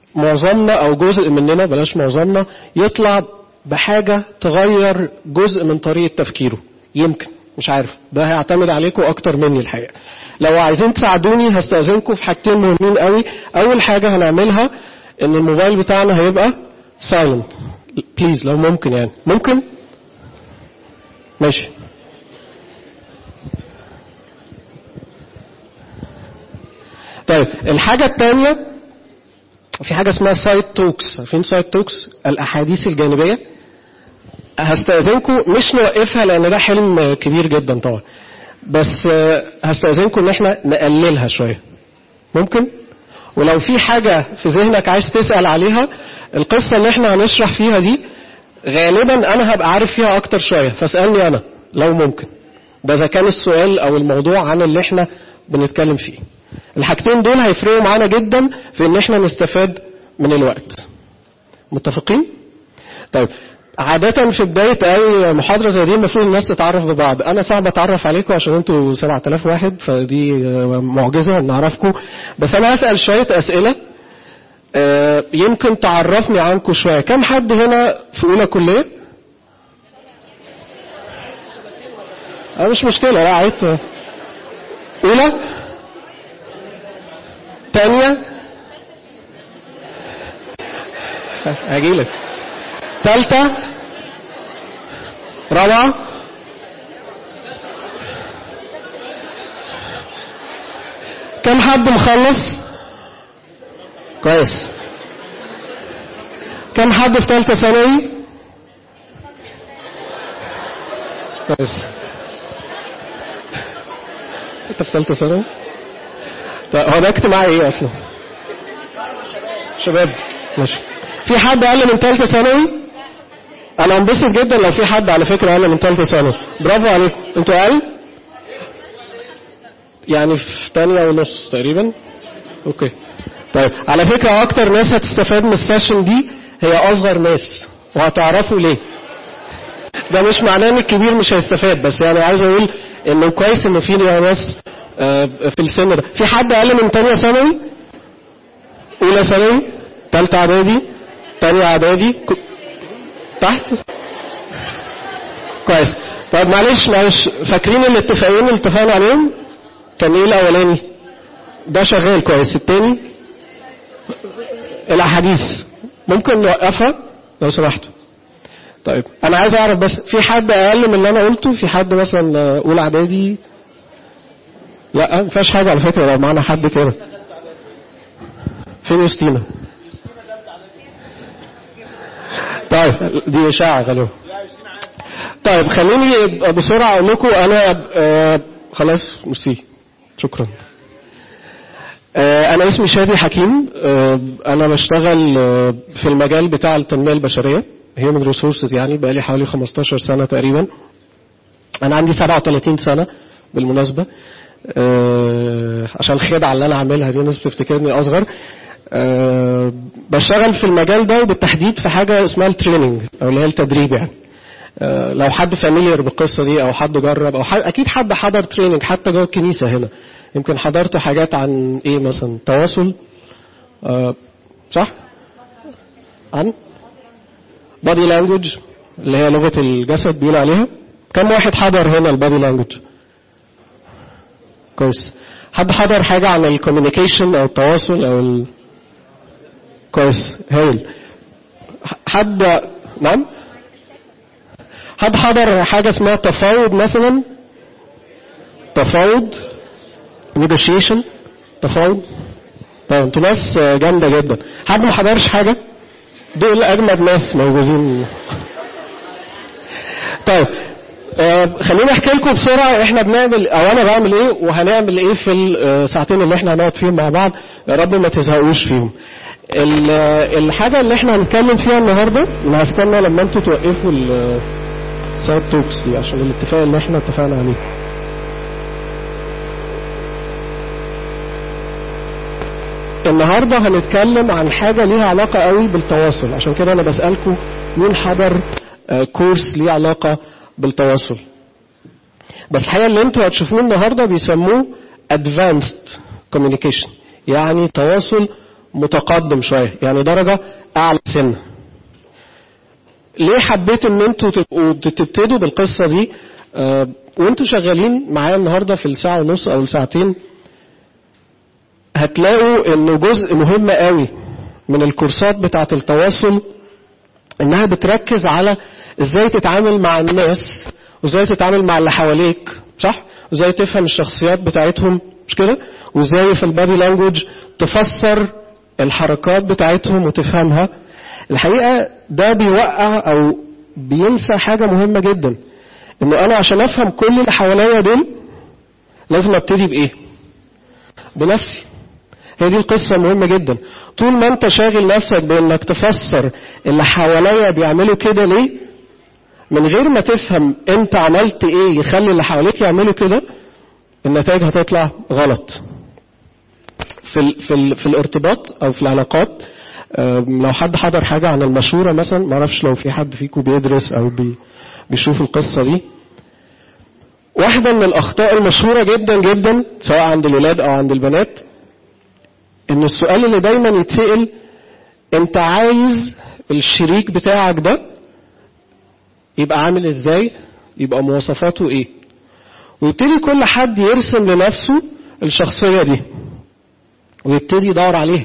معظمنا او جزء مننا بلاش معظمنا يطلع بحاجه تغير جزء من طريقه تفكيره يمكن مش عارف ده هيعتمد عليكم اكتر مني الحقيقه لو عايزين تساعدوني هستأذنكم في حاجتين مهمين قوي اول حاجه هنعملها ان الموبايل بتاعنا هيبقى سايلنت بليز لو ممكن يعني ممكن ماشي طيب الحاجة الثانية في حاجة اسمها سايد توكس عارفين سايد توكس الأحاديث الجانبية هستأذنكم مش نوقفها لأن ده حلم كبير جدا طبعا بس هستأذنكم إن احنا نقللها شوية ممكن؟ ولو في حاجة في ذهنك عايز تسأل عليها القصة اللي احنا هنشرح فيها دي غالبا أنا هبقى عارف فيها أكتر شوية فاسألني أنا لو ممكن ده إذا كان السؤال أو الموضوع عن اللي احنا بنتكلم فيه الحاجتين دول هيفرقوا معانا جدا في ان احنا نستفاد من الوقت متفقين طيب عادة في بداية أي محاضرة زي دي المفروض الناس تتعرف ببعض، أنا صعب أتعرف عليكم عشان أنتوا 7000 واحد فدي معجزة إن أعرفكم، بس أنا هسأل شوية أسئلة يمكن تعرفني عنكم شوية، كم حد هنا في أولى كلية؟ أه مش مشكلة لا عيت أولى؟ تانية هجيلك تالتة رابعة كم حد مخلص كويس كم حد في تالتة ثانوي كويس انت في تالتة ثانوي هو ده اجتماع ايه اصلا شباب ماشي في حد اقل من ثالثه ثانوي انا انبسط جدا لو في حد على فكره اقل من ثالثه ثانوي برافو عليكم انتوا اقل يعني في ثانيه ونص تقريبا اوكي طيب على فكره اكتر ناس هتستفاد من السيشن دي هي اصغر ناس وهتعرفوا ليه ده مش معناه ان الكبير مش هيستفاد بس يعني عايز اقول انه كويس انه في ناس في السن ده في حد اقل من تانية ثانوي اولى ثانوي تالتة اعدادي تانية اعدادي ك... تحت كويس طب معلش معلش فاكرين الاتفاقين اللي اتفقنا عليهم كان ايه الاولاني ده شغال كويس التاني الاحاديث ممكن نوقفها لو سمحتوا طيب انا عايز اعرف بس في حد اقل من اللي انا قلته في حد مثلا اولى اعدادي لا ما فيهاش حاجه على فكره لو معانا حد كده فين يوستينا طيب دي اشاعه غالبا طيب خليني بسرعه اقول لكم انا آه خلاص ميرسي شكرا آه انا اسمي شادي حكيم آه انا بشتغل في المجال بتاع التنميه البشريه هيومن ريسورسز يعني بقالي حوالي 15 سنه تقريبا انا عندي 37 سنه بالمناسبه أه عشان الخدعة اللي أنا عاملها دي الناس بتفتكرني أصغر أه بشتغل في المجال ده وبالتحديد في حاجة اسمها التريننج أو اللي هي التدريب يعني أه لو حد فاميليار بالقصة دي أو حد جرب أو حد أكيد حد حضر تريننج حتى جوه الكنيسة هنا يمكن حضرتوا حاجات عن إيه مثلا تواصل صح؟ عن بادي لانجوج اللي هي لغة الجسد بيقولوا عليها كم واحد حضر هنا البادي لانجوج؟ كويس حد حضر حاجة عن الكوميونيكيشن أو التواصل أو ال... كويس هايل حد نعم حد حضر حاجة اسمها تفاوض مثلا تفاوض negotiation تفاوض طيب انتوا ناس جامدة جدا حد ما حضرش حاجة دول أجمد ناس موجودين طيب آه خليني احكي لكم بسرعه احنا بنعمل او انا بعمل ايه وهنعمل ايه في الساعتين اللي احنا هنقعد فيهم مع بعض يا رب ما تزهقوش فيهم. الحاجه اللي احنا هنتكلم فيها النهارده انا هستنى لما انتوا توقفوا السايد توكس دي عشان الاتفاق اللي احنا اتفقنا عليه. النهارده هنتكلم عن حاجه ليها علاقه قوي بالتواصل عشان كده انا بسالكم مين حضر كورس ليه علاقه بالتواصل بس الحقيقه اللي انتوا هتشوفوه النهارده بيسموه advanced communication يعني تواصل متقدم شويه يعني درجه اعلى سنه ليه حبيت ان انتوا تبقوا تبتدوا بالقصه دي آه وانتوا شغالين معايا النهارده في الساعه ونص او الساعتين هتلاقوا انه جزء مهم قوي من الكورسات بتاعه التواصل انها بتركز على ازاي تتعامل مع الناس وازاي تتعامل مع اللي حواليك صح وازاي تفهم الشخصيات بتاعتهم مش كده وازاي في البادي لانجوج تفسر الحركات بتاعتهم وتفهمها الحقيقه ده بيوقع او بينسى حاجه مهمه جدا انه انا عشان افهم كل اللي حواليا دول لازم ابتدي بايه بنفسي هي دي القصة مهمة جدا طول ما انت شاغل نفسك بانك تفسر اللي حواليا بيعملوا كده ليه من غير ما تفهم انت عملت ايه يخلي اللي حواليك يعملوا كده النتائج هتطلع غلط في ال في ال في الارتباط او في العلاقات لو حد حضر حاجة عن المشورة مثلا ما اعرفش لو في حد فيكم بيدرس او بي بيشوف القصة دي واحدة من الأخطاء المشهورة جدا جدا سواء عند الولاد أو عند البنات إن السؤال اللي دايما يتسأل أنت عايز الشريك بتاعك ده يبقى عامل إزاي؟ يبقى مواصفاته إيه؟ ويبتدي كل حد يرسم لنفسه الشخصية دي ويبتدي يدور عليها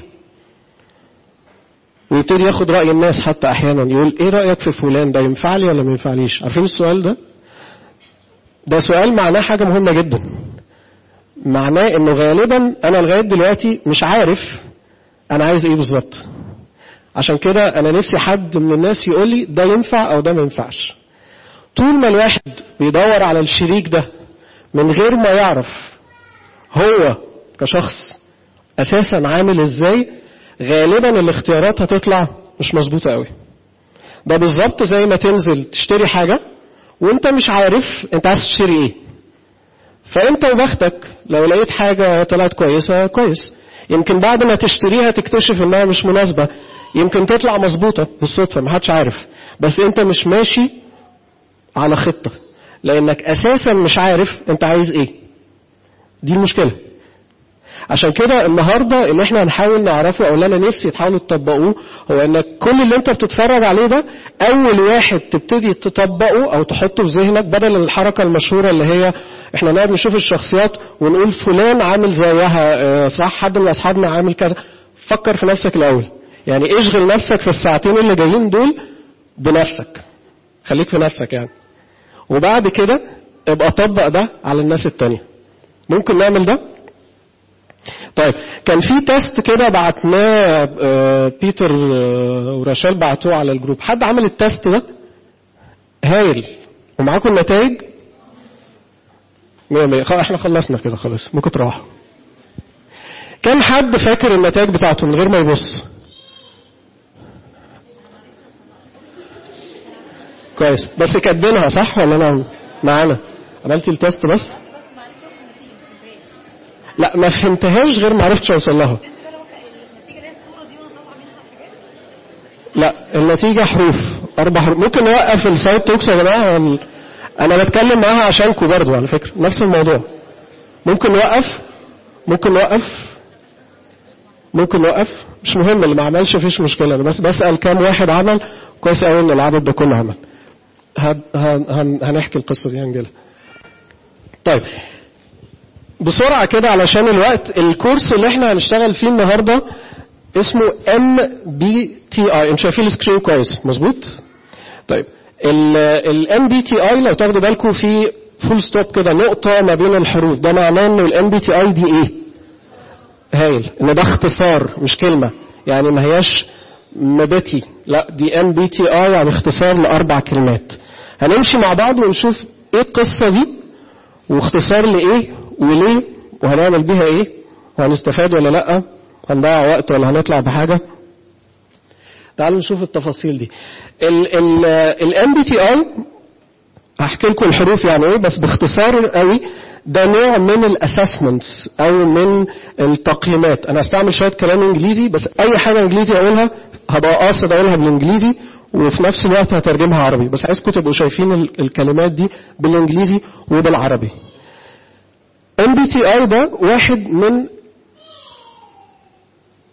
ويبتدي ياخد رأي الناس حتى أحيانا يقول إيه رأيك في فلان ده ينفع لي ولا ما ينفعليش؟ عارفين السؤال ده؟ ده سؤال معناه حاجة مهمة جدا معناه انه غالبا انا لغاية دلوقتي مش عارف انا عايز ايه بالظبط عشان كده انا نفسي حد من الناس يقول لي ده ينفع او ده ما ينفعش طول ما الواحد بيدور على الشريك ده من غير ما يعرف هو كشخص اساسا عامل ازاي غالبا الاختيارات هتطلع مش مظبوطه قوي ده بالظبط زي ما تنزل تشتري حاجه وانت مش عارف انت عايز تشتري ايه فانت وبختك لو لقيت حاجة طلعت كويسة كويس يمكن بعد ما تشتريها تكتشف انها مش مناسبة يمكن تطلع مظبوطة بالصدفة محدش عارف بس انت مش ماشي على خطة لانك اساسا مش عارف انت عايز ايه دي المشكلة عشان كده النهاردة اللي احنا هنحاول نعرفه او اللي انا نفسي تحاولوا تطبقوه هو انك كل اللي انت بتتفرج عليه ده اول واحد تبتدي تطبقه او تحطه في ذهنك بدل الحركة المشهورة اللي هي احنا نقعد نشوف الشخصيات ونقول فلان عامل زيها صح حد من اصحابنا عامل كذا فكر في نفسك الاول يعني اشغل نفسك في الساعتين اللي جايين دول بنفسك خليك في نفسك يعني وبعد كده ابقى طبق ده على الناس التانية ممكن نعمل ده طيب كان في تيست كده بعتناه بيتر ورشال بعتوه على الجروب حد عمل التيست ده هايل ومعاكم النتائج مية مية احنا خلصنا كده خلاص ممكن تروحوا كم حد فاكر النتائج بتاعته من غير ما يبص كويس بس كاتبينها صح ولا انا معانا عملتي التيست بس لا ما فهمتهاش غير ما عرفتش اوصل لها لا النتيجة حروف أربع حروف ممكن نوقف السايد توكس يا جماعة أنا بتكلم معاها عشانكم برضو على فكرة نفس الموضوع ممكن نوقف ممكن نوقف ممكن نوقف مش مهم اللي ما عملش فيش مشكلة أنا بس بسأل كام واحد عمل كويس قوي إن العدد ده كله عمل هن هن هنحكي القصة دي هنجيلها طيب بسرعة كده علشان الوقت الكورس اللي احنا هنشتغل فيه النهاردة اسمه ام بي تي اي انتوا شايفين السكرين كويس مظبوط طيب الام بي تي اي لو تاخدوا بالكم في فول ستوب كده نقطة ما بين الحروف ده معناه ان الام بي تي اي دي ايه هايل ان ده اختصار مش كلمة يعني ما هياش مبتي لا دي ام بي تي اي يعني اختصار لاربع كلمات هنمشي مع بعض ونشوف ايه القصة دي واختصار لايه وليه وهنعمل بيها ايه وهنستفاد ولا لا هنضيع وقت ولا هنطلع بحاجة تعالوا نشوف التفاصيل دي الام بي تي اي هحكي لكم الحروف يعني ايه بس باختصار قوي ده نوع من الاسسمنتس او من التقييمات انا هستعمل شويه كلام انجليزي بس اي حاجه انجليزي اقولها هبقى قاصد اقولها بالانجليزي وفي نفس الوقت هترجمها عربي بس عايزكم تبقوا شايفين الكلمات دي بالانجليزي وبالعربي ام بي تي اي ده واحد من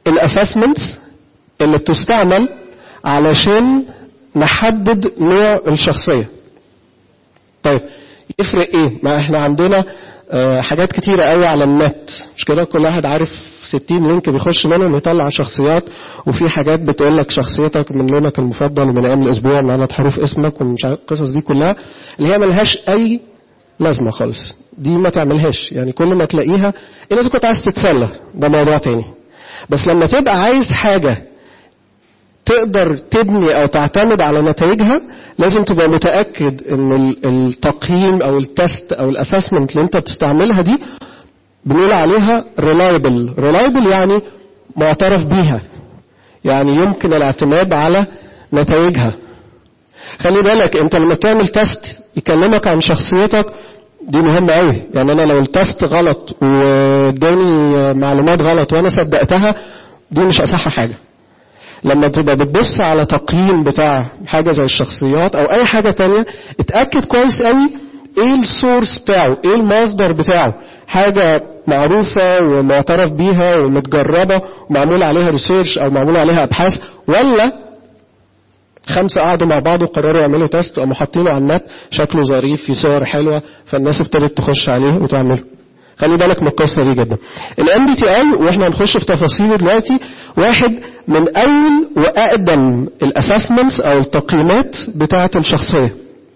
الاسسمنتس اللي بتستعمل علشان نحدد نوع الشخصيه طيب يفرق ايه ما احنا عندنا آه، حاجات كتيرة قوي على النت مش كده كل واحد عارف 60 لينك بيخش منهم يطلع شخصيات وفي حاجات بتقول لك شخصيتك من لونك المفضل ومن ايام الاسبوع من ثلاث حروف اسمك ومش عارف القصص دي كلها اللي هي ملهاش اي لازمه خالص دي ما تعملهاش يعني كل ما تلاقيها الا اذا كنت عايز تتسلى ده موضوع تاني بس لما تبقى عايز حاجه تقدر تبني او تعتمد على نتائجها لازم تبقى متاكد ان ال- التقييم او التست او الاسسمنت اللي انت بتستعملها دي بنقول عليها reliable reliable يعني معترف بيها يعني يمكن الاعتماد على نتائجها خلي بالك انت لما تعمل تيست يكلمك عن شخصيتك دي مهمة قوي يعني انا لو التست غلط واداني معلومات غلط وانا صدقتها دي مش اصح حاجة لما تبقى بتبص على تقييم بتاع حاجة زي الشخصيات او اي حاجة تانية اتأكد كويس قوي ايه السورس بتاعه ايه المصدر بتاعه حاجة معروفة ومعترف بيها ومتجربة ومعمول عليها ريسيرش او معمول عليها ابحاث ولا خمسة قعدوا مع بعض وقرروا يعملوا تيست وقاموا حاطينه على النت شكله ظريف في صور حلوة فالناس ابتدت تخش عليه وتعمله خلي بالك من القصة دي جدا الام بي تي اي واحنا هنخش في تفاصيله دلوقتي واحد من اول واقدم الاسسمنتس او التقييمات بتاعة الشخصية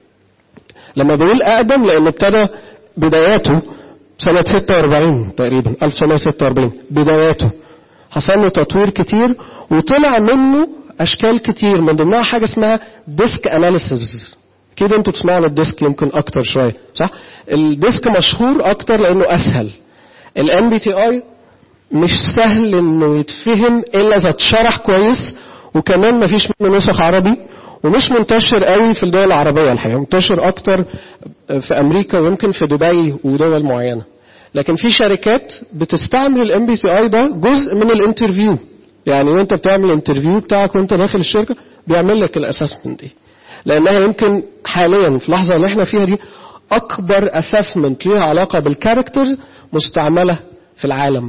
لما بقول اقدم لان ابتدى بداياته سنة 46 تقريبا 1946 بداياته حصل له تطوير كتير وطلع منه اشكال كتير من ضمنها حاجه اسمها ديسك اناليسيز كده انتوا بتسمعوا عن الديسك يمكن اكتر شويه صح الديسك مشهور اكتر لانه اسهل الام بي تي اي مش سهل انه يتفهم الا اذا اتشرح كويس وكمان مفيش منه نسخ عربي ومش منتشر قوي في الدول العربيه الحقيقه منتشر اكتر في امريكا ويمكن في دبي ودول معينه لكن في شركات بتستعمل الام بي تي اي ده جزء من الانترفيو يعني وانت بتعمل انترفيو بتاعك وانت داخل الشركه بيعمل لك الاسسمنت دي لانها يمكن حاليا في اللحظه اللي احنا فيها دي اكبر اسسمنت ليها علاقه بالكاركتر مستعمله في العالم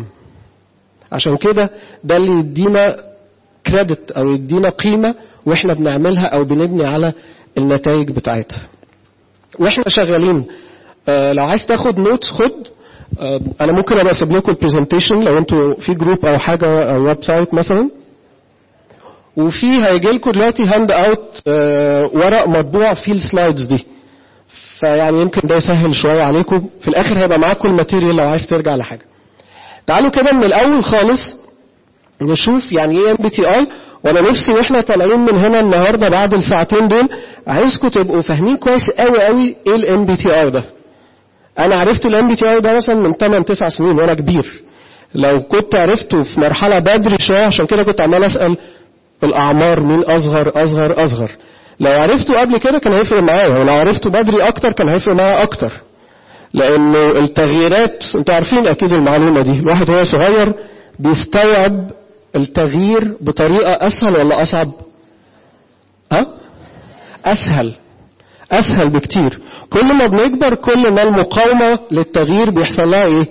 عشان كده ده اللي يدينا كريدت او يدينا قيمه واحنا بنعملها او بنبني على النتائج بتاعتها واحنا شغالين آه لو عايز تاخد نوتس خد آه انا ممكن ابقى اسيب لكم البرزنتيشن لو انتوا في جروب او حاجه او ويب سايت مثلا وفي هيجي لكم دلوقتي هاند اوت آه ورق مطبوع فيه السلايدز دي فيعني يمكن ده يسهل شويه عليكم في الاخر هيبقى معاكم الماتيريال لو عايز ترجع لحاجه تعالوا كده من الاول خالص نشوف يعني ايه ام بي تي اي وانا نفسي واحنا طالعين من هنا النهارده بعد الساعتين دول عايزكم تبقوا فاهمين كويس قوي قوي ايه الام بي تي اي ده انا عرفت الام بي تي اي ده مثلا من 8 9 سنين وانا كبير لو كنت عرفته في مرحله بدري شويه عشان كده كنت عمال اسال الاعمار مين اصغر اصغر اصغر لو عرفته قبل كده كان هيفرق معايا ولو عرفته بدري اكتر كان هيفرق معايا اكتر لانه التغييرات انتوا عارفين اكيد المعلومه دي الواحد وهو صغير بيستوعب التغيير بطريقه اسهل ولا اصعب ها اسهل اسهل بكتير كل ما بنكبر كل ما المقاومه للتغيير بيحصل لها ايه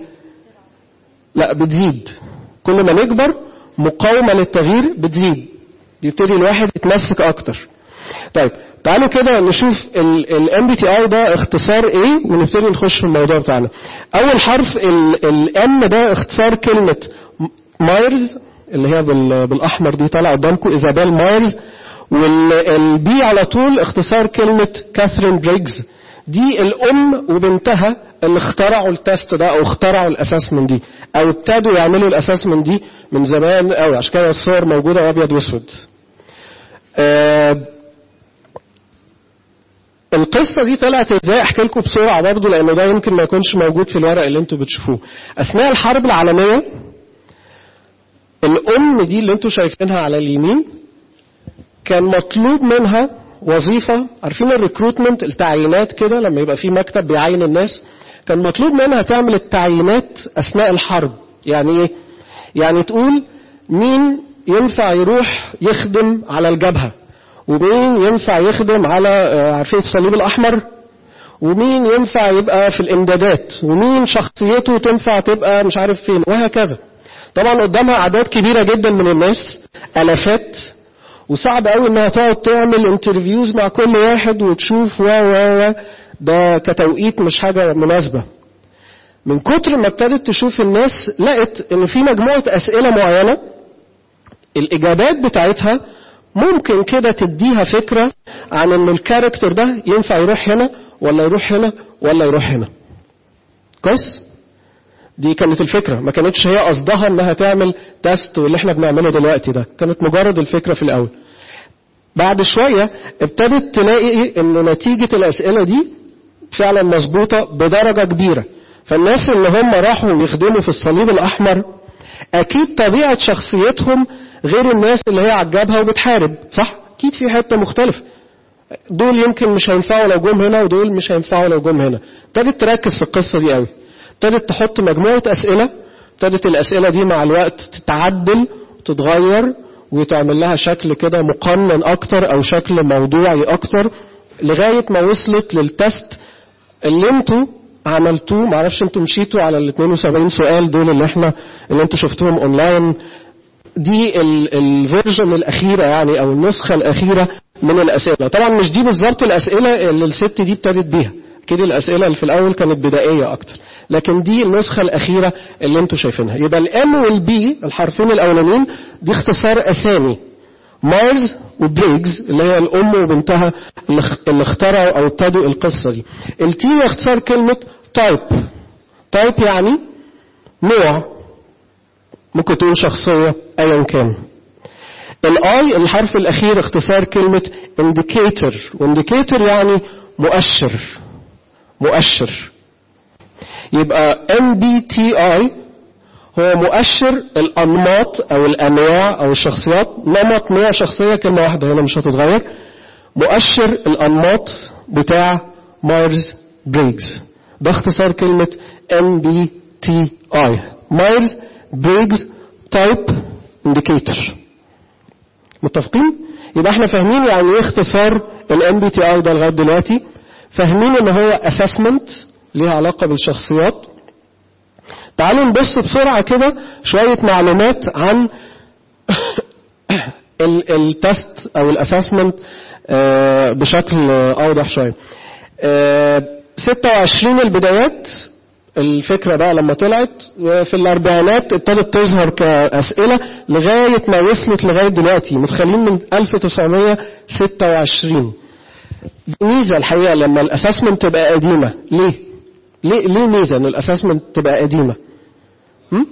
لا بتزيد كل ما نكبر مقاومه للتغيير بتزيد يبتدي الواحد يتمسك اكتر طيب تعالوا كده نشوف الام بي تي اي ده اختصار ايه ونبتدي نخش في الموضوع بتاعنا اول حرف الام ده اختصار كلمه مايرز اللي هي بالاحمر دي طالعه قدامكم ايزابيل مايرز والبي على طول اختصار كلمه كاثرين بريجز دي الام وبنتها اللي اخترعوا التست ده او اخترعوا الاسسمنت دي او ابتدوا يعملوا الاسسمنت دي من زمان قوي عشان كده الصور موجوده ابيض واسود آه القصة دي طلعت ازاي احكي لكم بسرعة برضه لانه ده يمكن ما يكونش موجود في الورق اللي انتوا بتشوفوه. اثناء الحرب العالمية الام دي اللي انتوا شايفينها على اليمين كان مطلوب منها وظيفة عارفين الريكروتمنت التعيينات كده لما يبقى في مكتب بيعين الناس كان مطلوب منها تعمل التعيينات اثناء الحرب يعني ايه؟ يعني تقول مين ينفع يروح يخدم على الجبهة ومين ينفع يخدم على عارفين الصليب الأحمر ومين ينفع يبقى في الإمدادات ومين شخصيته تنفع تبقى مش عارف فين وهكذا طبعا قدامها اعداد كبيره جدا من الناس الافات وصعب قوي انها تقعد تعمل انترفيوز مع كل واحد وتشوف و و و ده كتوقيت مش حاجه مناسبه من كتر ما ابتدت تشوف الناس لقت ان في مجموعه اسئله معينه الاجابات بتاعتها ممكن كده تديها فكره عن ان الكاركتر ده ينفع يروح هنا ولا يروح هنا ولا يروح هنا كويس دي كانت الفكرة ما كانتش هي قصدها انها تعمل تيست واللي احنا بنعمله دلوقتي ده كانت مجرد الفكرة في الاول بعد شوية ابتدت تلاقي ان نتيجة الاسئلة دي فعلا مظبوطة بدرجة كبيرة فالناس اللي هم راحوا يخدموا في الصليب الاحمر اكيد طبيعة شخصيتهم غير الناس اللي هي عجبها وبتحارب صح اكيد في حتة مختلفة دول يمكن مش هينفعوا لو جم هنا ودول مش هينفعوا لو جم هنا ابتدت تركز في القصة دي قوي ابتدت تحط مجموعة أسئلة ابتدت الأسئلة دي مع الوقت تتعدل وتتغير وتعمل لها شكل كده مقنن أكتر أو شكل موضوعي أكتر لغاية ما وصلت للتست اللي انتوا عملتوه معرفش انتوا مشيتوا على ال 72 سؤال دول اللي احنا اللي انتوا شفتوهم اونلاين دي الفيرجن الأخيرة يعني أو النسخة الأخيرة من الأسئلة طبعا مش دي بالظبط الأسئلة اللي الست دي ابتدت بيها كده الأسئلة اللي في الأول كانت بدائية أكتر لكن دي النسخة الأخيرة اللي انتوا شايفينها يبقى الام والبي الحرفين الأولانيين دي اختصار أسامي مارز وبريجز اللي هي الأم وبنتها اللي اخترعوا أو ابتدوا القصة دي التي اختصار كلمة تايب تايب يعني نوع ممكن تقول شخصية أيا كان الاي الحرف الأخير اختصار كلمة indicator وانديكيتور يعني مؤشر مؤشر يبقى MBTI هو مؤشر الأنماط أو الأنواع أو الشخصيات نمط نوع شخصية كلمة واحدة هنا مش هتتغير مؤشر الأنماط بتاع مايرز بريجز ده اختصار كلمة MBTI مايرز بريجز تايب انديكيتور متفقين؟ يبقى احنا فاهمين يعني ايه اختصار الام بي تي اي ده لغايه دلوقتي فاهمين ان هو اسسمنت ليها علاقه بالشخصيات تعالوا نبص بسرعه كده شويه معلومات عن التست او الاسسمنت بشكل اوضح شويه 26 البدايات الفكرة بقى لما طلعت في الأربعينات ابتدت تظهر كأسئلة لغاية ما وصلت لغاية دلوقتي متخيلين من 1926 دي ميزة الحقيقة لما الأساسمنت تبقى قديمة ليه؟ ليه ليه ميزة إن الأساسمنت تبقى قديمة؟ هم؟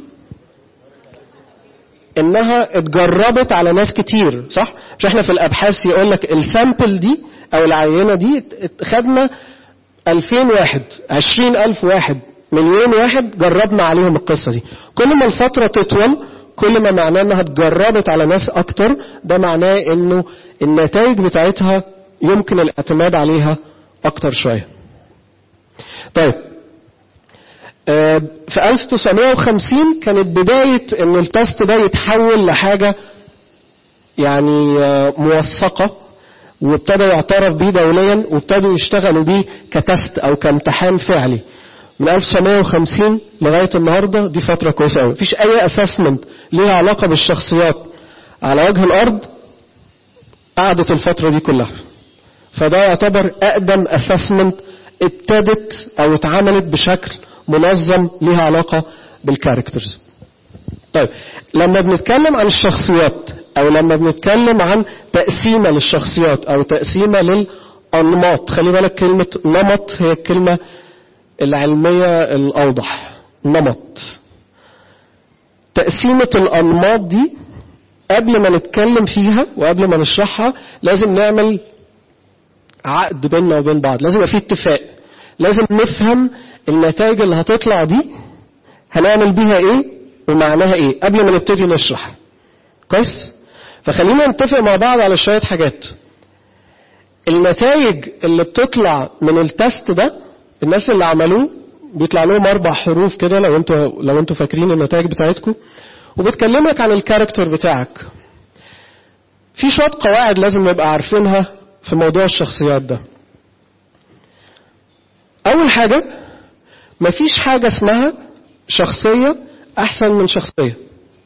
إنها اتجربت على ناس كتير صح؟ مش احنا في الأبحاث يقول لك السامبل دي أو العينة دي خدنا 2000 واحد 20000 واحد مليون واحد جربنا عليهم القصة دي كل ما الفترة تطول كل ما معناه انها اتجربت على ناس اكتر ده معناه انه النتائج بتاعتها يمكن الاعتماد عليها اكتر شوية طيب في 1950 كانت بداية ان التست ده يتحول لحاجة يعني موثقة وابتدى يعترف بيه دوليا وابتدوا يشتغلوا بيه كتست او كامتحان فعلي من 1950 لغاية النهاردة دي فترة كويسة قوي مفيش أي أسسمنت ليها علاقة بالشخصيات على وجه الأرض قعدت الفترة دي كلها فده يعتبر أقدم أسسمنت ابتدت أو اتعملت بشكل منظم ليها علاقة بالكاركترز طيب لما بنتكلم عن الشخصيات أو لما بنتكلم عن تقسيمة للشخصيات أو تقسيمة للأنماط خلي بالك كلمة نمط هي الكلمة العلمية الأوضح نمط تقسيمة الأنماط دي قبل ما نتكلم فيها وقبل ما نشرحها لازم نعمل عقد بيننا وبين بعض لازم يبقى في اتفاق لازم نفهم النتائج اللي هتطلع دي هنعمل بيها ايه ومعناها ايه قبل ما نبتدي نشرح كويس فخلينا نتفق مع بعض على شوية حاجات النتائج اللي بتطلع من التست ده الناس اللي عملوه بيطلع لهم اربع حروف كده لو انتوا لو انتوا فاكرين النتائج بتاعتكم وبتكلمك عن الكاركتر بتاعك في شويه قواعد لازم نبقى عارفينها في موضوع الشخصيات ده اول حاجه مفيش حاجه اسمها شخصيه احسن من شخصيه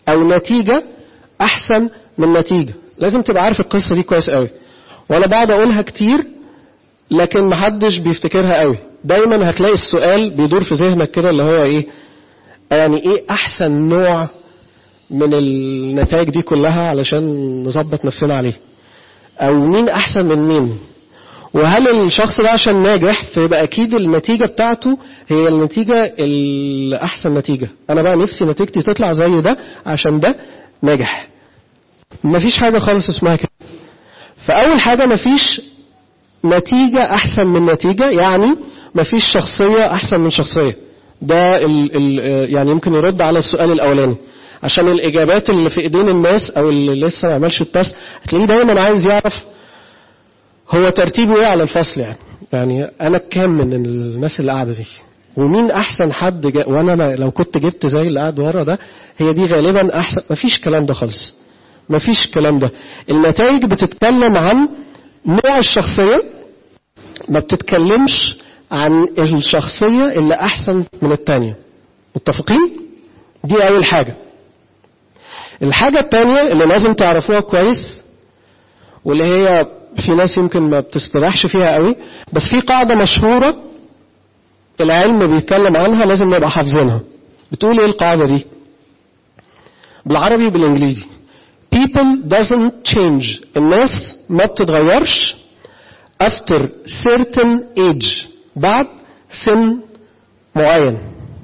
او نتيجه احسن من نتيجه لازم تبقى عارف القصه دي كويس قوي وانا بقعد اقولها كتير لكن محدش بيفتكرها قوي دايما هتلاقي السؤال بيدور في ذهنك كده اللي هو ايه يعني ايه احسن نوع من النتائج دي كلها علشان نظبط نفسنا عليه او مين احسن من مين وهل الشخص ده عشان ناجح فيبقى اكيد النتيجه بتاعته هي النتيجه الاحسن نتيجه انا بقى نفسي نتيجتي تطلع زي ده عشان ده ناجح مفيش حاجه خالص اسمها كده فاول حاجه مفيش نتيجه احسن من نتيجه يعني مفيش شخصيه احسن من شخصيه ده ال ال يعني يمكن يرد على السؤال الاولاني عشان الاجابات اللي في ايدين الناس او اللي لسه ما عملش التست هتلاقيه دايما عايز يعرف هو ترتيبه ايه على الفصل يعني يعني انا كام من الناس اللي قاعده دي ومين احسن حد جا وانا لو كنت جبت زي اللي قاعد ورا ده هي دي غالبا احسن مفيش الكلام ده خالص مفيش الكلام ده النتائج بتتكلم عن نوع الشخصيه ما بتتكلمش عن الشخصيه اللي احسن من التانية متفقين دي اول حاجه الحاجه التانية اللي لازم تعرفوها كويس واللي هي في ناس يمكن ما بتستريحش فيها قوي بس في قاعدة مشهورة العلم بيتكلم عنها لازم نبقى حافظينها بتقول ايه القاعدة دي بالعربي بالانجليزي people doesn't change الناس ما بتتغيرش after certain age بعد سن معين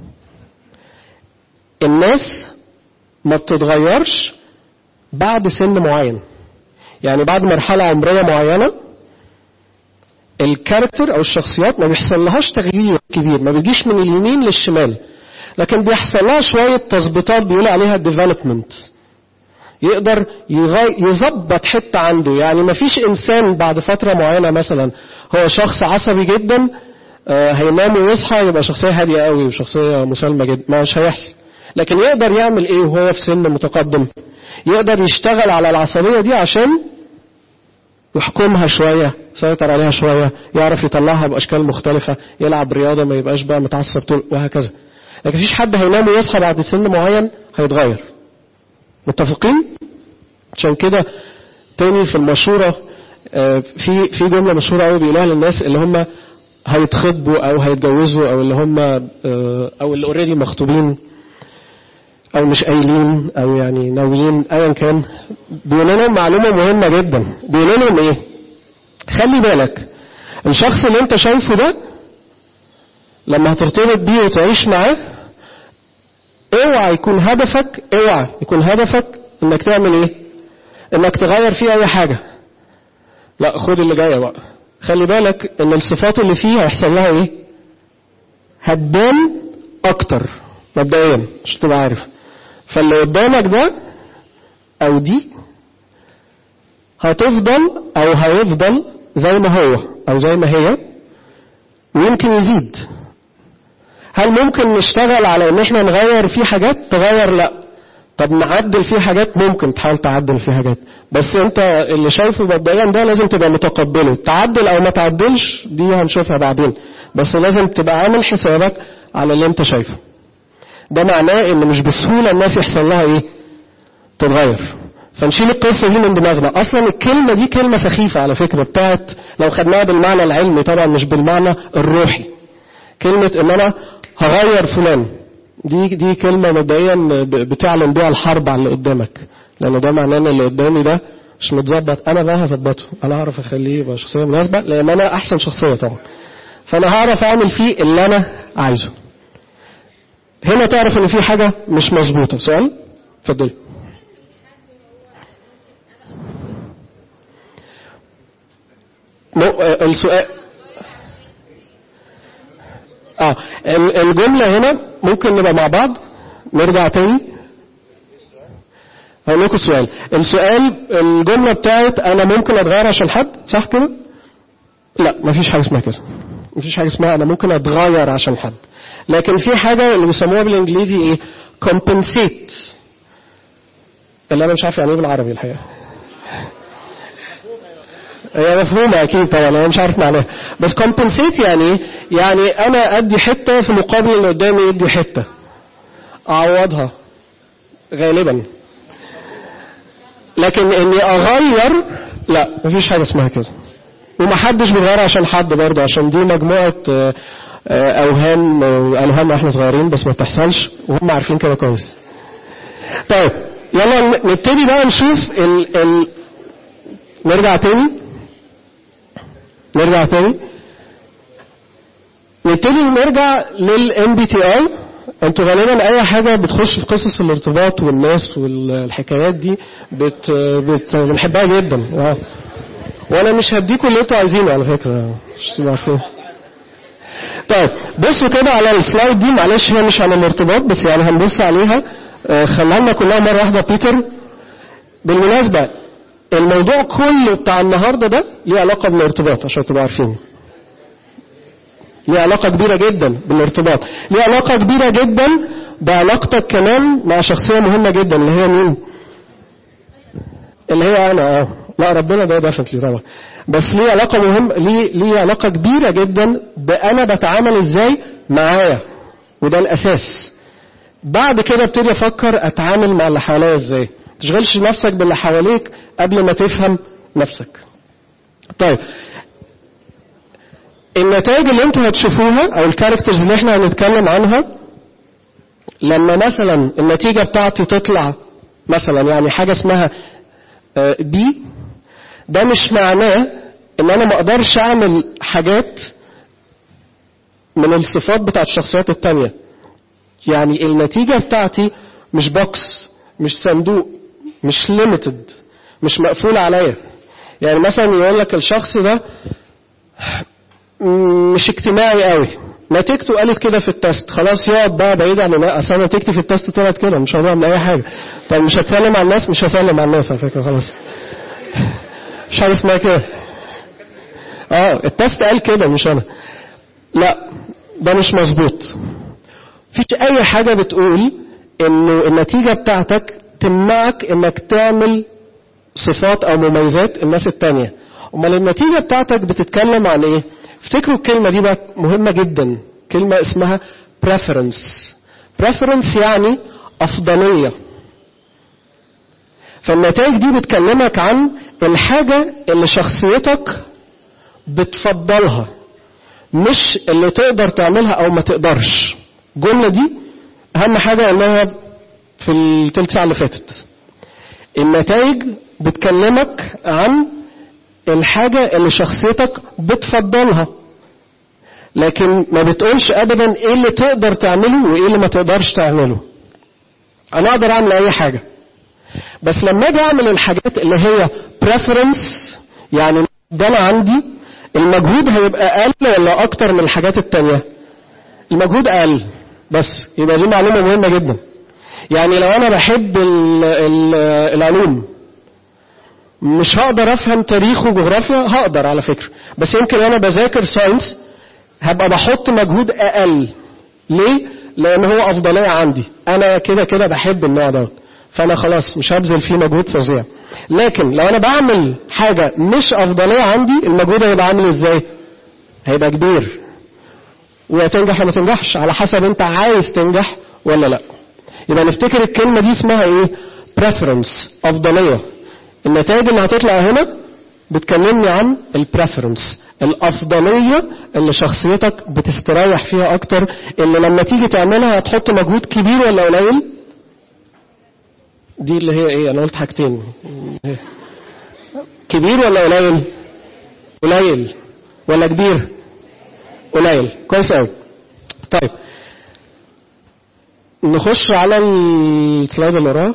الناس ما بتتغيرش بعد سن معين يعني بعد مرحلة عمرية معينة الكاركتر أو الشخصيات ما بيحصل لهاش تغيير كبير ما بيجيش من اليمين للشمال لكن بيحصل لها شوية تظبيطات بيقول عليها ديفلوبمنت يقدر يظبط حتة عنده يعني ما فيش إنسان بعد فترة معينة مثلا هو شخص عصبي جدا هينام ويصحى يبقى شخصية هادية قوي وشخصية مسالمة جدا مش هيحصل لكن يقدر يعمل ايه وهو في سن متقدم يقدر يشتغل على العصبية دي عشان يحكمها شوية يسيطر عليها شوية يعرف يطلعها بأشكال مختلفة يلعب رياضة ما يبقاش بقى متعصب طول وهكذا لكن مفيش حد هينام ويصحى بعد سن معين هيتغير متفقين عشان كده تاني في المشورة في في جملة مشهورة قوي بيقولوها للناس اللي هم هيتخطبوا او هيتجوزوا او اللي هم او اللي اوريدي مخطوبين او مش قايلين او يعني ناويين ايا كان بيقولوا لهم معلومه مهمه جدا بيقولوا لهم ايه خلي بالك الشخص اللي انت شايفه ده لما هترتبط بيه وتعيش معاه اوعى يكون هدفك اوعى يكون هدفك انك تعمل ايه انك تغير فيه اي حاجه لا خد اللي جايه بقى خلي بالك ان الصفات اللي فيه هيحصل لها ايه هتبان اكتر مبدئيا مش تبقى عارف فاللي قدامك ده او دي هتفضل او هيفضل زي ما هو او زي ما هي ويمكن يزيد هل ممكن نشتغل على ان احنا نغير فيه حاجات تغير لا طب نعدل فيه حاجات ممكن تحاول تعدل فيه حاجات بس انت اللي شايفه مبدئيا ده لازم تبقى متقبله تعدل او ما تعدلش دي هنشوفها بعدين بس لازم تبقى عامل حسابك على اللي انت شايفه ده معناه ان مش بسهولة الناس يحصل لها ايه تتغير فنشيل القصة دي من دماغنا اصلا الكلمة دي كلمة سخيفة على فكرة بتاعت لو خدناها بالمعنى العلمي طبعا مش بالمعنى الروحي كلمة ان انا هغير فلان دي دي كلمة مبدئيا بتعلن بيها الحرب على اللي قدامك لان ده معناه ان اللي قدامي ده مش متظبط انا بقى هظبطه انا هعرف اخليه يبقى شخصية مناسبة لان انا احسن شخصية طبعا فانا هعرف اعمل فيه اللي انا عايزه هنا تعرف ان في حاجة مش مظبوطة سؤال اتفضلي السؤال اه الجملة هنا ممكن نبقى مع بعض نرجع تاني هقول لكم السؤال السؤال الجملة بتاعت انا ممكن اتغير عشان حد صح كده لا مفيش حاجة اسمها كده مفيش حاجة اسمها انا ممكن اتغير عشان حد لكن في حاجة اللي بيسموها بالانجليزي ايه compensate اللي انا مش عارف يعني ايه بالعربي الحقيقة هي مفهومة أكيد طبعا أنا مش عارف معناها بس compensate يعني يعني أنا أدي حتة في مقابل اللي قدامي يدي حتة أعوضها غالبا لكن اني اغير لا مفيش حاجه اسمها كده ومحدش بيغير عشان حد برضه عشان دي مجموعه آه، آه، اوهام آه، اوهام احنا صغيرين بس ما بتحصلش وهم عارفين كده كويس طيب يلا ن- نبتدي بقى نشوف ال ال نرجع تاني نرجع تاني نبتدي نرجع للام بي تي اي انتوا غالبا اي حاجه بتخش في قصص الارتباط والناس والحكايات دي بت بت بنحبها جدا اه. وانا مش هديكم اللي انتوا عايزينه على فكره مش تبقوا عارفين طيب بصوا كده على السلايد دي معلش هي مش عن الارتباط بس يعني هنبص عليها آه، خليها لنا كلها مره واحده بيتر بالمناسبه الموضوع كله بتاع النهارده ده ليه علاقه بالارتباط عشان تبقوا عارفين ليه علاقة كبيرة جدا بالارتباط ليه علاقة كبيرة جدا بعلاقتك كمان مع شخصية مهمة جدا اللي هي مين اللي هي انا اه لا ربنا ده دفنتلي طبعا بس ليه علاقة مهم ليه ليه علاقة كبيرة جدا بأنا بتعامل ازاي معايا وده الأساس بعد كده ابتدي أفكر أتعامل مع اللي حواليا ازاي تشغلش نفسك باللي حواليك قبل ما تفهم نفسك طيب النتائج اللي انتوا هتشوفوها او الكاركترز اللي احنا هنتكلم عنها لما مثلا النتيجة بتاعتي تطلع مثلا يعني حاجة اسمها بي ده مش معناه ان انا ما اقدرش اعمل حاجات من الصفات بتاعت الشخصيات التانية يعني النتيجة بتاعتي مش بوكس مش صندوق مش ليميتد مش مقفول عليا يعني مثلا يقول لك الشخص ده مش اجتماعي قوي نتيجته قالت كده في التست خلاص يقعد بقى بعيد عن الناس اصل نتيجتي في التست طلعت كده مش هنعمل اي حاجه طب مش هتسلم على الناس مش هسلم على الناس على فكره خلاص مش حاجه اسمها كده اه التست قال كده مش انا لا ده مش مظبوط مفيش اي حاجه بتقول انه النتيجه بتاعتك تمنعك انك تعمل صفات او مميزات الناس التانية امال النتيجه بتاعتك بتتكلم عن ايه افتكروا الكلمة دي بقى مهمة جدا كلمة اسمها preference preference يعني أفضلية فالنتائج دي بتكلمك عن الحاجة اللي شخصيتك بتفضلها مش اللي تقدر تعملها أو ما تقدرش الجملة دي أهم حاجة قلناها في التلت ساعة اللي فاتت النتائج بتكلمك عن الحاجة اللي شخصيتك بتفضلها لكن ما بتقولش ابدا ايه اللي تقدر تعمله وايه اللي ما تقدرش تعمله انا اقدر اعمل اي حاجة بس لما اجي اعمل الحاجات اللي هي preference يعني ده انا عندي المجهود هيبقى اقل ولا اكتر من الحاجات التانية المجهود اقل بس يبقى دي معلومة مهمة جدا يعني لو انا بحب ال ال العلوم مش هقدر افهم تاريخ وجغرافيا هقدر على فكرة بس يمكن وانا بذاكر ساينس هبقى بحط مجهود اقل ليه لان هو افضلية عندي انا كده كده بحب النوع دوت فانا خلاص مش هبذل فيه مجهود فظيع لكن لو انا بعمل حاجة مش افضلية عندي المجهود هيبقى عامل ازاي هيبقى كبير وهتنجح ولا تنجحش على حسب انت عايز تنجح ولا لا يبقى نفتكر الكلمة دي اسمها ايه preference افضلية النتائج اللي هتطلع هنا بتكلمني عن البريفرنس الأفضلية اللي شخصيتك بتستريح فيها أكتر اللي لما تيجي تعملها هتحط مجهود كبير ولا قليل دي اللي هي ايه أنا قلت حاجتين كبير ولا قليل قليل ولا كبير قليل كويس قوي طيب نخش على السلايد اللي وراه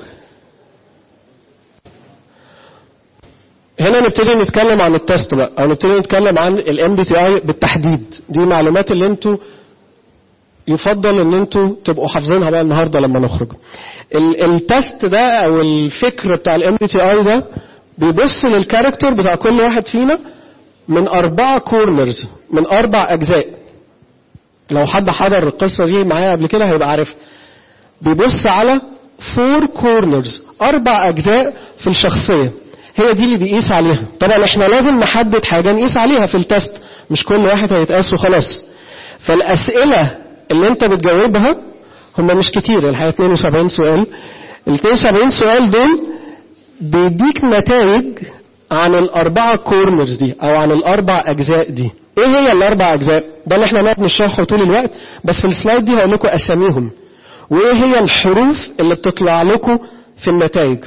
هنا نبتدي نتكلم عن التست بقى او نبتدي نتكلم عن الام بي تي اي بالتحديد دي معلومات اللي انتوا يفضل ان انتوا تبقوا حافظينها بقى النهارده لما نخرج التست ده او الفكر بتاع الام بي تي اي ده بيبص للكاركتر بتاع كل واحد فينا من اربعه كورنرز من اربع اجزاء لو حد حضر القصه دي معايا قبل كده هيبقى عارف بيبص على فور كورنرز اربع اجزاء في الشخصيه هي دي اللي بيقيس عليها طبعا احنا لازم نحدد حاجة نقيس عليها في التست مش كل واحد هيتقاس وخلاص فالأسئلة اللي انت بتجاوبها هم مش كتير الحقيقة 72 سؤال ال 72 سؤال دول بيديك نتائج عن الأربعة كورنرز دي أو عن الأربع أجزاء دي. إيه هي الأربع أجزاء؟ ده اللي إحنا نقعد نشرحه طول الوقت بس في السلايد دي هقول لكم أساميهم. وإيه هي الحروف اللي بتطلع لكم في النتائج.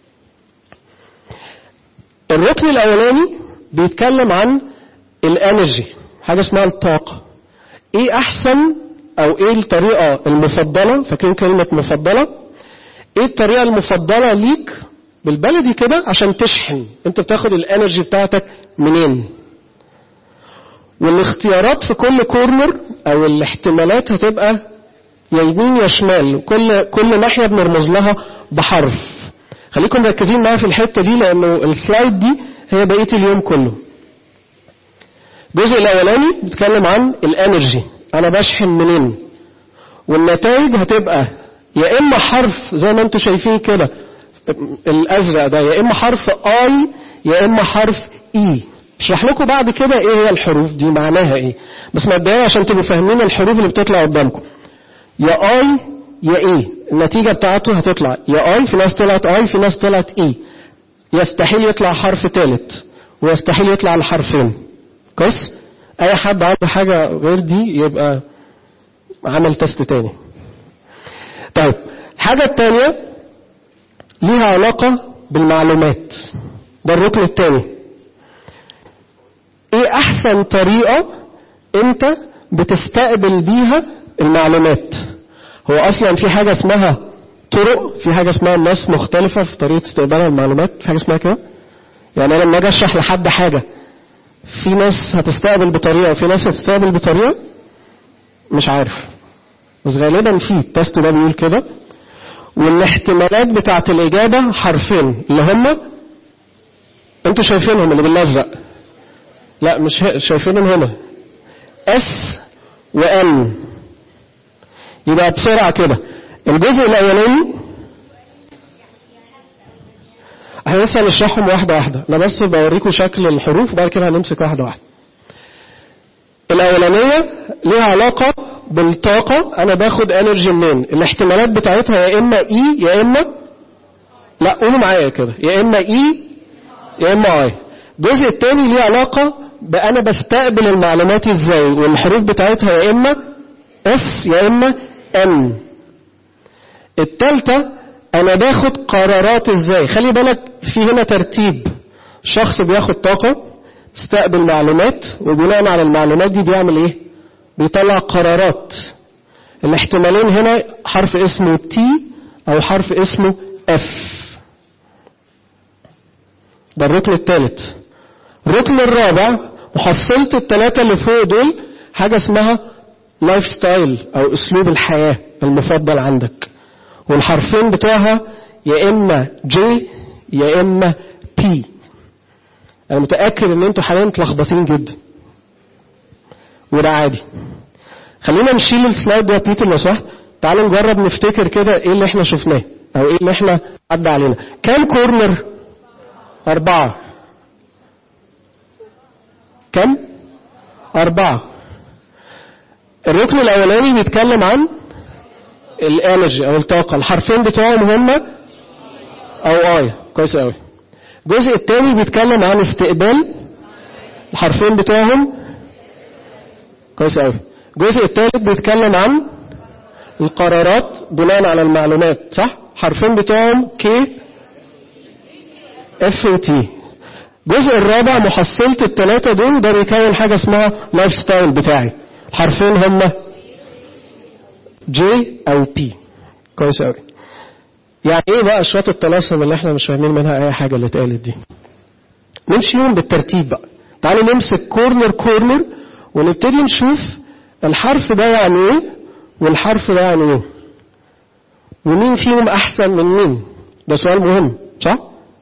الركن الأولاني بيتكلم عن الانرجي حاجة اسمها الطاقة. إيه أحسن أو إيه الطريقة المفضلة؟ فاكرين كلمة مفضلة؟ إيه الطريقة المفضلة ليك بالبلدي كده عشان تشحن انت بتاخد الانرجي بتاعتك منين والاختيارات في كل كورنر او الاحتمالات هتبقى يا يمين يا شمال كل كل ناحيه بنرمز لها بحرف خليكم مركزين معايا في الحته دي لانه السلايد دي هي بقيه اليوم كله الجزء الاولاني بيتكلم عن الانرجي انا بشحن منين والنتائج هتبقى يا اما حرف زي ما انتم شايفين كده الازرق ده يا اما حرف اي يا اما حرف اي اشرح لكم بعد كده ايه هي الحروف دي معناها ايه بس مبدئيا عشان تبقوا فاهمين الحروف اللي بتطلع قدامكم يا اي يا ايه النتيجة بتاعته هتطلع يا اي في ناس طلعت اي في ناس طلعت اي يستحيل يطلع حرف ثالث ويستحيل يطلع الحرفين كويس اي حد عنده حاجة غير دي يبقى عمل تيست تاني طيب الحاجة التانية ليها علاقة بالمعلومات ده الركن الثاني ايه احسن طريقة انت بتستقبل بيها المعلومات هو اصلا في حاجة اسمها طرق في حاجة اسمها ناس مختلفة في طريقة استقبال المعلومات في حاجة اسمها كده يعني انا لما اجي اشرح لحد حاجة في ناس هتستقبل بطريقة وفي ناس هتستقبل بطريقة مش عارف بس غالبا في التست ده بيقول كده والاحتمالات بتاعت الإجابة حرفين اللي هم انتوا شايفينهم اللي بالازرق لا مش شايفينهم هنا اس وان يبقى بسرعة كده الجزء الأولاني احنا لسه هنشرحهم واحدة واحدة أنا بس بوريكم شكل الحروف وبعد كده هنمسك واحدة واحدة الأولانية ليها علاقة بالطاقة أنا باخد انرجي منين الاحتمالات بتاعتها يا إما إي يا إما لا قولوا معايا كده يا إما إي يا إما آي الجزء الثاني ليه علاقة بأنا بستقبل المعلومات إزاي والحروف بتاعتها يا إما اس يا إما ان التالتة أنا باخد قرارات إزاي خلي بالك في هنا ترتيب شخص بياخد طاقة استقبل معلومات وبناء على المعلومات دي بيعمل ايه بيطلع قرارات الاحتمالين هنا حرف اسمه تي او حرف اسمه اف ده الركن الثالث الركن الرابع وحصلت الثلاثة اللي فوق دول حاجة اسمها لايف ستايل او اسلوب الحياة المفضل عندك والحرفين بتوعها يا اما جي يا اما بي انا متاكد ان انتوا حاليا متلخبطين جدا وده عادي خلينا نشيل السلايد ده بيتر لو سمحت تعالوا نجرب نفتكر كده ايه اللي احنا شفناه او ايه اللي احنا عدى علينا كام كورنر اربعة كم اربعة الركن الاولاني بيتكلم عن الانرجي او الطاقة الحرفين بتوعهم هما او اي كويس قوي الجزء الثاني بيتكلم عن استقبال الحرفين بتوعهم كويس قوي الجزء الثالث بيتكلم عن القرارات بناء على المعلومات صح حرفين بتوعهم كي اف تي الجزء الرابع محصلة الثلاثة دول ده بيكون حاجة اسمها لايف ستايل بتاعي الحرفين هما جي او بي كويس قوي يعني ايه بقى اشواط الطلاسم اللي احنا مش فاهمين منها اي حاجه اللي اتقالت دي نمشي يوم بالترتيب بقى تعالوا نمسك كورنر كورنر ونبتدي نشوف الحرف ده يعني ايه والحرف ده يعني ايه ومين فيهم احسن من مين ده سؤال مهم صح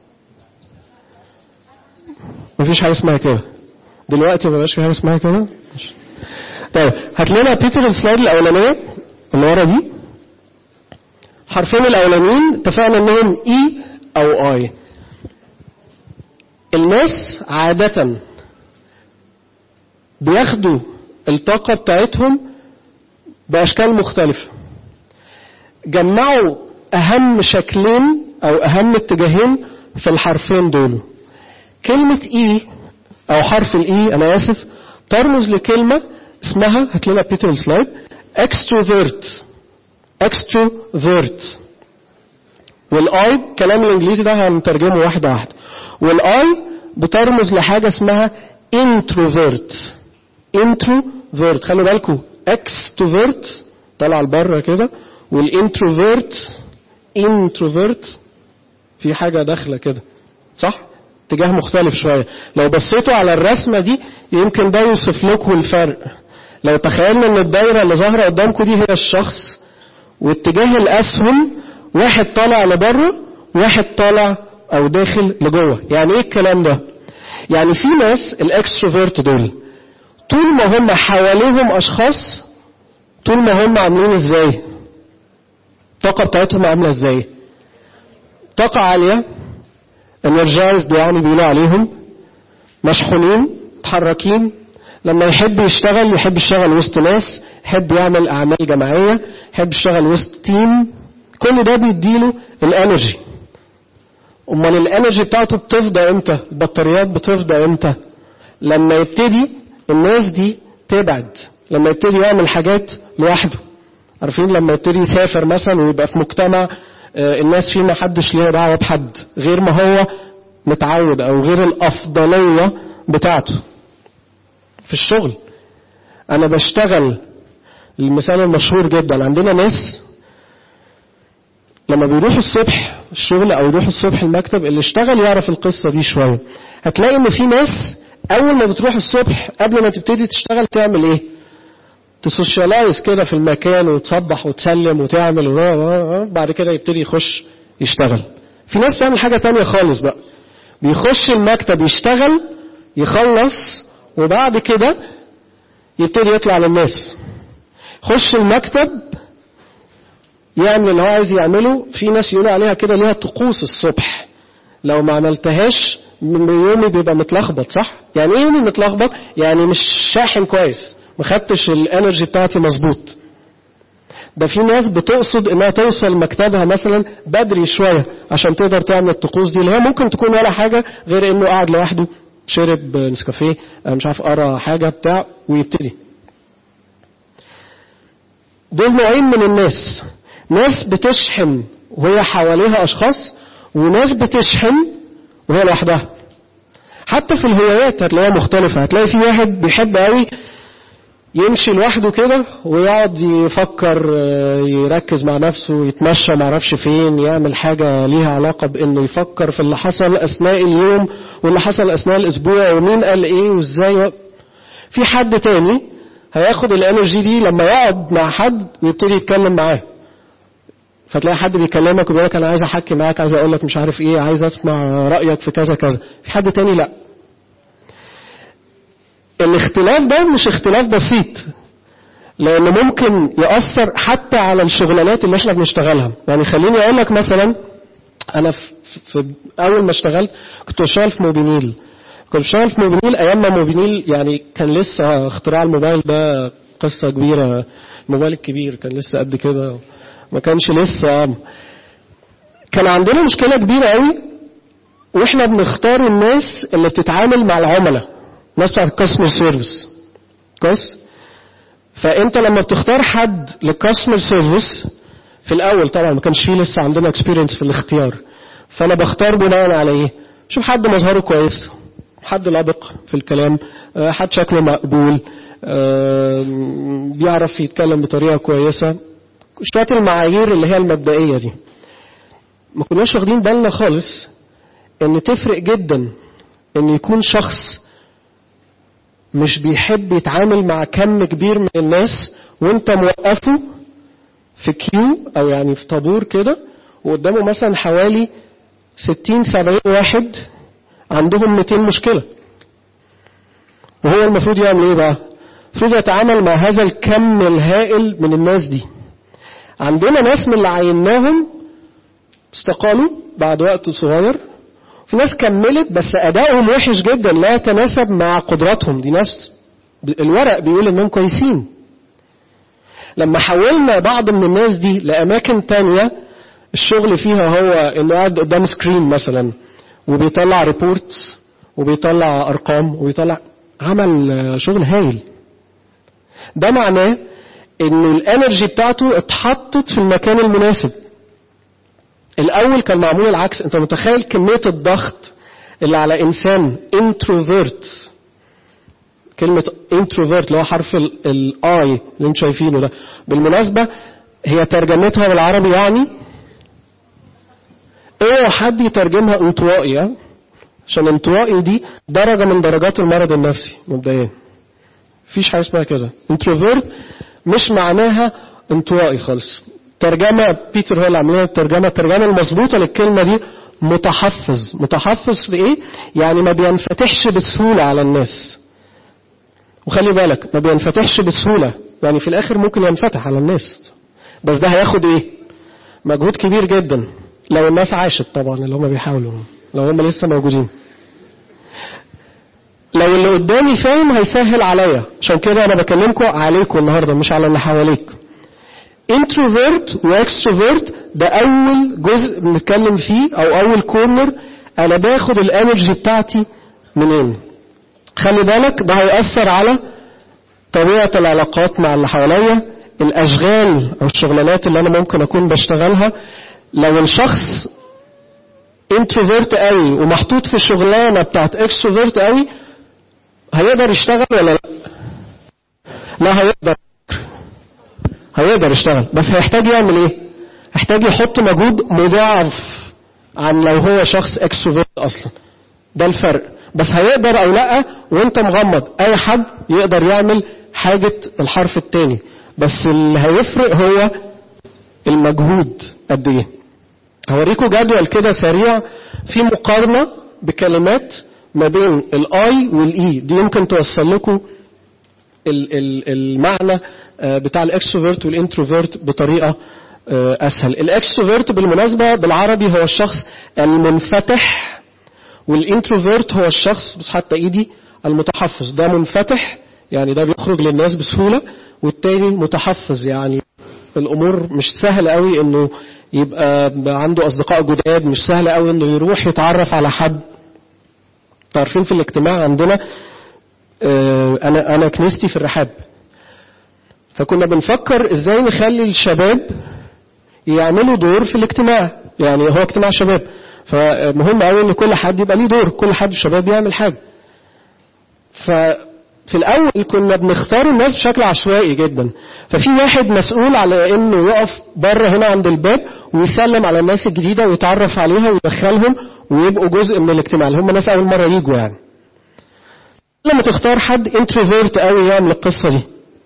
مفيش حاجه اسمها كده دلوقتي ما بقاش في حاجه اسمها كده طيب هات لنا بيتر السلايد الاولانيه اللي ورا دي حرفين الاولانيين اتفقنا انهم اي او اي الناس عادة بياخدوا الطاقة بتاعتهم بأشكال مختلفة جمعوا اهم شكلين او اهم اتجاهين في الحرفين دول كلمة اي او حرف الاي انا اسف ترمز لكلمة اسمها هات لنا بيتر السلايد اكستروفيرت اكستروفيرت والاي كلام الانجليزي ده هنترجمه واحدة واحدة والاي بترمز لحاجة اسمها انتروفيرت انتروفيرت خلوا بالكم اكستروفيرت طالع لبره كده والانتروفيرت انتروفيرت في حاجة داخلة كده صح؟ اتجاه مختلف شوية لو بصيتوا على الرسمة دي يمكن ده يوصف لكم الفرق لو تخيلنا ان الدايرة اللي ظاهرة قدامكم دي هي الشخص واتجاه الاسهم واحد طالع لبره واحد طالع او داخل لجوه يعني ايه الكلام ده يعني في ناس الاكستروفيرت دول طول ما هم حواليهم اشخاص طول ما هم عاملين ازاي الطاقة بتاعتهم عاملة ازاي طاقة عالية energized يعني بيقولوا عليهم مشحونين متحركين لما يحب يشتغل يحب يشتغل وسط ناس يحب يعمل اعمال جماعية يحب يشتغل وسط تيم كل ده بيديله الانرجي امال الانرجي بتاعته بتفضى امتى البطاريات بتفضى امتى لما يبتدي الناس دي تبعد لما يبتدي يعمل حاجات لوحده عارفين لما يبتدي يسافر مثلا ويبقى في مجتمع الناس فيه ما حدش ليه دعوه بحد غير ما هو متعود او غير الافضليه بتاعته في الشغل انا بشتغل المثال المشهور جدا عندنا ناس لما بيروحوا الصبح الشغل او يروحوا الصبح المكتب اللي اشتغل يعرف القصه دي شويه هتلاقي ان في ناس اول ما بتروح الصبح قبل ما تبتدي تشتغل تعمل ايه تسوشيالايز كده في المكان وتصبح وتسلم وتعمل بعد كده يبتدي يخش يشتغل في ناس تعمل حاجة تانية خالص بقى بيخش المكتب يشتغل يخلص وبعد كده يبتدي يطلع للناس يخش المكتب يعمل اللي هو عايز يعمله في ناس يقولوا عليها كده ليها طقوس الصبح لو ما عملتهاش يومي بيبقى متلخبط صح يعني ايه يومي متلخبط يعني مش شاحن كويس ما خدتش الانرجي بتاعتي مظبوط ده في ناس بتقصد انها توصل مكتبها مثلا بدري شويه عشان تقدر تعمل الطقوس دي اللي هي ممكن تكون ولا حاجه غير انه قاعد لوحده شرب نسكافيه مش عارف قرا حاجه بتاع ويبتدي دول نوعين من الناس ناس بتشحن وهي حواليها اشخاص وناس بتشحن وهي لوحدها حتى في الهوايات هتلاقيها مختلفة هتلاقي في واحد بيحب قوي يمشي لوحده كده ويقعد يفكر يركز مع نفسه يتمشى معرفش فين يعمل حاجة ليها علاقة بانه يفكر في اللي حصل اثناء اليوم واللي حصل اثناء الاسبوع ومين قال ايه وازاي في حد تاني هياخد الانرجي دي لما يقعد مع حد ويبتدي يتكلم معاه فتلاقي حد بيكلمك وبيقول لك انا عايز احكي معاك عايز اقول لك مش عارف ايه عايز اسمع رايك في كذا كذا في حد تاني لا الاختلاف ده مش اختلاف بسيط لان ممكن ياثر حتى على الشغلانات اللي احنا بنشتغلها يعني خليني اقول لك مثلا انا في, في اول ما اشتغلت كنت بشتغل في موبينيل كنت بشتغل في موبينيل ايام ما موبينيل يعني كان لسه اختراع الموبايل ده قصه كبيره الموبايل الكبير كان لسه قد كده ما كانش لسه كان عندنا مشكله كبيره قوي واحنا بنختار الناس اللي بتتعامل مع العملاء الناس بتاعت الكاستمر سيرفيس كويس فانت لما بتختار حد للكاستمر سيرفيس في الاول طبعا ما كانش فيه لسه عندنا اكسبيرينس في الاختيار فانا بختار بناء على ايه شوف حد مظهره كويس حد لبق في الكلام حد شكله مقبول بيعرف يتكلم بطريقه كويسه شويه المعايير اللي هي المبدئيه دي ما كناش واخدين بالنا خالص ان تفرق جدا ان يكون شخص مش بيحب يتعامل مع كم كبير من الناس وانت موقفه في كيو او يعني في طابور كده وقدامه مثلا حوالي 60 70 واحد عندهم 200 مشكلة وهو المفروض يعمل ايه بقى المفروض يتعامل مع هذا الكم الهائل من الناس دي عندنا ناس من اللي عيناهم استقالوا بعد وقت صغير في ناس كملت بس أدائهم وحش جدا لا يتناسب مع قدراتهم دي ناس الورق بيقول إنهم كويسين لما حولنا بعض من الناس دي لأماكن تانية الشغل فيها هو انه قاعد قدام سكرين مثلا وبيطلع ريبورتس وبيطلع ارقام وبيطلع عمل شغل هايل ده معناه انه الانرجي بتاعته اتحطت في المكان المناسب الاول كان معمول العكس انت متخيل كميه الضغط اللي على انسان انتروفيرت كلمة انتروفيرت اللي هو حرف الاي اللي انتم شايفينه ده بالمناسبة هي ترجمتها بالعربي يعني اوعى حد يترجمها انطوائي عشان انطوائي دي درجة من درجات المرض النفسي مبدئيا مفيش حاجة اسمها كده انتروفيرت مش معناها انطوائي خالص ترجمة بيتر هو اللي عاملها الترجمة الترجمة المظبوطة للكلمة دي متحفظ متحفظ في ايه يعني ما بينفتحش بسهولة على الناس وخلي بالك ما بينفتحش بسهولة يعني في الاخر ممكن ينفتح على الناس بس ده هياخد ايه مجهود كبير جدا لو الناس عاشت طبعا اللي هم بيحاولوا لو هم لسه موجودين لو اللي قدامي فاهم هيسهل عليا عشان كده انا بكلمكم عليكم النهارده مش على اللي حواليك انتروفيرت واكستروفيرت ده اول جزء بنتكلم فيه او اول كورنر انا باخد الانرجي بتاعتي منين خلي بالك ده هيأثر على طبيعة العلاقات مع اللي حواليا الاشغال او الشغلانات اللي انا ممكن اكون بشتغلها لو الشخص انتروفيرت قوي ومحطوط في شغلانه بتاعت اكستروفيرت قوي هيقدر يشتغل ولا لا؟ لا هيقدر هيقدر يشتغل بس هيحتاج يعمل ايه؟ هيحتاج يحط مجهود مضاعف عن لو هو شخص اكستروفيرت اصلا ده الفرق بس هيقدر او لا وانت مغمض اي حد يقدر يعمل حاجة الحرف التاني بس اللي هيفرق هو المجهود قد ايه هوريكم جدول كده سريع في مقارنة بكلمات ما بين الاي والاي دي يمكن توصل لكم المعنى بتاع الاكستروفيرت والانتروفيرت بطريقة اسهل الاكستروفيرت بالمناسبة بالعربي هو الشخص المنفتح والانتروفيرت هو الشخص بس حتى ايدي المتحفظ ده منفتح يعني ده بيخرج للناس بسهولة والتاني متحفظ يعني الامور مش سهل قوي انه يبقى عنده اصدقاء جداد مش سهل قوي انه يروح يتعرف على حد تعرفين في الاجتماع عندنا انا انا كنيستي في الرحاب فكنا بنفكر ازاي نخلي الشباب يعملوا دور في الاجتماع يعني هو اجتماع شباب فمهم قوي ان كل حد يبقى ليه دور كل حد الشباب يعمل حاجه ففي الاول كنا بنختار الناس بشكل عشوائي جدا ففي واحد مسؤول على انه يقف بره هنا عند الباب ويسلم على الناس الجديده ويتعرف عليها ويدخلهم ويبقوا جزء من الاجتماع اللي هم ناس اول مره يجوا يعني لما تختار حد انتروفيرت قوي يعمل القصه دي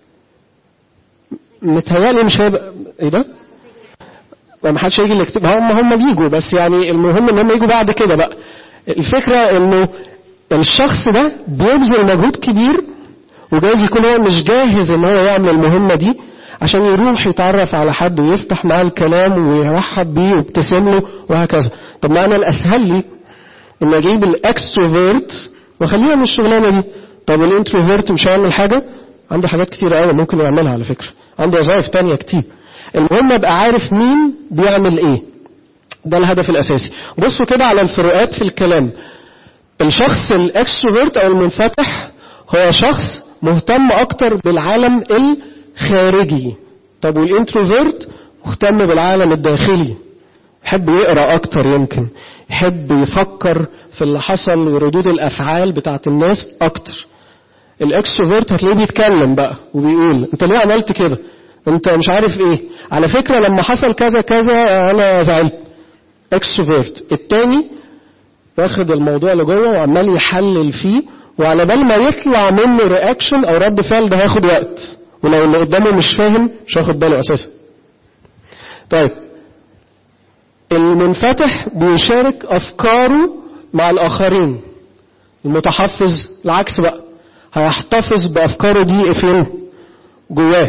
متهيألي مش هيبقى ايه ده؟ ما حدش هيجي الاجتماع هم هم بيجوا بس يعني المهم ان هم يجوا بعد كده بقى الفكره انه الشخص ده بيبذل مجهود كبير وجايز يكون هو مش جاهز ان هو يعمل المهمه دي عشان يروح يتعرف على حد ويفتح معاه الكلام ويرحب بيه ويبتسم له وهكذا طب ما انا الاسهل لي ان اجيب الاكستروفيرت واخليه من الشغلانه دي طب الانتروفيرت مش هيعمل حاجه عنده حاجات كتير قوي ممكن يعملها على فكره عنده وظائف تانية كتير المهم ابقى عارف مين بيعمل ايه ده الهدف الاساسي بصوا كده على الفروقات في الكلام الشخص الاكستروفيرت او المنفتح هو شخص مهتم اكتر بالعالم الخارجي طب والانتروفيرت مهتم بالعالم الداخلي يحب يقرا اكتر يمكن يحب يفكر في اللي حصل وردود الافعال بتاعت الناس اكتر الاكستروفيرت هتلاقيه بيتكلم بقى وبيقول انت ليه عملت كده انت مش عارف ايه على فكرة لما حصل كذا كذا انا زعلت اكستروفيرت التاني واخد الموضوع لجوه وعمال يحلل فيه وعلى بال ما يطلع منه رياكشن او رد فعل ده هياخد وقت ولو اللي قدامه مش فاهم مش هياخد باله اساسا طيب المنفتح بيشارك افكاره مع الاخرين المتحفظ العكس بقى هيحتفظ بافكاره دي فين جواه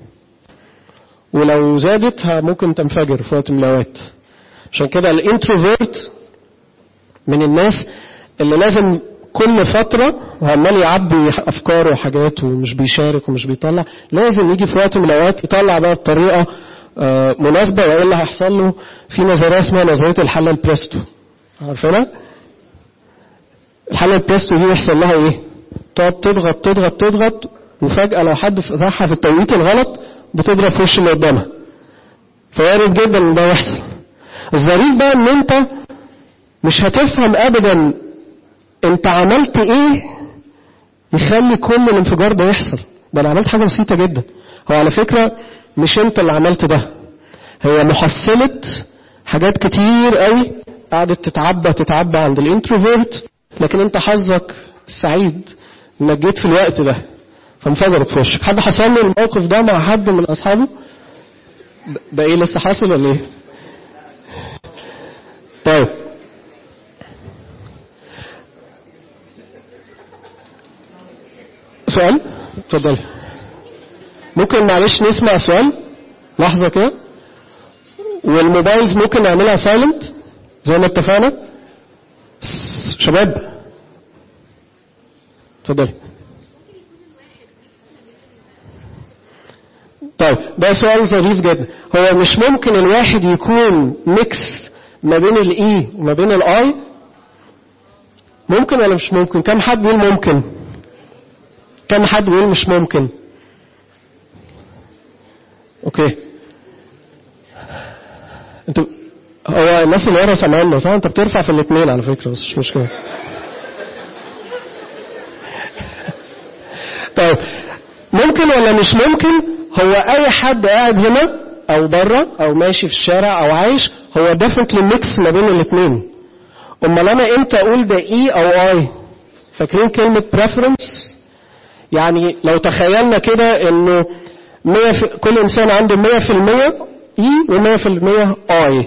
ولو زادت ممكن تنفجر في وقت من الاوقات عشان كده الانتروفيرت من الناس اللي لازم كل فترة وعمال يعبي أفكاره وحاجاته ومش بيشارك ومش بيطلع لازم يجي في وقت من الأوقات يطلع بقى بطريقة آه، مناسبة وإلا هيحصل له في نظرية اسمها نظرية الحلة البريستو عارفينها؟ الحلة البريستو دي يحصل لها إيه؟ تقعد تضغط تضغط تضغط وفجأة لو حد فتحها في التوقيت الغلط بتضرب في وش اللي قدامها فوارد جدا ان ده يحصل الظريف بقى ان انت مش هتفهم ابدا انت عملت ايه يخلي كل الانفجار ده يحصل ده انا عملت حاجه بسيطه جدا هو على فكره مش انت اللي عملت ده هي محصله حاجات كتير قوي قعدت تتعبى تتعبى عند الانتروفيرت لكن انت حظك السعيد انك جيت في الوقت ده فانفجرت في وشك حد حصل له الموقف ده مع حد من اصحابه ده ايه لسه حاصل ولا ايه طيب سؤال اتفضل ممكن معلش نسمع سؤال لحظة كده والموبايلز ممكن نعملها سايلنت زي ما اتفقنا شباب اتفضلي طيب ده سؤال ظريف جدا هو مش ممكن الواحد يكون ميكس ما بين الاي وما بين الاي ممكن ولا مش ممكن كم حد بيقول ممكن كم حد بيقول مش ممكن اوكي انت هو الناس اللي ورا سامعنا صح انت بترفع في الاثنين على فكره بس مش مشكله طيب ممكن ولا مش ممكن هو اي حد قاعد هنا او بره او ماشي في الشارع او عايش هو ديفنتلي ميكس ما بين الاثنين امال انا امتى اقول ده اي او اي فاكرين كلمه preference يعني لو تخيلنا كده انه 100 في كل انسان عنده 100% اي و100% اي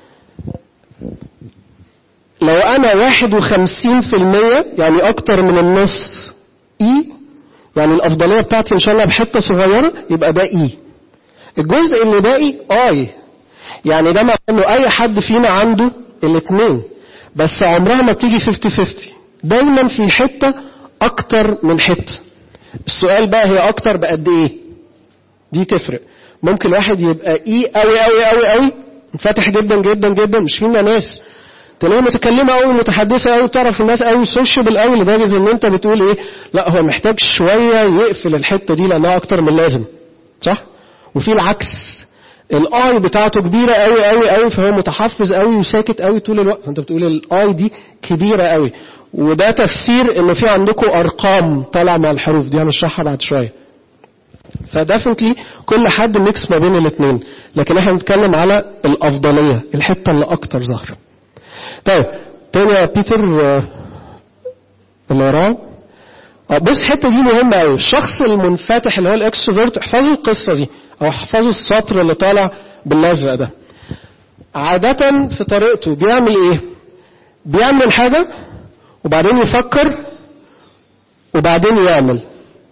لو انا 51% يعني اكتر من النص اي يعني الافضليه بتاعتي ان شاء الله بحته صغيره يبقى ده اي الجزء اللي باقي اي يعني ده معناه انه اي حد فينا عنده الاثنين بس عمرها ما بتيجي 50 50 دايما في حته اكتر من حته السؤال بقى هي اكتر بقد ايه دي تفرق ممكن واحد يبقى اي قوي قوي قوي قوي منفتح جدا جدا جدا مش فينا ناس تلاقيها متكلمة قوي متحدثة قوي تعرف الناس قوي سوشيبل قوي لدرجة ان انت بتقول ايه لا هو محتاج شوية يقفل الحتة دي لانها اكتر من اللازم صح وفي العكس الاي بتاعته كبيرة قوي قوي قوي فهو متحفظ قوي وساكت قوي طول الوقت فانت بتقول الاي دي كبيرة قوي وده تفسير ان في عندكم ارقام طالعة مع الحروف دي هنشرحها بعد شوية فديفنتلي كل حد ميكس ما بين الاثنين لكن احنا بنتكلم على الافضلية الحتة اللي اكتر ظاهرة طيب تاني يا بيتر آه، اللي وراه آه، بص الحته دي مهمه قوي الشخص المنفتح اللي هو الاكستروفيرت احفظوا القصه دي او احفظوا السطر اللي طالع بالازرق ده عادة في طريقته بيعمل ايه؟ بيعمل حاجة وبعدين يفكر وبعدين يعمل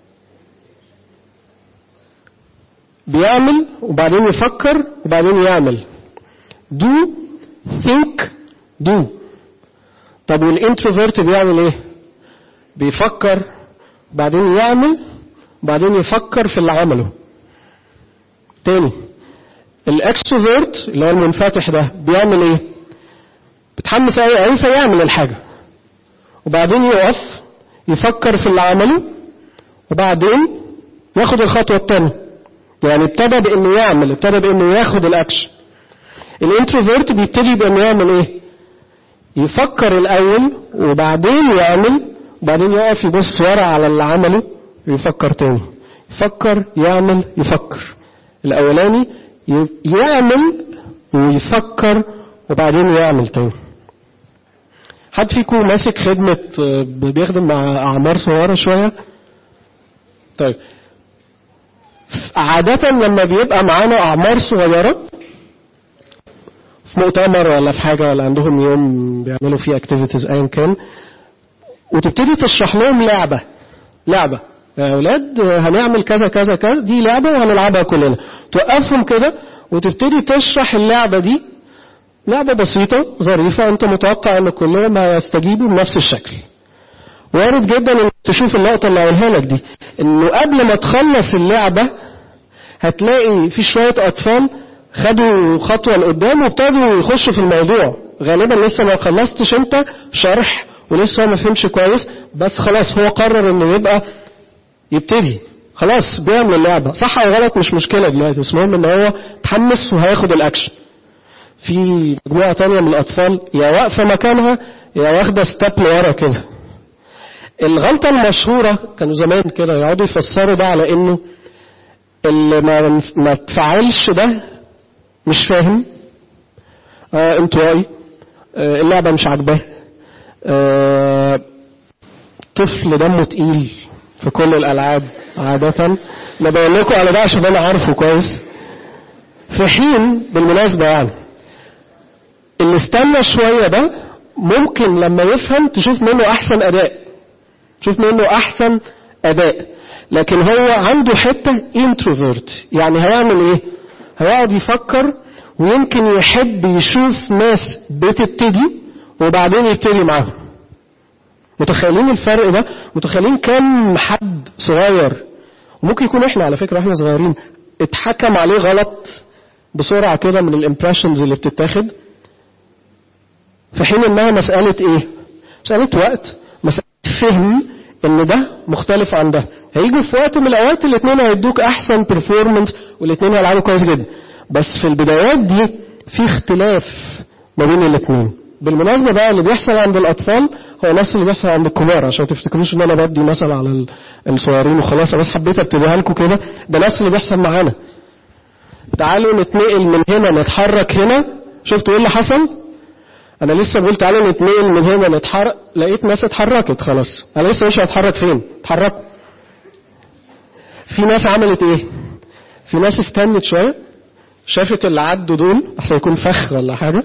بيعمل وبعدين يفكر وبعدين يعمل do think do طب والانتروفيرت بيعمل ايه بيفكر بعدين يعمل بعدين يفكر في اللي عمله تاني الاكستروفيرت اللي هو المنفتح ده بيعمل ايه بيتحمس قوي قوي فيعمل الحاجه وبعدين يقف يفكر في اللي عمله وبعدين ياخد الخطوه الثانيه يعني ابتدى بانه يعمل ابتدى بانه ياخد الاكشن الانتروفيرت بيبتدي بانه يعمل ايه يفكر الاول وبعدين يعمل وبعدين يقف يبص ورا على اللي عمله ويفكر تاني يفكر يعمل يفكر الاولاني ي- يعمل ويفكر وبعدين يعمل تاني حد فيكم ماسك خدمة آه، بيخدم مع أعمار صغيرة شوية؟ طيب عادة لما بيبقى معانا أعمار صغيرة في مؤتمر ولا في حاجة ولا عندهم يوم بيعملوا فيه اكتيفيتيز أيا كان وتبتدي تشرح لهم لعبة لعبة يا أولاد هنعمل كذا كذا كذا دي لعبة وهنلعبها كلنا توقفهم كده وتبتدي تشرح اللعبة دي لعبة بسيطة ظريفة أنت متوقع أن كلهم هيستجيبوا بنفس الشكل وارد جدا انك تشوف اللقطة اللي قولها لك دي انه قبل ما تخلص اللعبة هتلاقي في شوية اطفال خدوا خطوة لقدام وابتدوا يخشوا في الموضوع غالبا لسه ما خلصتش انت شرح ولسه هو ما فهمش كويس بس خلاص هو قرر انه يبقى يبتدي خلاص بيعمل اللعبة صح او غلط مش مشكلة دلوقتي بس المهم ان هو اتحمس وهياخد الاكشن في مجموعة تانية من الأطفال يا واقفة مكانها يا واخدة ستيب لورا كده الغلطة المشهورة كانوا زمان كده يقعدوا يفسروا ده على إنه اللي ما ما تفعلش ده مش فاهم آه انطوائي آه اللعبة مش عاجباه آه طفل دمه تقيل في كل الألعاب عادة ببين لكم على ده عشان أنا عارفه كويس في حين بالمناسبة يعني اللي استنى شوية ده ممكن لما يفهم تشوف منه أحسن أداء تشوف منه أحسن أداء لكن هو عنده حتة انتروفيرت يعني هيعمل إيه؟ هيقعد يفكر ويمكن يحب يشوف ناس بتبتدي وبعدين يبتدي معاهم متخيلين الفرق ده متخيلين كم حد صغير وممكن يكون احنا على فكرة احنا صغيرين اتحكم عليه غلط بسرعة كده من الامبريشنز اللي بتتاخد في حين انها مسألة ايه مسألة وقت مسألة فهم ان ده مختلف عن ده هيجوا في وقت من الاوقات الاثنين هيدوك احسن performance والاثنين هيلعبوا كويس جدا بس في البدايات دي في اختلاف ما بين الاثنين بالمناسبة بقى اللي بيحصل عند الأطفال هو نفس اللي بيحصل عند الكبار عشان ما تفتكروش إن أنا بدي مثل على ال- الصغيرين وخلاص أنا بس حبيت أبتديها لكم كده ده نفس اللي بيحصل معانا تعالوا نتنقل من هنا نتحرك هنا شفتوا إيه اللي حصل؟ أنا لسه بقول تعالوا نتنقل من هنا نتحرك لقيت ناس اتحركت خلاص أنا لسه مش هتحرك فين؟ اتحركوا في ناس عملت إيه؟ في ناس استنت شوية شافت اللي عدوا دول أحسن يكون فخ ولا حاجة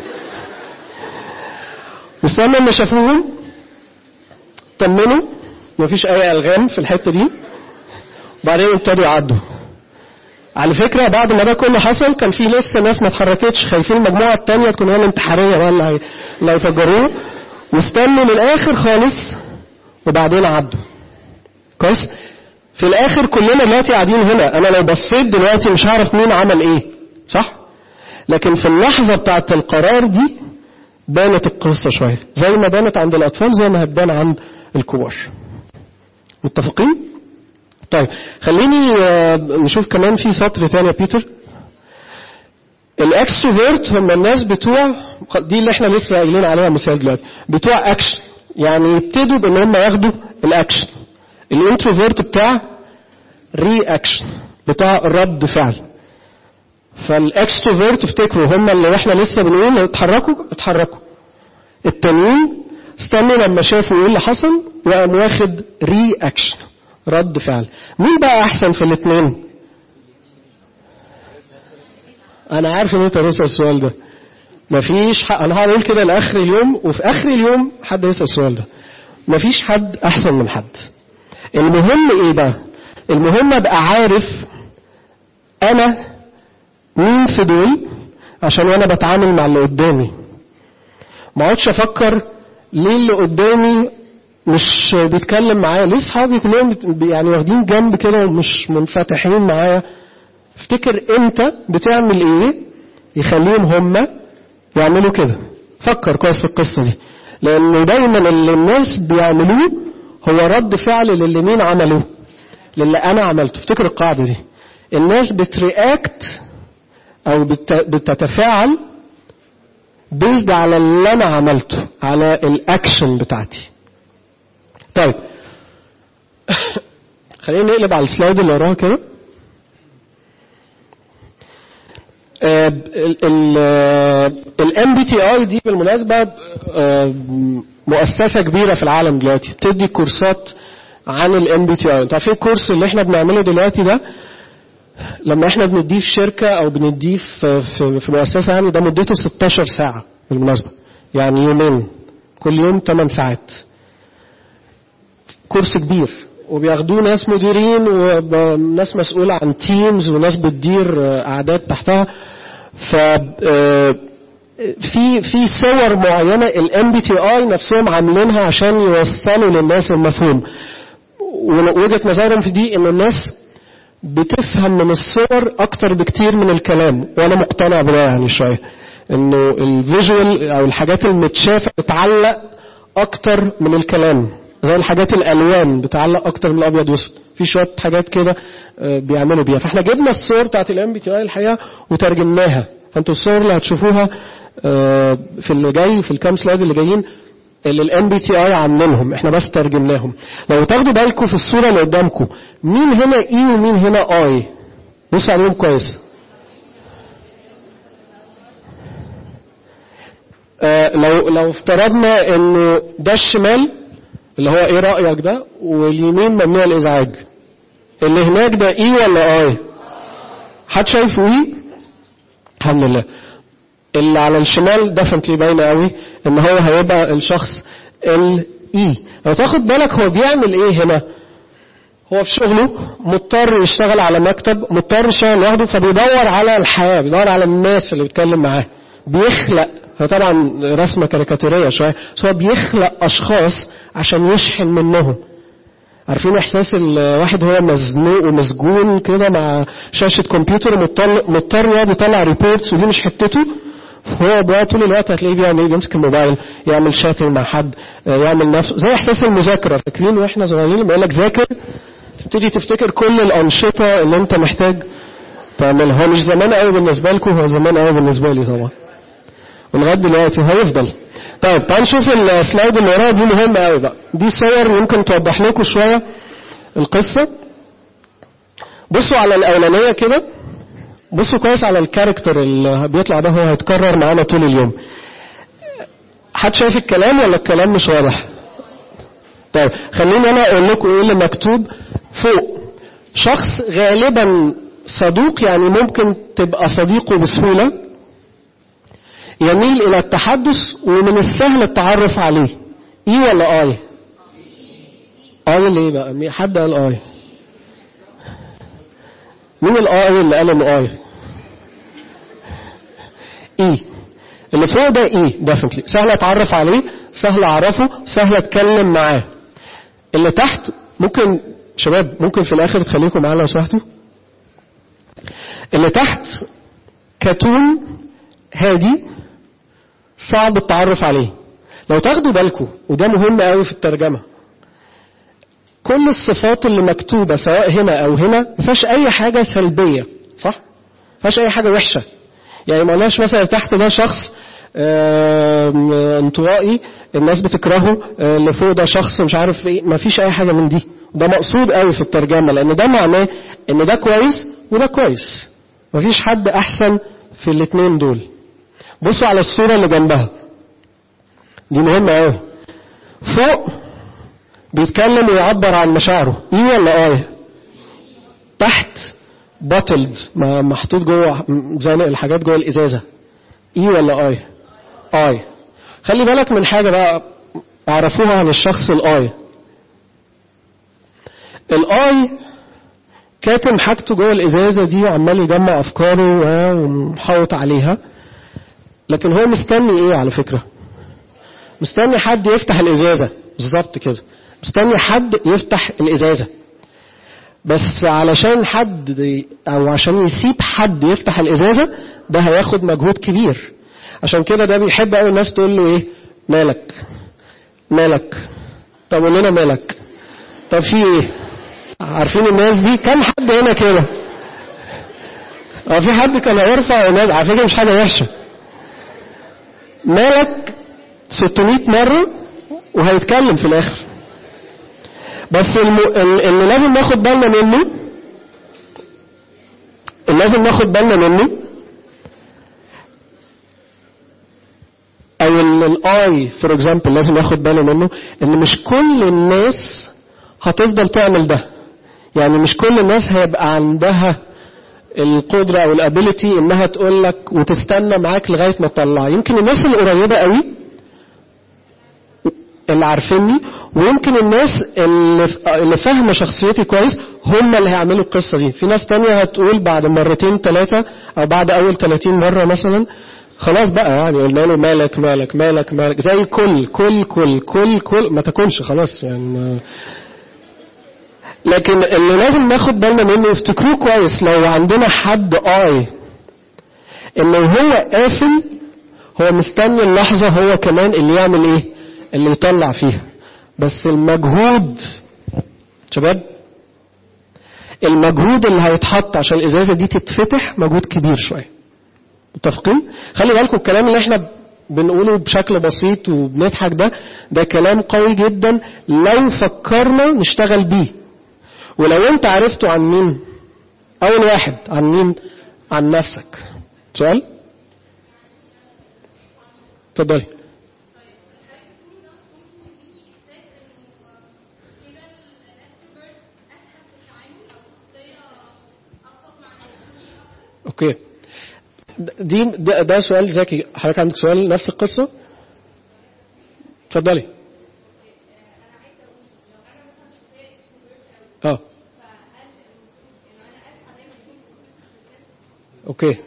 واستنى لما شافوهم طمنوا مفيش اي الغام في الحته دي وبعدين ابتدوا يعدوا على فكرة بعد ما ده كله حصل كان في لسه ناس ما اتحركتش خايفين المجموعة التانية تكون هي الانتحارية بقى اللي هي- اللي هيفجروه واستنوا للآخر خالص وبعدين عدوا كويس في الآخر كلنا دلوقتي قاعدين هنا أنا لو بصيت دلوقتي مش هعرف مين عمل إيه صح؟ لكن في اللحظة بتاعت القرار دي بانت القصة شوية زي ما بانت عند الأطفال زي ما هتبان عند الكبار متفقين؟ طيب خليني آه، نشوف كمان في سطر تاني يا بيتر الاكستروفيرت هم الناس بتوع دي اللي احنا لسه قايلين عليها مثال دلوقتي بتوع اكشن يعني يبتدوا بان هم ياخدوا الاكشن الانتروفيرت بتاع ري اكشن بتاع رد فعل فالاكستروفيرت افتكروا هم اللي احنا لسه بنقول اتحركوا اتحركوا التانيين استنوا لما شافوا ايه اللي حصل وقام واخد ري اكشن رد فعل مين بقى احسن في الاثنين انا عارف ان انت هتسال السؤال ده مفيش حق انا هقول كده لاخر اليوم وفي اخر اليوم حد يسال السؤال ده مفيش حد احسن من حد المهم ايه بقى المهم ابقى عارف انا مين في دول عشان وانا بتعامل مع اللي قدامي ما اقعدش افكر ليه اللي قدامي مش بيتكلم معايا ليه اصحابي كلهم بت- يعني واخدين جنب كده ومش منفتحين معايا افتكر انت بتعمل ايه يخليهم هم يعملوا كده فكر كويس في القصه دي لانه دايما اللي الناس بيعملوه هو رد فعل للي مين عملوه للي انا عملته افتكر القاعده دي الناس بترياكت او بت- بتتفاعل بيزد على اللي انا عملته على الاكشن بتاعتي طيب خلينا نقلب على السلايد اللي وراها كده الام بي تي اي دي بالمناسبه آه، مؤسسه كبيره في العالم دلوقتي بتدي كورسات عن الام بي تي اي انتوا عارفين الكورس اللي احنا بنعمله دلوقتي ده لما احنا بنديه في شركه او بنديه في في, في مؤسسه يعني ده مدته 16 ساعه بالمناسبه يعني يومين كل يوم 8 ساعات كورس كبير وبياخدوه ناس مديرين وناس مسؤولة عن تيمز وناس بتدير آه، أعداد تحتها ف آه، في في صور معينة الام بي تي اي نفسهم عاملينها عشان يوصلوا للناس المفهوم ووجهة نظرهم في دي ان الناس بتفهم من الصور اكتر بكتير من الكلام وانا مقتنع بده يعني شويه انه الفيجوال او الحاجات المتشافه بتعلق اكتر من الكلام زي الحاجات الالوان بتعلق اكتر من الابيض واسود في شويه حاجات كده آه، بيعملوا بيها فاحنا جبنا الصور بتاعت الام بي تي اي الحقيقه وترجمناها فانتوا الصور اللي هتشوفوها آه، في اللي جاي في الكام سلايد اللي جايين اللي الام بي تي اي عاملينهم احنا بس ترجمناهم لو تاخدوا بالكم في الصوره اللي قدامكم مين هنا اي ومين هنا اي بصوا عليهم كويس آه، لو لو افترضنا انه ده الشمال اللي هو ايه رايك ده واليمين ممنوع الازعاج اللي هناك ده اي ولا اي حد شايفه اي الحمد لله اللي على الشمال ديفنتلي باينه قوي ان هو هيبقى الشخص الاي لو تاخد بالك هو بيعمل ايه هنا هو في شغله مضطر يشتغل على مكتب مضطر يشتغل لوحده فبيدور على الحياه بيدور على الناس اللي بيتكلم معاه بيخلق هو طبعا رسمه كاريكاتوريه شويه بس هو بيخلق اشخاص عشان يشحن منهم عارفين احساس الواحد هو مزنوق ومسجون كده مع شاشه كمبيوتر مضطر مضطر يقعد يطلع ريبورتس ودي مش حتته هو بقى طول الوقت هتلاقيه بيعمل ايه بيمسك الموبايل يعمل شاتنج مع حد آه، يعمل نفسه زي احساس المذاكره فاكرين واحنا صغيرين لما يقول لك ذاكر تبتدي تفتكر كل الانشطه اللي انت محتاج تعملها هو مش زمان قوي بالنسبه لكم هو زمان قوي بالنسبه لي طبعا ولغايه دلوقتي هيفضل طيب تعال نشوف السلايد اللي وراها دي مهمه قوي بقى دي صور يمكن توضح لكم شويه القصه بصوا على الاولانيه كده بصوا كويس على الكاركتر اللي بيطلع ده هو هيتكرر معانا طول اليوم حد شايف الكلام ولا الكلام مش واضح طيب خليني انا اقول لكم ايه اللي مكتوب فوق شخص غالبا صدوق يعني ممكن تبقى صديقه بسهولة يميل الى التحدث ومن السهل التعرف عليه ايه ولا اي اي ليه بقى مين- حد قال اي مين الاي اللي قال انه اي اي اللي فوق ده اي ديفنتلي سهل اتعرف عليه سهل اعرفه سهل اتكلم معاه اللي تحت ممكن شباب ممكن في الاخر تخليكم معانا لو سمحتوا اللي تحت كتون هادي صعب التعرف عليه لو تاخدوا بالكم وده مهم قوي في الترجمه كل الصفات اللي مكتوبة سواء هنا أو هنا ما فيهاش أي حاجة سلبية صح؟ ما فيهاش أي حاجة وحشة يعني ما قلناش مثلا تحت ده شخص آم، انطوائي الناس بتكرهه آه، اللي فوق ده شخص مش عارف ايه ما فيش اي حاجه من دي ده مقصود قوي في الترجمه لان ده معناه ان ده كويس وده كويس ما فيش حد احسن في الاثنين دول بصوا على الصوره اللي جنبها دي مهمه قوي فوق بيتكلم ويعبر عن مشاعره ايه ولا ايه تحت باتلد محطوط جوه زانق الحاجات جوه الازازه ايه ولا اي اي خلي بالك من حاجه بقى اعرفوها عن الشخص الاي الاي كاتم حاجته جوه الازازه دي وعمال يجمع افكاره ومحوط عليها لكن هو مستني ايه على فكره مستني حد يفتح الازازه بالظبط كده مستني حد يفتح الازازه بس علشان حد او عشان يسيب حد يفتح الازازه ده هياخد مجهود كبير عشان كده ده بيحب قوي الناس تقول له ايه مالك مالك طب قول لنا مالك طب في ايه عارفين الناس دي كم حد هنا كده اه في حد كان هيرفع الناس على فكره مش حاجه وحشه مالك 600 مره وهيتكلم في الاخر بس الم... اللي لازم ناخد بالنا منه اللي لازم ناخد بالنا منه او الاي فور اكزامبل لازم ياخد باله منه ان مش كل الناس هتفضل تعمل ده يعني مش كل الناس هيبقى عندها القدره او الابيليتي انها تقول لك وتستنى معاك لغايه ما تطلع يمكن الناس القريبه قوي اللي عارفيني ويمكن الناس اللي اللي فاهمه شخصيتي كويس هم اللي هيعملوا القصه دي في ناس تانية هتقول بعد مرتين ثلاثه او بعد اول 30 مره مثلا خلاص بقى يعني قلنا له مالك مالك مالك مالك زي كل كل كل كل كل ما تاكلش خلاص يعني ما لكن اللي لازم ناخد بالنا منه افتكروه كويس لو عندنا حد اي انه هو قافل هو مستني اللحظة هو كمان اللي يعمل ايه اللي يطلع فيها بس المجهود شباب المجهود اللي هيتحط عشان الازازة دي تتفتح مجهود كبير شوية متفقين خلي بالكم الكلام اللي احنا بنقوله بشكل بسيط وبنضحك ده ده كلام قوي جدا لو فكرنا نشتغل بيه ولو انت عرفته عن مين اول واحد عن مين عن نفسك سؤال اتفضلي اوكي دي ده, ده سؤال ذكي حضرتك عندك سؤال نفس القصه اتفضلي اه اوكي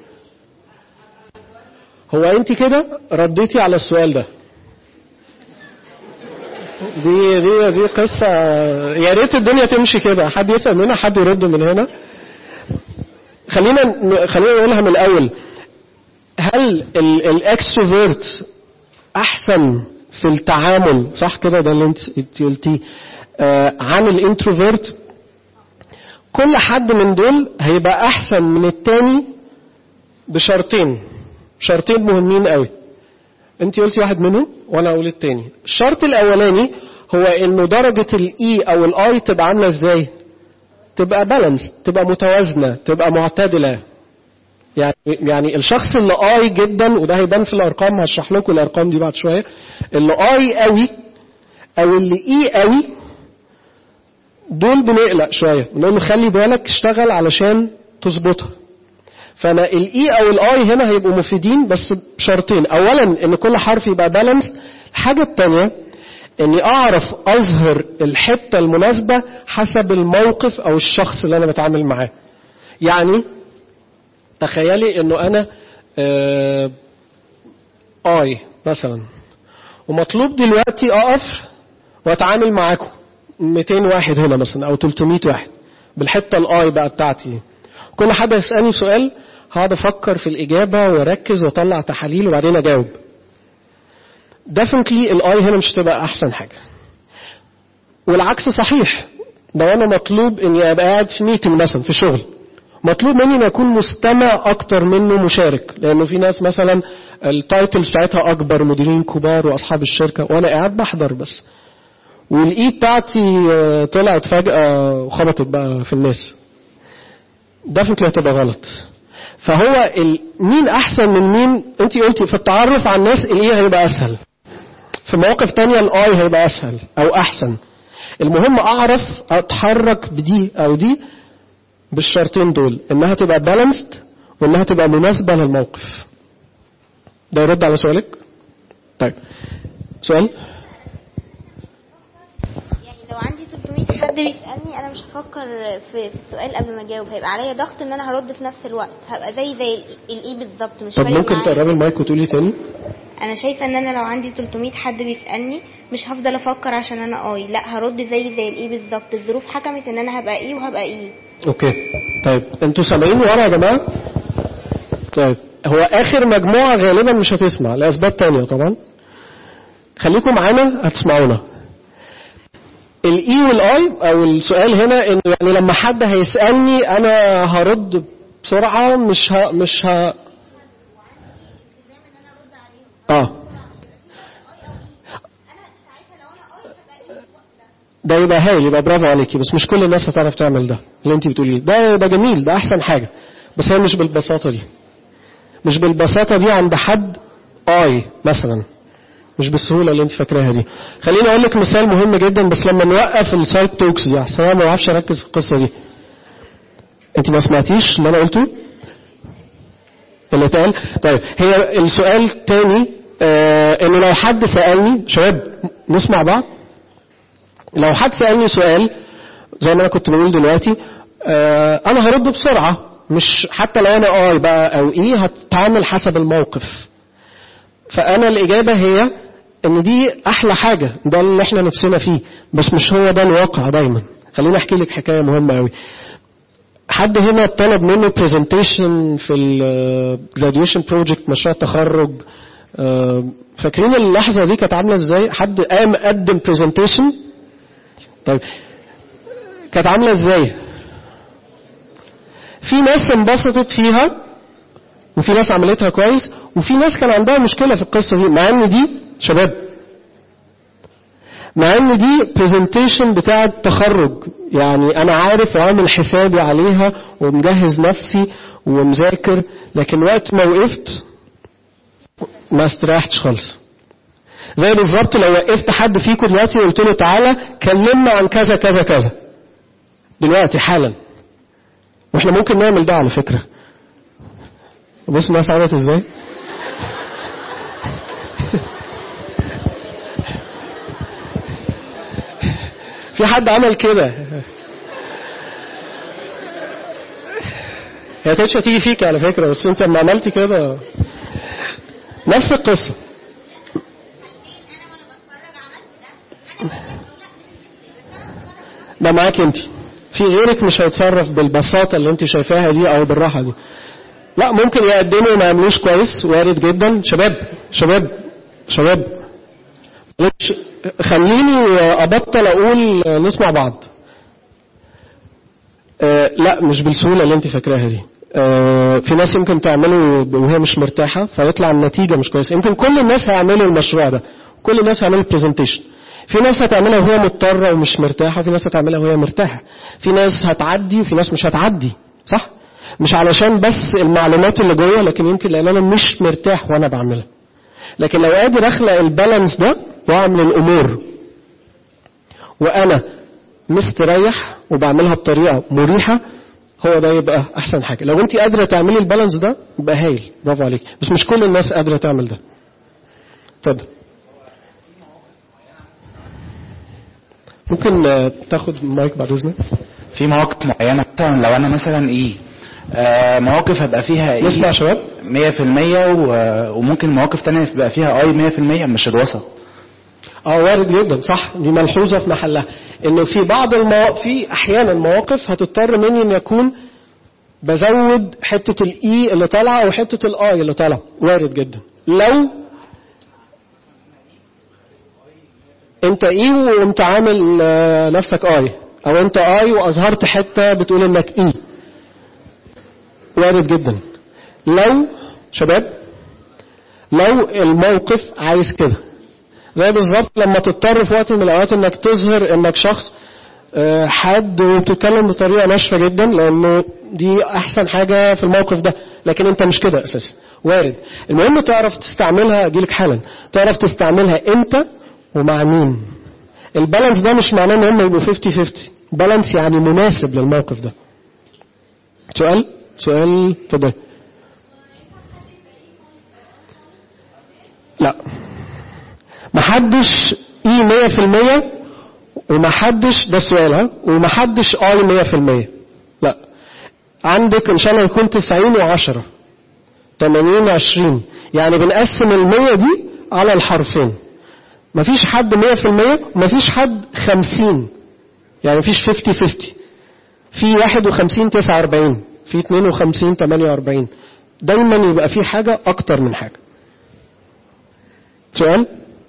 هو انت كده رديتي على السؤال ده دي دي دي قصة يا ريت الدنيا تمشي كده حد يسأل من هنا حد يرد من هنا خلينا خلينا نقولها من الأول هل الاكستروفيرت أحسن في التعامل صح كده ده اللي انت قلتيه آه عن الانتروفيرت كل حد من دول هيبقى أحسن من التاني بشرطين شرطين مهمين قوي انت قلتي واحد منهم وانا اقول التاني الشرط الاولاني هو انه درجة الاي او الاي تبقى عاملة ازاي تبقى بالانس تبقى متوازنة تبقى معتدلة يعني يعني الشخص اللي اي جدا وده هيبان في الارقام هشرح لكم الارقام دي بعد شوية اللي اي قوي او اللي اي قوي دول بنقلق شوية بنقول له خلي بالك اشتغل علشان تظبطها فانا الاي او الاي هنا هيبقوا مفيدين بس بشرطين اولا ان كل حرف يبقى بالانس الحاجه الثانيه اني اعرف اظهر الحته المناسبه حسب الموقف او الشخص اللي انا بتعامل معاه يعني تخيلي انه انا آه اي مثلا ومطلوب دلوقتي اقف واتعامل معاكم 200 واحد هنا مثلا او 300 واحد بالحته الاي بقى بتاعتي كل حد يسالني سؤال هقعد افكر في الاجابه واركز واطلع تحاليل وبعدين اجاوب definitely الاي هنا مش هتبقى احسن حاجه والعكس صحيح لو انا مطلوب اني ابقى قاعد في ميتنج مثلا في شغل مطلوب مني ان اكون مستمع اكتر منه مشارك لانه في ناس مثلا التايتلز بتاعتها اكبر مديرين كبار واصحاب الشركه وانا قاعد بحضر بس والايد بتاعتي طلعت فجاه وخبطت بقى في الناس definitely هتبقى غلط فهو ال... مين احسن من مين انت قلتي في التعرف على الناس الايه هيبقى اسهل في مواقف تانية الاي هيبقى اسهل او احسن المهم اعرف اتحرك بدي او دي بالشرطين دول انها تبقى بالانسد وانها تبقى مناسبة للموقف ده يرد على سؤالك طيب سؤال يعني لو عندي 300 حد بيسالني انا مش هفكر في, في السؤال قبل ما اجاوب هيبقى عليا ضغط ان انا هرد في نفس الوقت هبقى زي زي الاي بالظبط مش طب فارق ممكن معايا. تقربي المايك وتقولي تاني انا شايفه ان انا لو عندي 300 حد بيسالني مش هفضل افكر عشان انا اي لا هرد زي زي الاي بالظبط الظروف حكمت ان انا هبقى اي وهبقى اي اوكي طيب انتوا سامعين ورا يا جماعه طيب هو اخر مجموعه غالبا مش هتسمع لاسباب تانية طبعا خليكم معانا هتسمعونا الاي والاي او السؤال هنا انه يعني لما حد هيسالني انا هرد بسرعه مش ها مش ها اه ده يبقى هايل يبقى برافو عليكي بس مش كل الناس هتعرف تعمل ده اللي انت بتقوليه ده ده جميل ده احسن حاجه بس هي مش بالبساطه دي مش بالبساطه دي عند حد اي مثلا مش بالسهوله اللي انت فاكراها دي خليني اقول لك مثال مهم جدا بس لما نوقف السايد توكس دي احسن انا ما بعرفش اركز في القصه دي انت ما سمعتيش اللي انا قلته اللي اتقال طيب هي السؤال تاني آه انه لو حد سالني شباب نسمع بعض لو حد سالني سؤال زي ما انا كنت بقول دلوقتي آه انا هرد بسرعه مش حتى لو انا اي بقى او ايه هتتعامل حسب الموقف فانا الاجابه هي ان دي احلى حاجه ده اللي احنا نفسنا فيه بس مش هو ده الواقع دايما خليني احكي لك حكايه مهمه قوي حد هنا طلب منه برزنتيشن في الجراديويشن بروجكت مشروع تخرج آه، فاكرين اللحظه دي كانت عامله ازاي حد قام قدم برزنتيشن طيب كانت عامله ازاي في ناس انبسطت فيها وفي ناس عملتها كويس وفي ناس كان عندها مشكله في القصه دي مع ان دي شباب مع ان دي برزنتيشن بتاعه تخرج يعني انا عارف وعامل حسابي عليها ومجهز نفسي ومذاكر لكن وقت ما وقفت ما استريحتش خالص زي بالظبط لو وقفت حد فيكم دلوقتي وقلت له تعالى كلمنا عن كذا كذا كذا دلوقتي حالا واحنا ممكن نعمل ده على فكره بص الناس عملت ازاي في حد عمل كده هي كانتش هتيجي فيك على فكره بس انت لما عملتي كده نفس القصه ده معاك انت في غيرك مش هيتصرف بالبساطه اللي انت شايفاها دي او بالراحه دي لا ممكن يقدموا وما يعملوش كويس وارد جدا شباب شباب شباب معلش، خليني ابطل اقول نسمع بعض آه، لا مش بالسهوله اللي انت فاكراها دي آه، في ناس يمكن تعمله وهي مش مرتاحه فيطلع النتيجه مش كويسه يمكن كل الناس هيعملوا المشروع ده كل الناس هيعملوا البرزنتيشن في ناس هتعملها وهي مضطره ومش مرتاحه وفي ناس هتعملها وهي مرتاحه في ناس هتعدي وفي ناس مش هتعدي صح مش علشان بس المعلومات اللي جوه لكن يمكن لان انا مش مرتاح وانا بعملها لكن لو قادر اخلق البالانس ده واعمل الامور وانا مستريح وبعملها بطريقه مريحه هو ده يبقى احسن حاجه لو انت قادره تعملي البالانس ده يبقى هايل برافو عليك بس مش كل الناس قادره تعمل ده اتفضل ممكن آه، تاخد مايك بعد اذنك في مواقف معينة مثلا لو أنا مثلا إيه آه مواقف هبقى فيها إيه نسمع يا شباب 100% و- وممكن مواقف تانية يبقى فيها أي 100% مش الوسط اه وارد جدا صح دي ملحوظه في محلها انه في بعض المواقف في احيانا مواقف هتضطر مني ان يكون بزود حته الاي اللي طالعه او حته الاي اللي طالعه وارد جدا لو انت اي وانت عامل آه، نفسك اي او انت اي واظهرت حته بتقول انك اي وارد جدا لو شباب لو الموقف عايز كده زي بالظبط لما تضطر في وقت من الاوقات انك تظهر انك شخص آه، حاد وبتتكلم بطريقه ناشفه جدا لانه دي احسن حاجه في الموقف ده لكن انت مش كده اساسا وارد المهم تعرف تستعملها اجيلك حالا تعرف تستعملها امتى ومع مين البالانس ده مش معناه ان هم يبقوا 50 50 بالانس يعني مناسب للموقف ده سؤال سؤال اتفضل لا محدش اي 100% ومحدش ده السؤال ها ومحدش اي 100% لا عندك ان شاء الله يكون 90 و10 80 20 يعني بنقسم ال 100 دي على الحرفين مفيش حد 100% ومفيش حد 50 يعني مفيش 50 50 في 51 49 في 52 48 دايما يبقى في حاجة أكتر من حاجة سؤال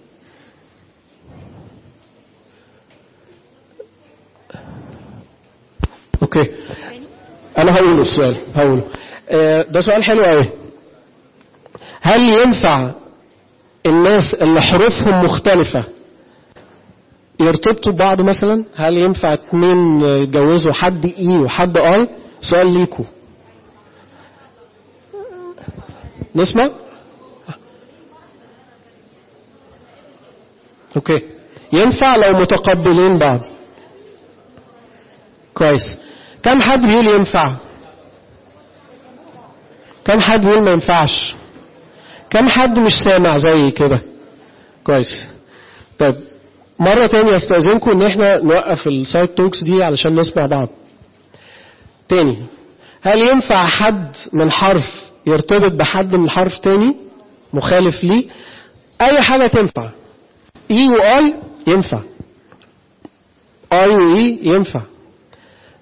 اوكي انا هقول السؤال هقوله آه، ده سؤال حلو قوي هل ينفع الناس اللي حروفهم مختلفة يرتبطوا ببعض مثلا هل ينفع اتنين يتجوزوا حد اي وحد اي سؤال ليكوا نسمع اوكي ينفع لو متقبلين بعض كويس كم حد بيقول ينفع كم حد بيقول ما ينفعش كم حد مش سامع زي كده كويس طيب مرة تانية استأذنكم ان احنا نوقف السايد توكس دي علشان نسمع بعض تاني هل ينفع حد من حرف يرتبط بحد من حرف تاني مخالف ليه اي حاجة تنفع اي واي ينفع اي واي ينفع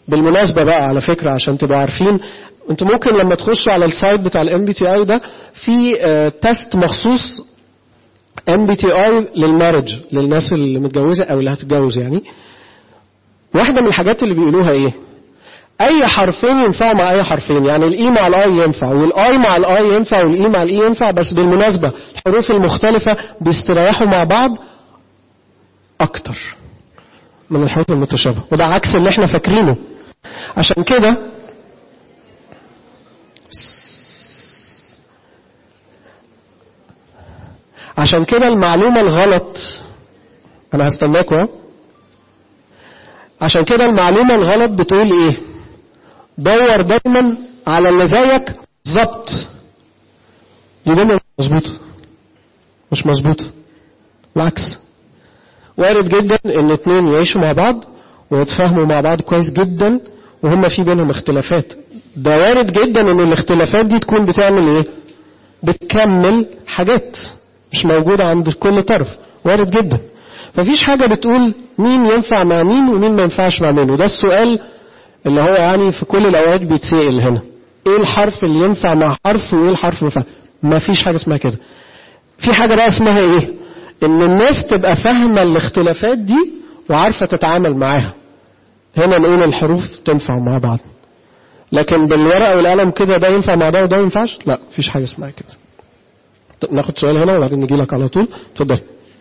بالمناسبة بقى على فكرة عشان تبقوا عارفين انتوا ممكن لما تخشوا على السايت بتاع الام بي تي اي ده في آه، تيست مخصوص ام بي تي اي للمارج للناس اللي متجوزة او اللي هتتجوز يعني واحدة من الحاجات اللي بيقولوها ايه اي حرفين ينفعوا مع اي حرفين يعني الاي مع الاي ينفع والاي مع الاي ينفع والاي مع الاي ينفع بس بالمناسبة الحروف المختلفة بيستريحوا مع بعض اكتر من الحروف المتشابهة وده عكس اللي احنا فاكرينه عشان كده عشان كده المعلومة الغلط انا هستناكوا ها؟ عشان كده المعلومة الغلط بتقول ايه دور دايما على اللي زيك بالظبط دي دايما مش مظبوطة مش مظبوطة بالعكس وارد جدا ان اتنين يعيشوا مع بعض ويتفاهموا مع بعض كويس جدا وهم في بينهم اختلافات ده وارد جدا ان الاختلافات دي تكون بتعمل ايه بتكمل حاجات مش موجودة عند كل طرف وارد جدا مفيش حاجة بتقول مين ينفع مع مين ومين ما ينفعش مع مين وده السؤال اللي هو يعني في كل الأوقات بيتسأل هنا ايه الحرف اللي ينفع مع حرف وايه الحرف اللي ينفع مفيش حاجة اسمها كده في حاجة بقى اسمها ايه ان الناس تبقى فاهمة الاختلافات دي وعارفة تتعامل معاها هنا نقول الحروف تنفع مع بعض لكن بالورقة والقلم كده ده ينفع مع ده وده ما ينفعش لا مفيش حاجة اسمها كده طب ناخد سؤال هنا وبعدين نجي لك على طول اتفضل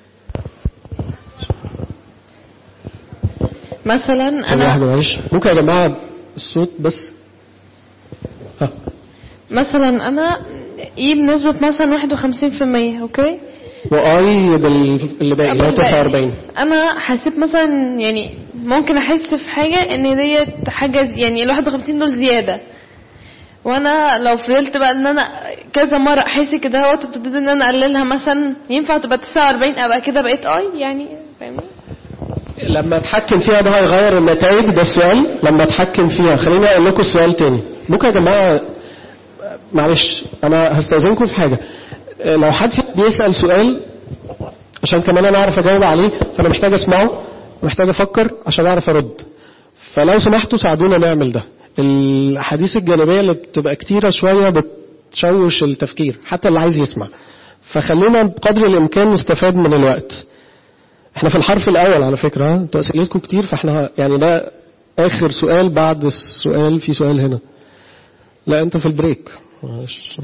مثلا ثانية واحدة انا معلش ممكن يا جماعة الصوت بس ها مثلا انا ايه بنسبة مثلا 51% اوكي واي بال- اللي باقي اللي هو 49 انا حسيت مثلا يعني ممكن احس في حاجة ان ديت حاجة ز- يعني ال 51 دول زيادة وانا لو فضلت بقى ان انا كذا مرة احس كده اهوت وابتدي ان انا اقللها مثلا ينفع تبقى 49 ابقى كده بقيت اي يعني فاهمني لما اتحكم فيها ده هيغير النتائج ده السؤال لما اتحكم فيها خليني اقول لكم السؤال تاني ممكن يا جماعه معلش انا هستاذنكم في حاجه لو حد فيكم بيسال سؤال عشان كمان انا اعرف اجاوب عليه فانا محتاج اسمعه محتاج افكر عشان اعرف ارد فلو سمحتوا ساعدونا نعمل ده الاحاديث الجانبيه اللي بتبقى كتيره شويه بتشوش التفكير حتى اللي عايز يسمع فخلونا بقدر الامكان نستفاد من الوقت احنا في الحرف الاول على فكره ها؟ انتوا اسئلتكم كتير فاحنا يعني ده اخر سؤال بعد السؤال في سؤال هنا لا انت في البريك معلش.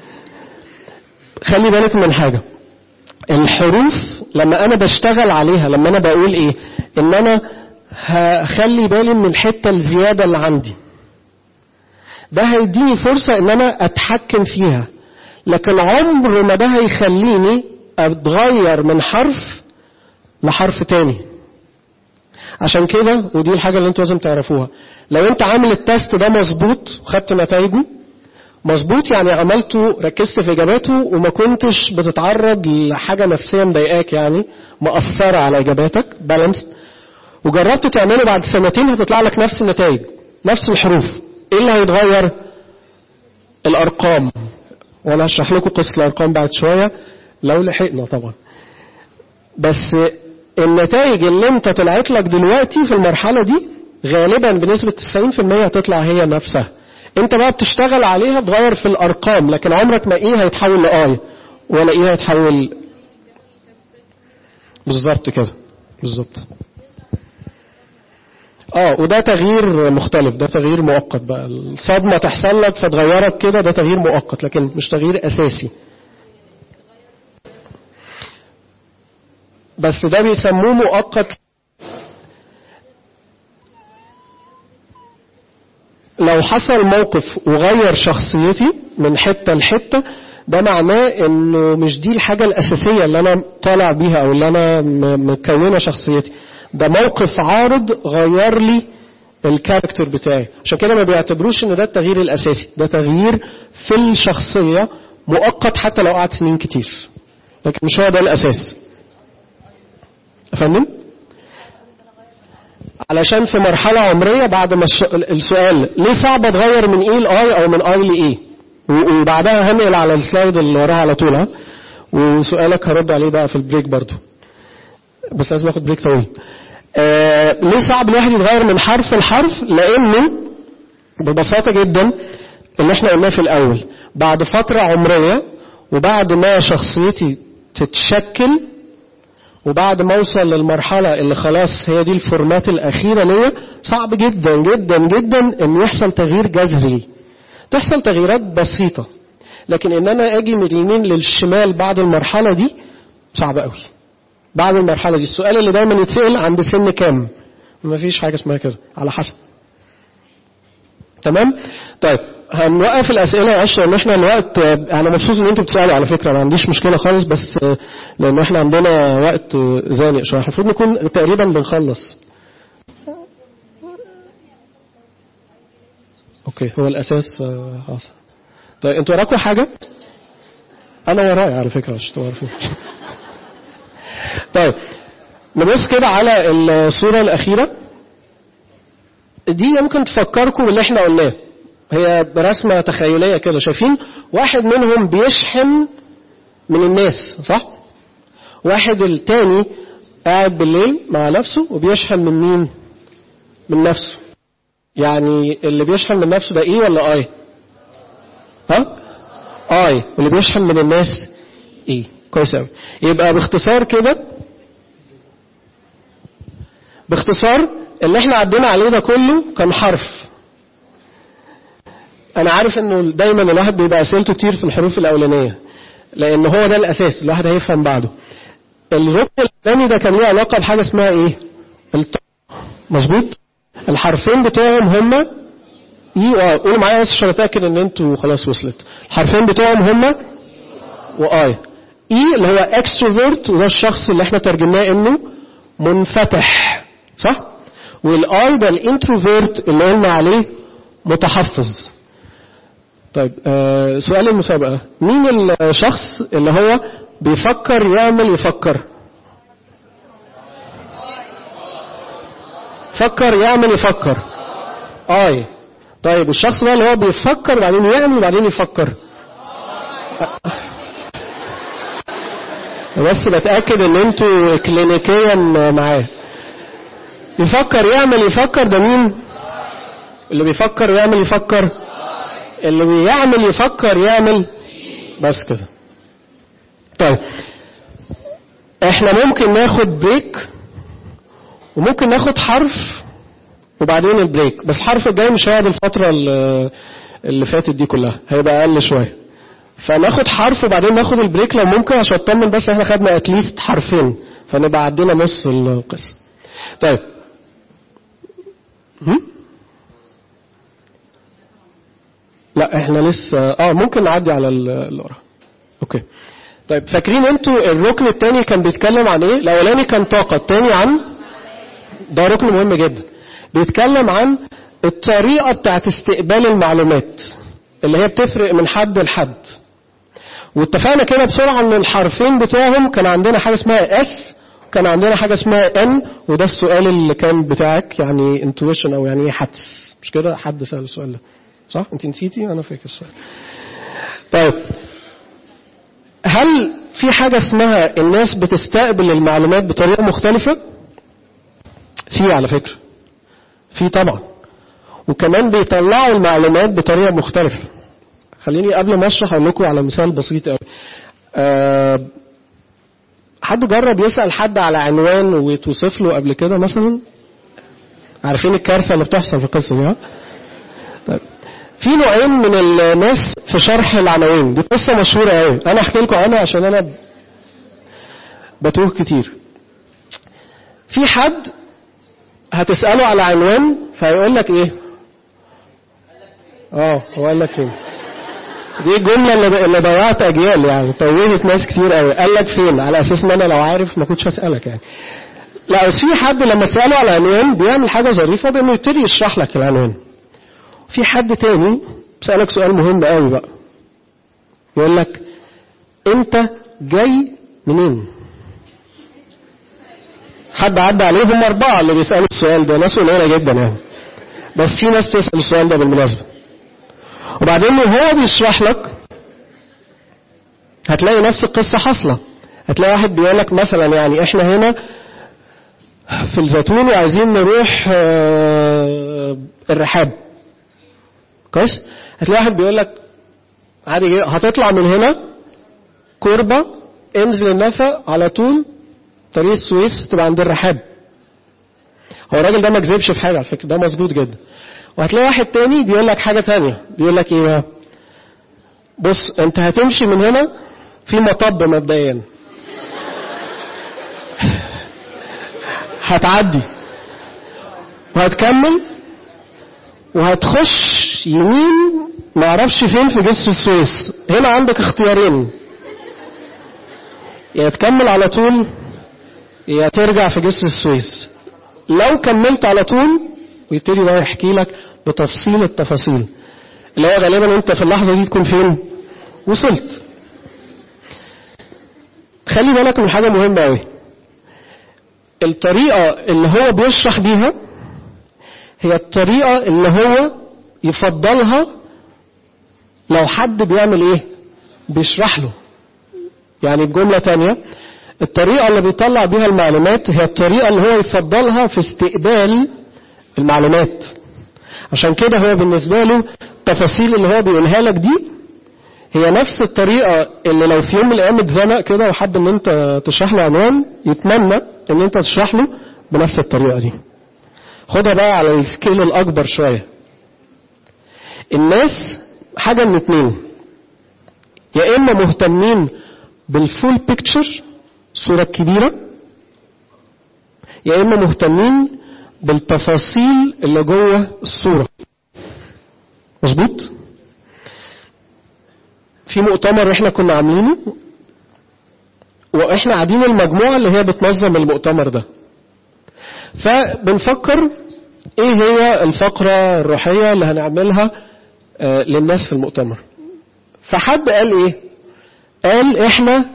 خلي بالك من حاجه الحروف لما انا بشتغل عليها لما انا بقول ايه ان انا هخلي بالي من الحته الزياده اللي عندي ده هيديني فرصه ان انا اتحكم فيها لكن عمر ما ده هيخليني اتغير من حرف لحرف تاني عشان كده ودي الحاجة اللي انتوا لازم تعرفوها لو انت عامل التست ده مظبوط وخدت نتائجه مظبوط يعني عملته ركزت في اجاباته وما كنتش بتتعرض لحاجة نفسية مضايقاك يعني مأثرة على اجاباتك بالانس وجربت تعمله بعد سنتين هتطلع لك نفس النتائج نفس الحروف ايه اللي هيتغير الارقام وانا هشرح لكم قصة الارقام بعد شوية لو لحقنا طبعا بس النتائج اللي انت طلعت لك دلوقتي في المرحلة دي غالبا بنسبة 90% هتطلع هي نفسها انت بقى بتشتغل عليها تغير في الارقام لكن عمرك ما ايه هيتحول لاي ولا ايه هيتحول بالظبط كده بالظبط اه وده تغيير مختلف ده تغيير مؤقت بقى الصدمة تحصل لك فتغيرك كده ده تغيير مؤقت لكن مش تغيير اساسي بس ده بيسموه مؤقت لو حصل موقف وغير شخصيتي من حتة لحتة ده معناه انه مش دي الحاجة الاساسية اللي انا طالع بيها او اللي انا م- مكونة شخصيتي ده موقف عارض غير لي الكاركتر بتاعي عشان كده ما بيعتبروش ان ده التغيير الاساسي ده تغيير في الشخصية مؤقت حتى لو قعد سنين كتير لكن مش هو ده الاساس فاهمين؟ علشان في مرحلة عمرية بعد ما الش- السؤال ليه صعب اتغير من ايه لاي او من اي لايه و- وبعدها هنقل على السلايد اللي وراها على طول ها وسؤالك هرد عليه بقى في البريك برضو بس لازم اخد بريك طويل آه ليه صعب الواحد يتغير من حرف لحرف لانه ببساطه جدا اللي احنا قلناه في الاول بعد فتره عمريه وبعد ما شخصيتي تتشكل وبعد ما اوصل للمرحله اللي خلاص هي دي الفورمات الاخيره ليا صعب جدا جدا جدا ان يحصل تغيير جذري تحصل تغييرات بسيطه لكن ان انا اجي من اليمين للشمال بعد المرحله دي صعب قوي بعد المرحله دي السؤال اللي دايما يتسال عند سن كام مفيش حاجه اسمها كده على حسب تمام طيب هنوقف الاسئله يا اشرف ان احنا الوقت انا مبسوط ان انتوا بتسالوا على فكره ما عنديش مشكله خالص بس لان احنا عندنا وقت زانق شويه المفروض نكون تقريبا بنخلص اوكي هو الاساس حاصل طيب انتوا وراكم حاجه انا ورايا على فكره عشان تبقوا عارفين طيب نبص كده على الصوره الاخيره دي يمكن تفكركم باللي احنا قلناه هي رسمة تخيلية كده شايفين واحد منهم بيشحن من الناس صح واحد التاني قاعد بالليل مع نفسه وبيشحن من مين من نفسه يعني اللي بيشحن من نفسه ده ايه ولا اي ها اي واللي بيشحن من الناس ايه كويس قوي يبقى باختصار كده باختصار اللي احنا عدينا عليه ده كله كان حرف انا عارف انه دايما الواحد بيبقى اسئلته كتير في الحروف الاولانيه لان هو ده الاساس الواحد هيفهم بعده الركن الثاني ده كان له علاقه بحاجه اسمها ايه الط... مظبوط الحرفين بتوعهم هما اي واي قولوا معايا بس عشان اتاكد ان انتوا خلاص وصلت الحرفين بتوعهم هما واي اي اللي هو اكستروفيرت وده الشخص اللي احنا ترجمناه انه منفتح صح والاي ده الانتروفيرت اللي قلنا عليه متحفظ طيب آه سؤال المسابقة مين الشخص اللي هو بيفكر يعمل يفكر فكر يعمل يفكر اي طيب الشخص بقى اللي هو بيفكر وبعدين يعمل وبعدين يفكر بس بتأكد ان انتوا كلينيكيا معاه يفكر يعمل يفكر ده مين اللي بيفكر يعمل يفكر اللي بيعمل يفكر يعمل بس كده طيب احنا ممكن ناخد بريك وممكن ناخد حرف وبعدين البريك بس الحرف الجاي مش هيقعد الفترة اللي فاتت دي كلها هيبقى اقل شوية فناخد حرف وبعدين ناخد البريك لو ممكن عشان اطمن بس احنا خدنا اتليست حرفين فنبقى عدينا نص القصة طيب هم؟ لا احنا لسه اه ممكن نعدي على اللي ورا اوكي طيب فاكرين انتوا الركن الثاني كان بيتكلم عن ايه الاولاني كان طاقه الثاني عن ده ركن مهم جدا بيتكلم عن الطريقه بتاعت استقبال المعلومات اللي هي بتفرق من حد لحد واتفقنا كده بسرعه ان الحرفين بتوعهم كان عندنا حاجه اسمها اس كان عندنا حاجه اسمها ان وده السؤال اللي كان بتاعك يعني انتويشن او يعني ايه حدس مش كده حد سال السؤال ده صح انت نسيتي انا فاكر السؤال طيب هل في حاجه اسمها الناس بتستقبل المعلومات بطريقه مختلفه في على فكره في طبعا وكمان بيطلعوا المعلومات بطريقه مختلفه خليني قبل ما اشرح اقول لكم على مثال بسيط قوي أه حد جرب يسال حد على عنوان وتوصف له قبل كده مثلا عارفين الكارثه اللي بتحصل في القصه دي طيب في نوعين من الناس في شرح العناوين دي قصة مشهورة قوي أنا أحكي لكم عنها عشان أنا بتوه كتير في حد هتسأله على عنوان فهيقول لك إيه اه هو قال لك فين دي الجملة اللي, اللي ضيعت أجيال يعني توهت ناس كتير قوي قال لك فين على أساس إن أنا لو عارف ما كنتش هسألك يعني لا بس في حد لما تسأله على عنوان بيعمل حاجة ظريفة بإنه يبتدي يشرح لك العنوان في حد تاني بسألك سؤال مهم قوي بقى يقول لك انت جاي منين حد عدى عليهم أربعة اللي بيسألوا السؤال ده ناس قليلة جدا يعني بس في ناس بتسأل السؤال ده بالمناسبة وبعدين وهو بيشرح لك هتلاقي نفس القصة حاصلة هتلاقي واحد بيقول لك مثلا يعني احنا هنا في الزيتون وعايزين نروح آه، الرحاب كويس هتلاقي واحد بيقول لك عادي جدا هتطلع من هنا كوربة انزل النفق على طول طريق السويس تبقى عند الرحاب هو الراجل ده ما كذبش في حاجه على فكره ده مظبوط جدا وهتلاقي واحد تاني بيقول لك حاجه تانية بيقول لك ايه بقى بص انت هتمشي من هنا في مطب مبدئيا هتعدي وهتكمل وهتخش يمين ما اعرفش فين في جسر السويس هنا عندك اختيارين يا تكمل على طول يا ترجع في جسر السويس لو كملت على طول ويبتدي بقى يحكي لك بتفصيل التفاصيل اللي هو غالبا انت في اللحظه دي تكون فين وصلت خلي بالك من حاجه مهمه قوي الطريقه اللي هو بيشرح بيها هي الطريقه اللي هو يفضلها لو حد بيعمل ايه بيشرح له يعني بجمله تانية الطريقه اللي بيطلع بيها المعلومات هي الطريقه اللي هو يفضلها في استقبال المعلومات عشان كده هو بالنسبه له التفاصيل اللي هو بيقولها لك دي هي نفس الطريقة اللي لو في يوم من الأيام اتزنق كده وحب إن أنت تشرح له عنوان يتمنى إن أنت تشرح له بنفس الطريقة دي. خدها بقى على السكيل الأكبر شوية. الناس حاجة من اتنين يا إما مهتمين بالفول بيكتشر الصورة الكبيرة يا إما مهتمين بالتفاصيل اللي جوه الصورة. مظبوط؟ في مؤتمر احنا كنا عاملينه واحنا قاعدين المجموعه اللي هي بتنظم المؤتمر ده فبنفكر ايه هي الفقره الروحيه اللي هنعملها آه، للناس في المؤتمر فحد قال ايه قال احنا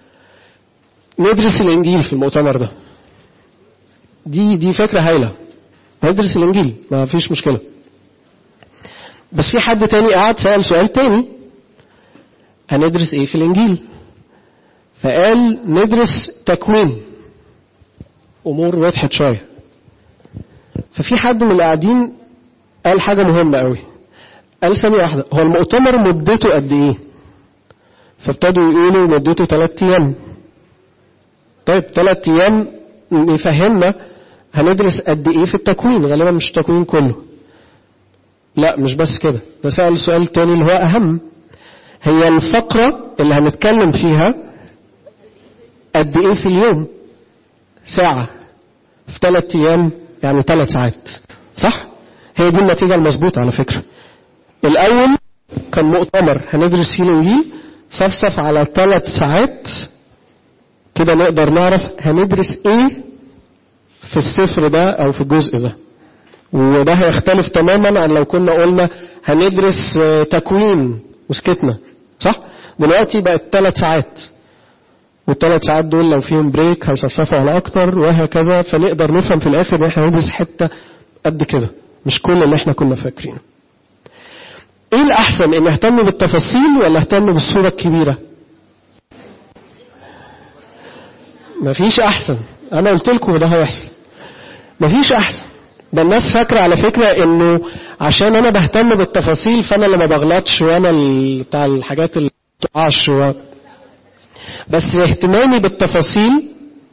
ندرس الانجيل في المؤتمر ده دي دي فكره هايله ندرس الانجيل ما فيش مشكله بس في حد تاني قعد سأل سؤال تاني هندرس ايه في الانجيل فقال ندرس تكوين امور وضحت شويه ففي حد من اللي قاعدين قال حاجه مهمه قوي قال ثانيه واحده هو المؤتمر مدته قد ايه فابتدوا يقولوا مدته ثلاث ايام طيب ثلاث ايام يفهمنا هندرس قد ايه في التكوين غالبا مش التكوين كله لا مش بس كده ده سأل السؤال التاني اللي هو اهم هي الفقرة اللي هنتكلم فيها قد ايه في اليوم ساعة في ثلاث ايام يعني ثلاث ساعات صح هي دي النتيجة المظبوطة على فكرة الاول كان مؤتمر هندرس فيه الانجيل صفصف على ثلاث ساعات كده نقدر نعرف هندرس ايه في السفر ده او في الجزء ده وده هيختلف تماما عن لو كنا قلنا هندرس آه، تكوين وسكتنا صح دلوقتي بقت ثلاث ساعات والثلاث ساعات دول لو فيهم بريك هيصفصفوا على اكتر وهكذا فنقدر نفهم في الاخر ان احنا هندرس حته قد كده مش كل اللي احنا كنا فاكرينه ايه الاحسن ان اهتم بالتفاصيل ولا اهتم بالصوره الكبيره مفيش احسن انا قلت لكم ده هيحصل مفيش احسن ده الناس فاكرة على فكرة انه عشان انا بهتم بالتفاصيل فانا اللي ما بغلطش وانا ال- بتاع الحاجات اللي بتقعش و... بس اهتمامي بالتفاصيل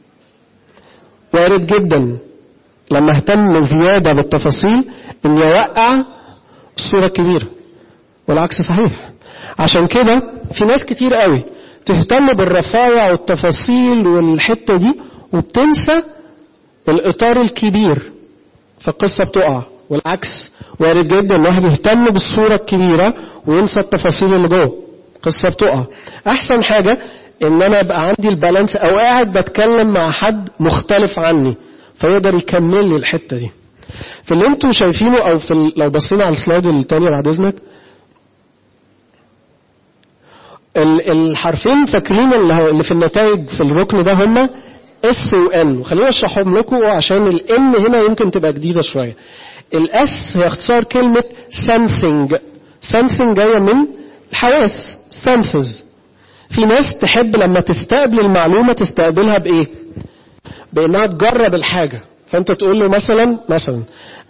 وارد جدا لما اهتم زيادة بالتفاصيل اني اوقع الصورة الكبيرة والعكس صحيح عشان كده في ناس كتير قوي تهتم بالرفايع والتفاصيل والحتة دي وبتنسى الإطار الكبير فالقصة بتقع والعكس وارد جدا ان واحد يهتم بالصورة الكبيرة وينسى التفاصيل اللي جوه القصة بتقع احسن حاجة ان انا ابقى عندي البالانس او قاعد بتكلم مع حد مختلف عني فيقدر يكمل لي الحتة دي في اللي انتوا شايفينه او في ال- لو بصينا على السلايد التانية بعد اذنك ال- الحرفين فاكرين اللي هو- اللي في النتائج في الركن ده هما اس وان وخليني اشرحهم لكم عشان الان هنا يمكن تبقى جديده شويه الاس هي اختصار كلمه sensing sensing جايه من الحواس senses في ناس تحب لما تستقبل المعلومه تستقبلها بايه بانها تجرب الحاجه فانت تقول له مثلا مثلا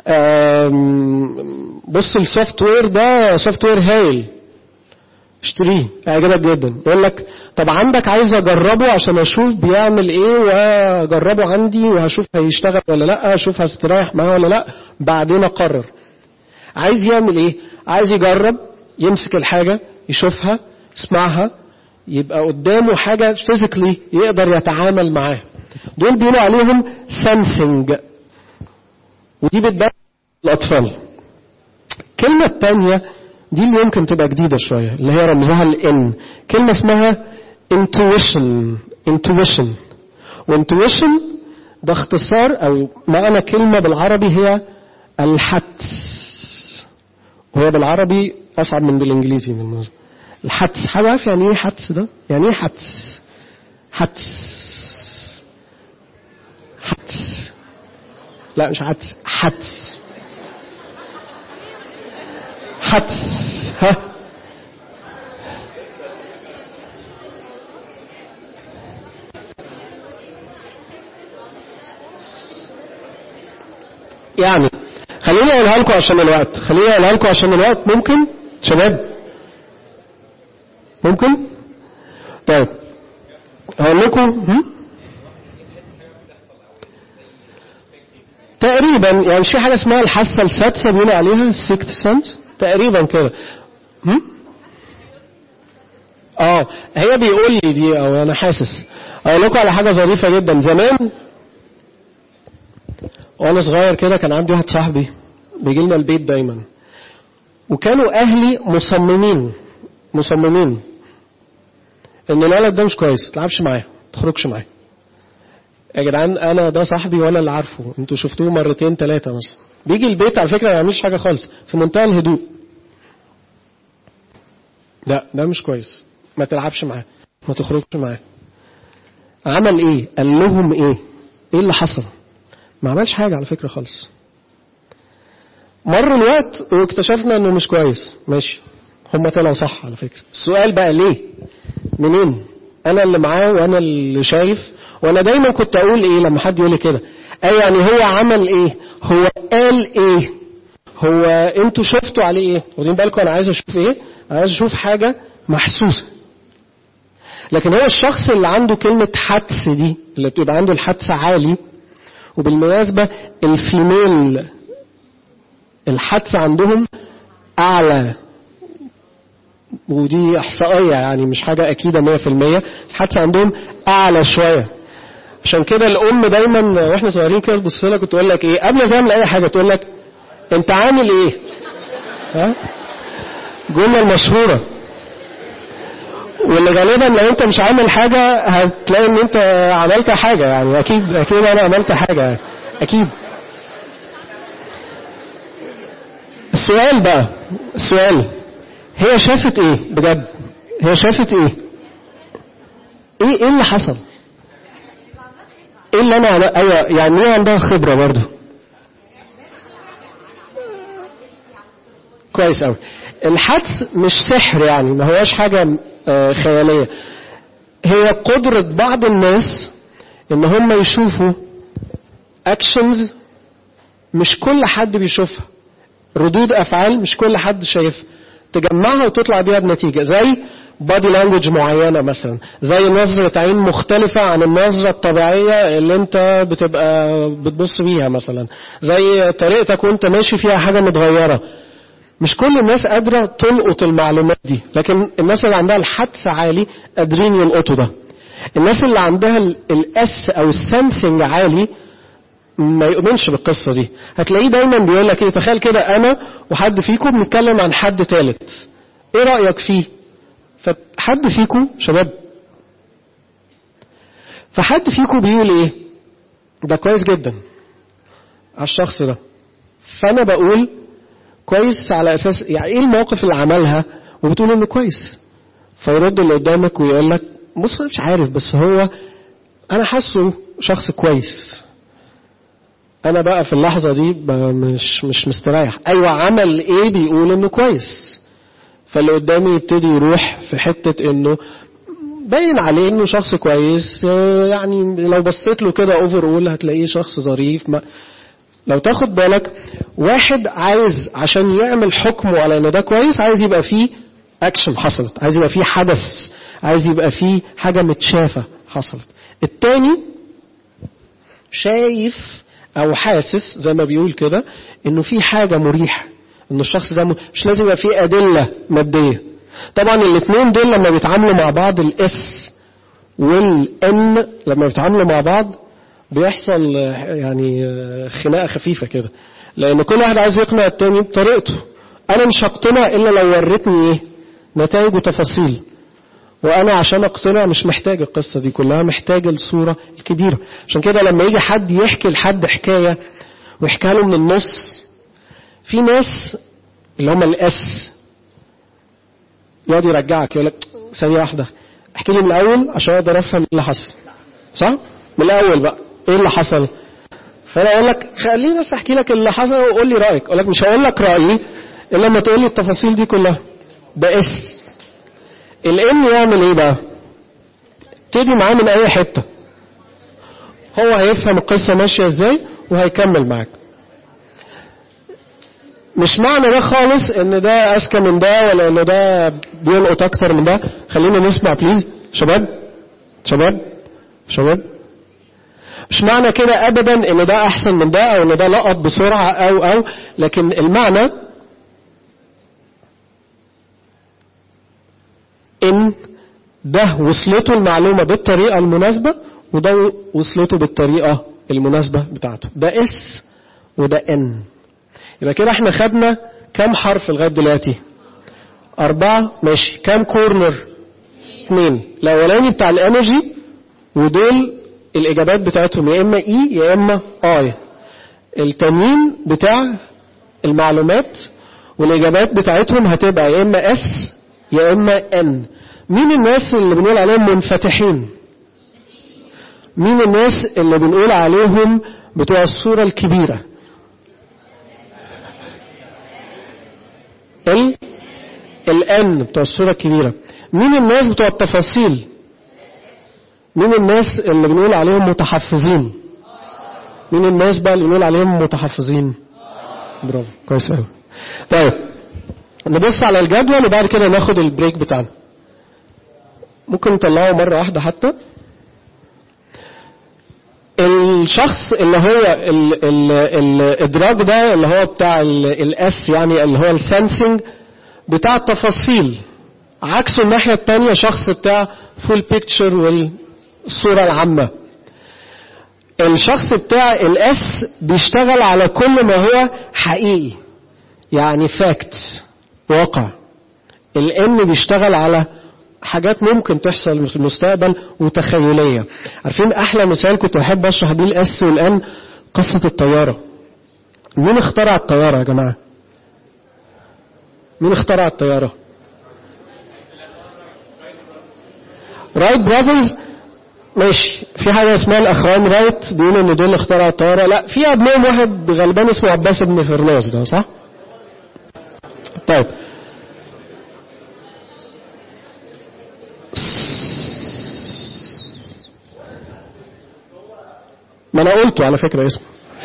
آم، بص السوفت وير ده سوفت وير هايل اشتريه هيعجبك جدا يقول لك طب عندك عايز اجربه عشان اشوف بيعمل ايه واجربه عندي وهشوف هيشتغل ولا لا اشوف هستريح معاه ولا لا بعدين اقرر عايز يعمل ايه عايز يجرب يمسك الحاجه يشوفها يسمعها يبقى قدامه حاجه فيزيكلي يقدر يتعامل معاها دول بيقولوا عليهم سنسنج ودي بتبان الاطفال الكلمه الثانيه دي اللي يمكن تبقى جديده شويه اللي هي رمزها الان كلمه اسمها intuition intuition وانتويشن ده اختصار او معنى كلمه بالعربي هي الحدس وهي بالعربي اصعب من بالانجليزي بالمناسبه الحدس حد عارف يعني ايه حدس ده يعني ايه حدس حدس حدس لا مش حدس حدس حدس ها يعني خليني اقولها لكم عشان الوقت خليني اقولها لكم عشان الوقت ممكن شباب ممكن طيب هقول لكم هم؟ تقريبا يعني مش في حاجه اسمها الحاسه السادسه بيقولوا عليها سيكت سنس تقريبا كده هم؟ اه هي بيقول لي دي او انا حاسس اقول لكم على حاجه ظريفه جدا زمان وانا صغير كده كان عندي واحد صاحبي بيجي لنا البيت دايما وكانوا اهلي مصممين مصممين ان الولد ده مش كويس ما تلعبش معاه ما تخرجش معاه يا جدعان انا ده صاحبي وانا اللي عارفه انتوا شفتوه مرتين ثلاثه مثلا بيجي البيت على فكره ما يعملش حاجه خالص في منتهى الهدوء لا ده مش كويس ما تلعبش معاه ما تخرجش معاه عمل ايه قال لهم ايه ايه اللي حصل ما عملش حاجه على فكره خالص مر الوقت واكتشفنا انه مش كويس ماشي هم طلعوا صح على فكره السؤال بقى ليه منين انا اللي معاه وانا اللي شايف وانا دايما كنت اقول ايه لما حد يقول لي كده اي يعني هو عمل ايه هو قال ايه هو انتوا شفتوا عليه ايه واخدين بالكم انا عايز اشوف ايه عايز اشوف حاجه محسوسه لكن هو الشخص اللي عنده كلمة حدس دي اللي بتبقى عنده الحدس عالي وبالمناسبة الفيميل الحدس عندهم أعلى ودي إحصائية يعني مش حاجة أكيدة 100% الحدس عندهم أعلى شوية عشان كده الأم دايما واحنا صغيرين كده تبص لك وتقول لك إيه قبل ما تعمل أي حاجة تقول لك أنت عامل إيه؟ ها؟ الجملة المشهورة واللي غالبا لو انت مش عامل حاجة هتلاقي ان انت عملت حاجة يعني اكيد اكيد انا عملت حاجة يعني. اكيد السؤال بقى السؤال هي شافت ايه بجد هي شافت ايه ايه ايه اللي حصل ايه اللي انا عمل... ايوه يعني ايه عندها خبرة برضو كويس قوي الحدس مش سحر يعني ما هواش حاجة آه، خيالية هي قدرة بعض الناس ان هم يشوفوا اكشنز مش كل حد بيشوفها ردود افعال مش كل حد شايفها تجمعها وتطلع بيها بنتيجة زي بادي لانجوج معينة مثلا زي نظرة عين مختلفة عن النظرة الطبيعية اللي انت بتبقى بتبص بيها مثلا زي طريقتك وانت ماشي فيها حاجة متغيرة مش كل الناس قادرة تلقط المعلومات دي لكن الناس اللي عندها الحدس عالي قادرين يلقطوا ده الناس اللي عندها الاس او السنسنج عالي ما يؤمنش بالقصة دي هتلاقيه دايما بيقول لك ايه تخيل كده انا وحد فيكم بنتكلم عن حد ثالث ايه رأيك فيه فحد فيكم شباب فحد فيكم بيقول ايه ده كويس جدا على الشخص ده فانا بقول كويس على اساس يعني ايه المواقف اللي عملها وبتقول انه كويس فيرد اللي قدامك ويقول لك بص مش عارف بس هو انا حاسه شخص كويس انا بقى في اللحظة دي مش مش مستريح ايوه عمل ايه بيقول انه كويس فاللي قدامي يبتدي يروح في حتة انه باين عليه انه شخص كويس آه، يعني لو بصيت له كده اوفر اول هتلاقيه شخص ظريف ما لو تاخد بالك واحد عايز عشان يعمل حكمه على ان ده كويس عايز يبقى فيه اكشن حصلت عايز يبقى فيه حدث عايز يبقى فيه حاجة متشافة حصلت التاني شايف او حاسس زي ما بيقول كده انه في حاجة مريحة ان الشخص ده م- مش لازم يبقى فيه ادلة مادية طبعا الاثنين دول لما بيتعاملوا مع بعض الاس والان لما بيتعاملوا مع بعض بيحصل آه، يعني آه، خناقه خفيفه كده لان كل واحد عايز يقنع التاني بطريقته انا مش هقتنع الا لو وريتني ايه نتائج وتفاصيل وانا عشان اقتنع مش محتاج القصه دي كلها محتاج الصوره الكبيره عشان كده لما يجي حد يحكي لحد حكايه ويحكي له من النص في ناس اللي هم الاس يقعد يرجعك يقول لك ثانيه واحده احكي لي من الاول عشان اقدر افهم اللي حصل صح من الاول بقى ايه اللي حصل فانا اقول لك خليني بس احكي لك اللي حصل وقول لي رايك اقول لك مش هقول لك رايي الا لما تقول لي التفاصيل دي كلها ده اس الان يعمل ايه بقى ابتدي معاه من اي حته هو هيفهم القصه ماشيه ازاي وهيكمل معاك مش معنى ده خالص ان ده اذكى من ده ولا ان ده بيلقط اكتر من ده خلينا نسمع بليز شباب شباب شباب مش معنى كده ابدا ان ده احسن من ده او ان ده لقط بسرعه او او لكن المعنى ان ده وصلته المعلومه بالطريقه المناسبه وده وصلته بالطريقه المناسبه بتاعته ده اس وده ان يبقى كده احنا خدنا كام حرف لغايه دلوقتي أربعة ماشي كام كورنر اثنين الأولاني بتاع الانرجي ودول الإجابات بتاعتهم يا إما إي يا إما آي التانيين بتاع المعلومات والإجابات بتاعتهم هتبقى يا إما اس يا إما ان مين الناس اللي بنقول عليهم منفتحين مين الناس اللي بنقول عليهم بتوع الصورة الكبيرة ال الان بتوع الصورة الكبيرة مين الناس بتوع التفاصيل مين الناس اللي بنقول عليهم متحفظين مين الناس بقى اللي بنقول عليهم متحفظين برافو كويس قوي طيب نبص على الجدول وبعد كده ناخد البريك بتاعنا ممكن نطلعه مرة واحدة حتى الشخص اللي هو ال ال الادراك ده اللي هو بتاع الاس يعني اللي هو السنسنج بتاع التفاصيل عكسه الناحية التانية شخص بتاع فول بيكتشر والصورة العامة الشخص بتاع الاس بيشتغل على كل ما هو حقيقي يعني فاكت واقع الان بيشتغل على حاجات ممكن تحصل في المستقبل وتخيلية عارفين احلى مثال كنت احب اشرح بيه الاس والان قصة الطيارة مين اخترع الطيارة يا جماعة مين اخترع الطيارة رايت براذرز ماشي في حاجة اسمها الأخوان رايت بيقولوا إن دول اخترعوا الطيارة لا في قبلهم واحد غلبان اسمه عباس بن فرناس ده صح؟ طيب ما أنا قلته على فكرة اسمه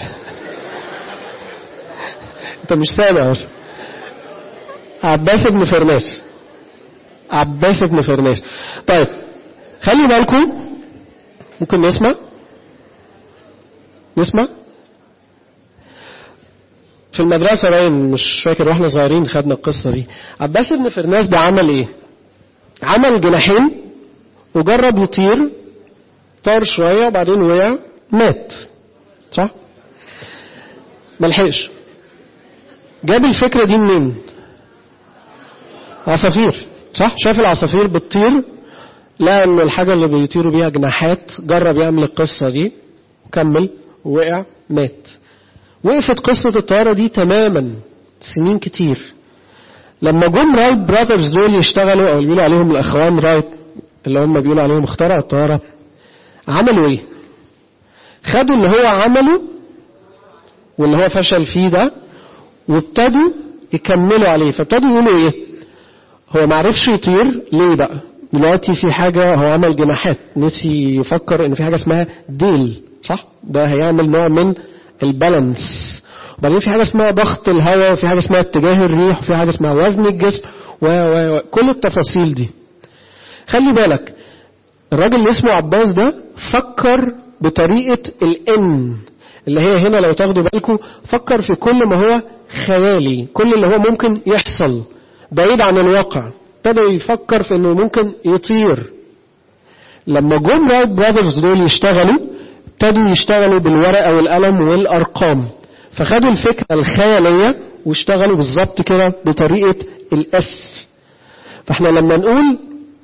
أنت مش سامع أصلا عباس بن فرناس عباس بن فرناس طيب خلي بالكم ممكن نسمع نسمع في المدرسة باين مش فاكر واحنا صغيرين خدنا القصة دي عباس بن فرناس ده عمل ايه عمل جناحين وجرب يطير طار شوية وبعدين وقع مات صح ملحقش جاب الفكرة دي منين عصافير صح شاف العصافير بتطير لقى ان الحاجة اللي بيطيروا بيها جناحات جرب يعمل القصة دي وكمل ووقع مات وقفت قصة الطيارة دي تماما سنين كتير لما جم رايت براذرز دول يشتغلوا او اللي بيقولوا عليهم الاخوان رايت اللي هم بيقولوا عليهم اخترعوا الطيارة عملوا ايه خدوا اللي هو عمله واللي هو فشل فيه ده وابتدوا يكملوا عليه فابتدوا يقولوا ايه هو معرفش يطير ليه بقى دلوقتي في حاجة هو عمل جناحات نسي يفكر ان في حاجة اسمها ديل صح ده هيعمل نوع من البالانس وبعدين في حاجة اسمها ضغط الهواء وفي حاجة اسمها اتجاه الريح وفي حاجة اسمها وزن الجسم و و و كل التفاصيل دي خلي بالك الراجل اللي اسمه عباس ده فكر بطريقة الان اللي هي هنا لو تاخدوا بالكم فكر في كل ما هو خيالي كل اللي هو ممكن يحصل بعيد عن الواقع ابتدى يفكر في انه ممكن يطير لما جم رايت براذرز دول يشتغلوا ابتدوا يشتغلوا بالورقة والقلم والأرقام فخدوا الفكرة الخيالية واشتغلوا بالظبط كده بطريقة الاس فاحنا لما نقول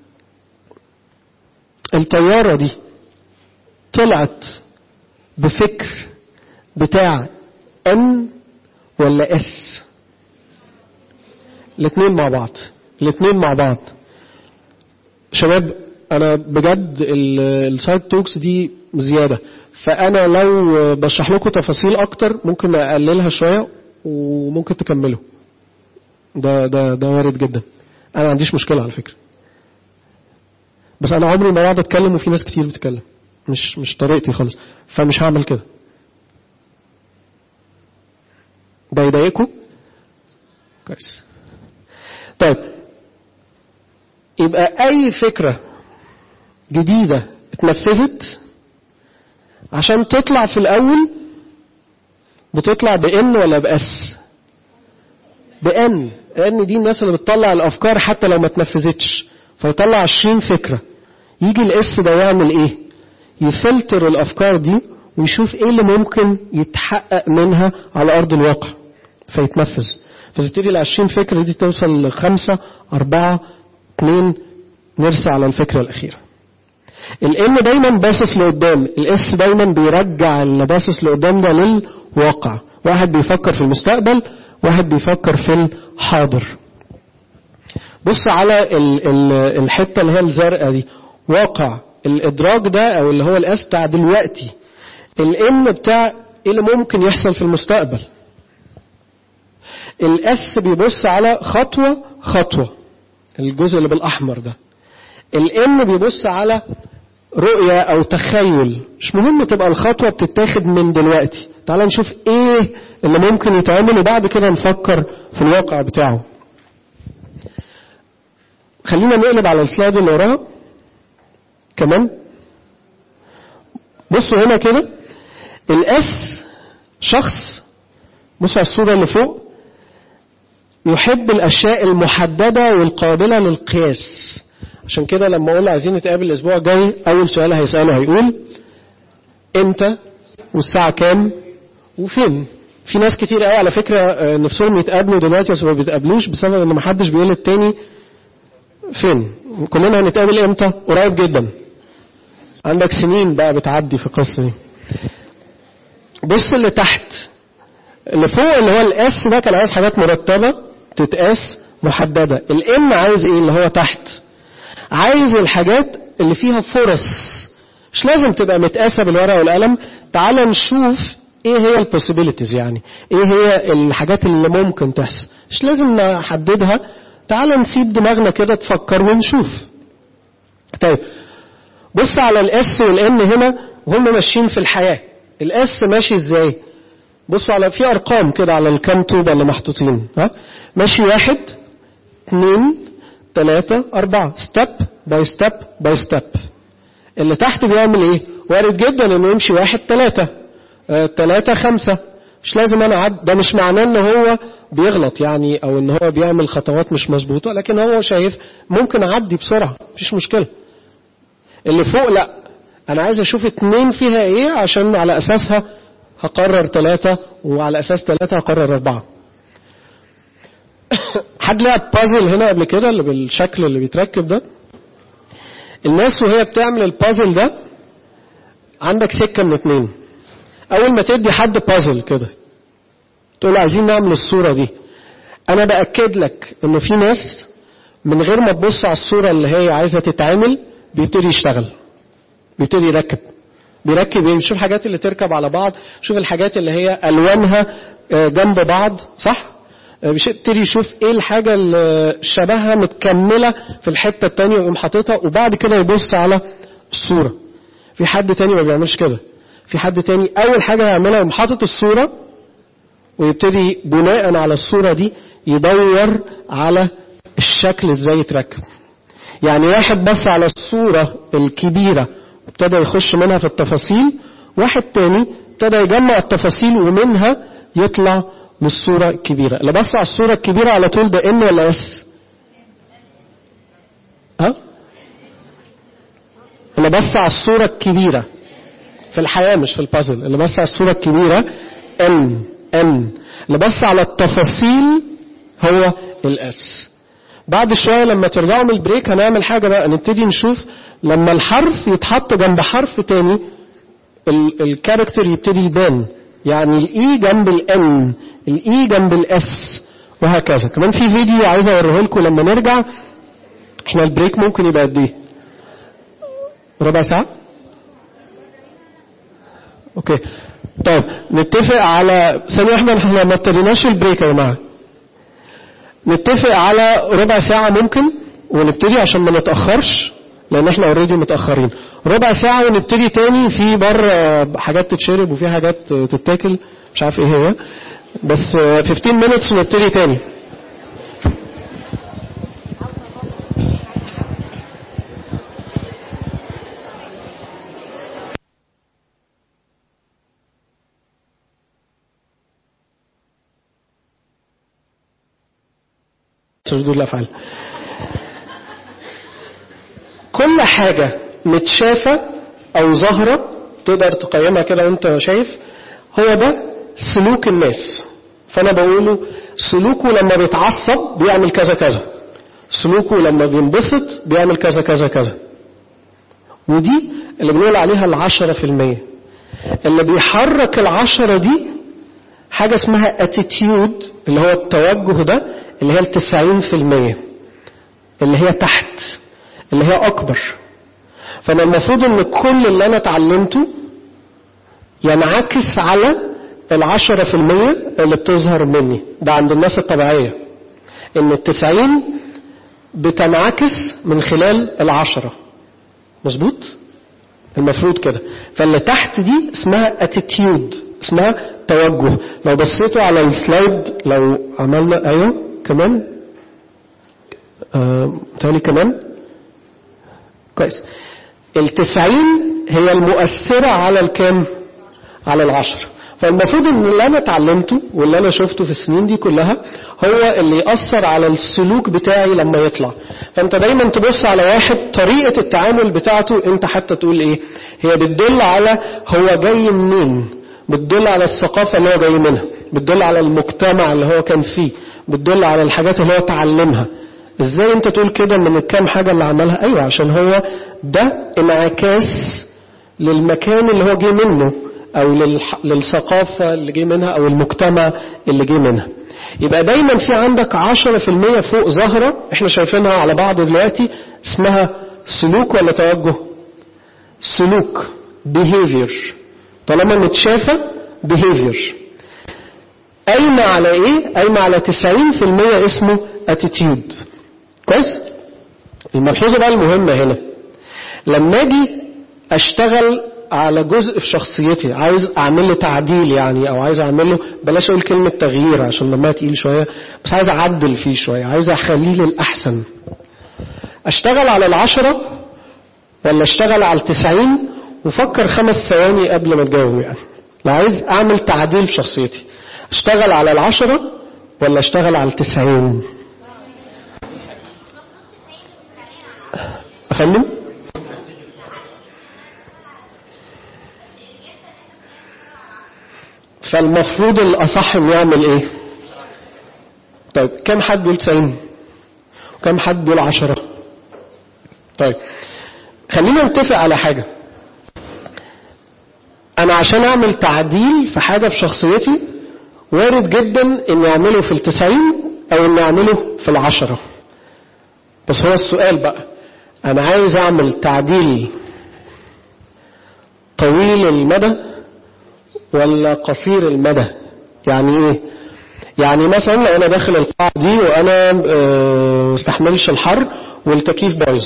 الطيارة دي طلعت بفكر بتاع ان ولا اس الاثنين مع بعض الاثنين مع بعض شباب انا بجد السايد توكس دي زياده فانا لو بشرح لكم تفاصيل اكتر ممكن اقللها شويه وممكن تكملوا ده ده ده وارد جدا انا ما عنديش مشكله على فكره بس انا عمري ما اقعد اتكلم وفي ناس كتير بتتكلم مش مش طريقتي خالص فمش هعمل كده ده يضايقكم كويس طيب يبقى اي فكره جديده اتنفذت عشان تطلع في الاول بتطلع بان ولا باس بان ان دي الناس اللي بتطلع الافكار حتى لو ما اتنفذتش فيطلع 20 فكره يجي الاس ده يعمل ايه يفلتر الافكار دي ويشوف ايه اللي ممكن يتحقق منها على ارض الواقع فيتنفذ فتبتدي ال 20 فكره دي توصل لخمسه اربعه اثنين نرسى على الفكره الاخيره الان دايما باصص لقدام الاس دايما بيرجع اللي باصص لقدام ده للواقع واحد بيفكر في المستقبل واحد بيفكر في الحاضر بص على ال ال الحته اللي هي الزرقاء دي واقع الادراك ده او اللي هو الاس بتاع دلوقتي الان بتاع ايه اللي ممكن يحصل في المستقبل الاس بيبص على خطوه خطوه الجزء اللي بالاحمر ده الان بيبص على رؤية أو تخيل مش مهم تبقى الخطوة بتتاخد من دلوقتي تعال نشوف إيه اللي ممكن يتعمل وبعد كده نفكر في الواقع بتاعه خلينا نقلب على السلايد اللي وراها كمان بصوا هنا كده الاس شخص بصوا على الصورة اللي فوق يحب الأشياء المحددة والقابلة للقياس عشان كده لما اقول عايزين نتقابل الاسبوع الجاي اول سؤال هيساله هيقول امتى والساعه كام وفين في ناس كتير قوي على فكره نفسهم يتقابلوا دلوقتي بس ما بيتقابلوش بسبب ان محدش بيقول للتاني فين كلنا هنتقابل امتى قريب جدا عندك سنين بقى بتعدي في القصه دي بص اللي تحت اللي فوق اللي هو الاس ده كان عايز حاجات مرتبه تتقاس محدده الام عايز ايه اللي هو تحت عايز الحاجات اللي فيها فرص مش لازم تبقى متقاسة بالورقة والقلم تعال نشوف ايه هي البوسيبيليتيز يعني ايه هي الحاجات اللي ممكن تحصل مش لازم نحددها تعال نسيب دماغنا كده تفكر ونشوف طيب بص على الاس والان هنا وهم ماشيين في الحياة الاس ماشي ازاي بصوا على في ارقام كده على الكام طوبة اللي محطوطين ها ماشي واحد اثنين ثلاثة أربعة ستيب باي ستيب باي ستيب اللي تحت بيعمل ايه وارد جدا انه يمشي واحد ثلاثة ثلاثة خمسة مش لازم انا عد ده مش معناه ان هو بيغلط يعني او ان هو بيعمل خطوات مش مظبوطة لكن هو شايف ممكن اعدي بسرعة مفيش مشكلة اللي فوق لا انا عايز اشوف اتنين فيها ايه عشان على اساسها هقرر ثلاثة وعلى اساس ثلاثة هقرر اربعة حد لعب بازل هنا قبل كده اللي بالشكل اللي بيتركب ده الناس وهي بتعمل البازل ده عندك سكة من اتنين اول ما تدي حد بازل كده تقول عايزين نعمل الصورة دي انا باكد لك ان في ناس من غير ما تبص على الصورة اللي هي عايزة تتعمل بيبتدي يشتغل بيبتدي يركب بيركب ايه بيشوف الحاجات اللي تركب على بعض شوف الحاجات اللي هي الوانها جنب بعض صح آه، بيبتدي يشوف ايه الحاجة اللي شبهها متكملة في الحتة التانية ويقوم حاططها وبعد كده يبص على الصورة في حد تاني ما بيعملش كده في حد تاني اول حاجة يعملها يقوم حاطط الصورة ويبتدي بناء على الصورة دي يدور على الشكل ازاي يتركب يعني واحد بص على الصورة الكبيرة وابتدى يخش منها في التفاصيل واحد تاني ابتدى يجمع التفاصيل ومنها يطلع للصورة الكبيرة اللي بص على الصورة الكبيرة على طول ده ان ولا اس ها اللي بص على الصورة الكبيرة في الحياة مش في البازل اللي بص على الصورة الكبيرة ان ان اللي بص على التفاصيل هو الاس بعد شوية لما ترجعوا من البريك هنعمل حاجة بقى نبتدي نشوف لما الحرف يتحط جنب حرف تاني ال- الكاركتر يبتدي يبان يعني الاي جنب الان الاي جنب الاس وهكذا كمان في فيديو عايز اوريه لكم لما نرجع احنا البريك ممكن يبقى قد ايه ربع ساعة اوكي طيب نتفق على ثانية واحدة احنا ما ابتديناش البريك يا جماعة نتفق على ربع ساعة ممكن ونبتدي عشان ما نتأخرش لأن احنا اوريدي متأخرين ربع ساعة ونبتدي تاني في بره حاجات تتشرب وفي حاجات تتاكل مش عارف ايه هي بس 15 minutes ونبتدي تاني ردود الافعال كل حاجة متشافة أو ظاهرة تقدر تقيمها كده وأنت شايف هو ده سلوك الناس فأنا بقوله سلوكه لما بيتعصب بيعمل كذا كذا سلوكه لما بينبسط بيعمل كذا كذا كذا ودي اللي بنقول عليها العشرة في المية اللي بيحرك العشرة دي حاجة اسمها attitude اللي هو التوجه ده اللي هي التسعين في المية اللي هي تحت اللي هي أكبر فأنا المفروض إن كل اللي أنا اتعلمته ينعكس على العشرة في المية اللي بتظهر مني ده عند الناس الطبيعية إن التسعين بتنعكس من خلال العشرة مظبوط؟ المفروض كده فاللي تحت دي اسمها attitude اسمها توجه لو بصيتوا على السلايد لو عملنا ايوه كمان آه تاني كمان كويس التسعين هي المؤثرة على الكام على العشرة فالمفروض ان اللي انا اتعلمته واللي انا شفته في السنين دي كلها هو اللي يأثر على السلوك بتاعي لما يطلع فانت دايما تبص على واحد طريقة التعامل بتاعته انت حتى تقول ايه هي بتدل على هو جاي منين بتدل على الثقافة اللي هو جاي منها بتدل على المجتمع اللي هو كان فيه بتدل على الحاجات اللي هو اتعلمها ازاي انت تقول كده من الكام حاجة اللي عملها ايوه عشان هو ده انعكاس للمكان اللي هو جه منه او للح... للثقافة اللي جه منها او المجتمع اللي جه منها يبقى دايما في عندك عشرة في المية فوق ظاهرة احنا شايفينها على بعض دلوقتي اسمها سلوك ولا توجه سلوك behavior طالما متشافة behavior قايمة على ايه قايمة على 90% اسمه attitude كويس الملحوظة بقى المهمة هنا لما اجي اشتغل على جزء في شخصيتي عايز اعمل له تعديل يعني او عايز اعمل له بلاش اقول كلمة تغيير عشان لما تقيل شوية بس عايز اعدل فيه شوية عايز اخليه للاحسن اشتغل على العشرة ولا اشتغل على التسعين وفكر خمس ثواني قبل ما تجاوب يعني لو عايز اعمل تعديل في شخصيتي اشتغل على العشرة ولا اشتغل على التسعين افندم فالمفروض الأصح إنه يعمل إيه؟ طيب كم حد بيقول 90 وكم حد بيقول 10 طيب خلينا نتفق على حاجة أنا عشان أعمل تعديل في حاجة في شخصيتي وارد جدا إني أعمله في التسعين أو إني أعمله في العشرة بس هو السؤال بقى أنا عايز أعمل تعديل طويل المدى ولا قصير المدى يعني ايه يعني مثلا لو انا داخل القاعة دي وانا آه، مستحملش الحر والتكييف بايظ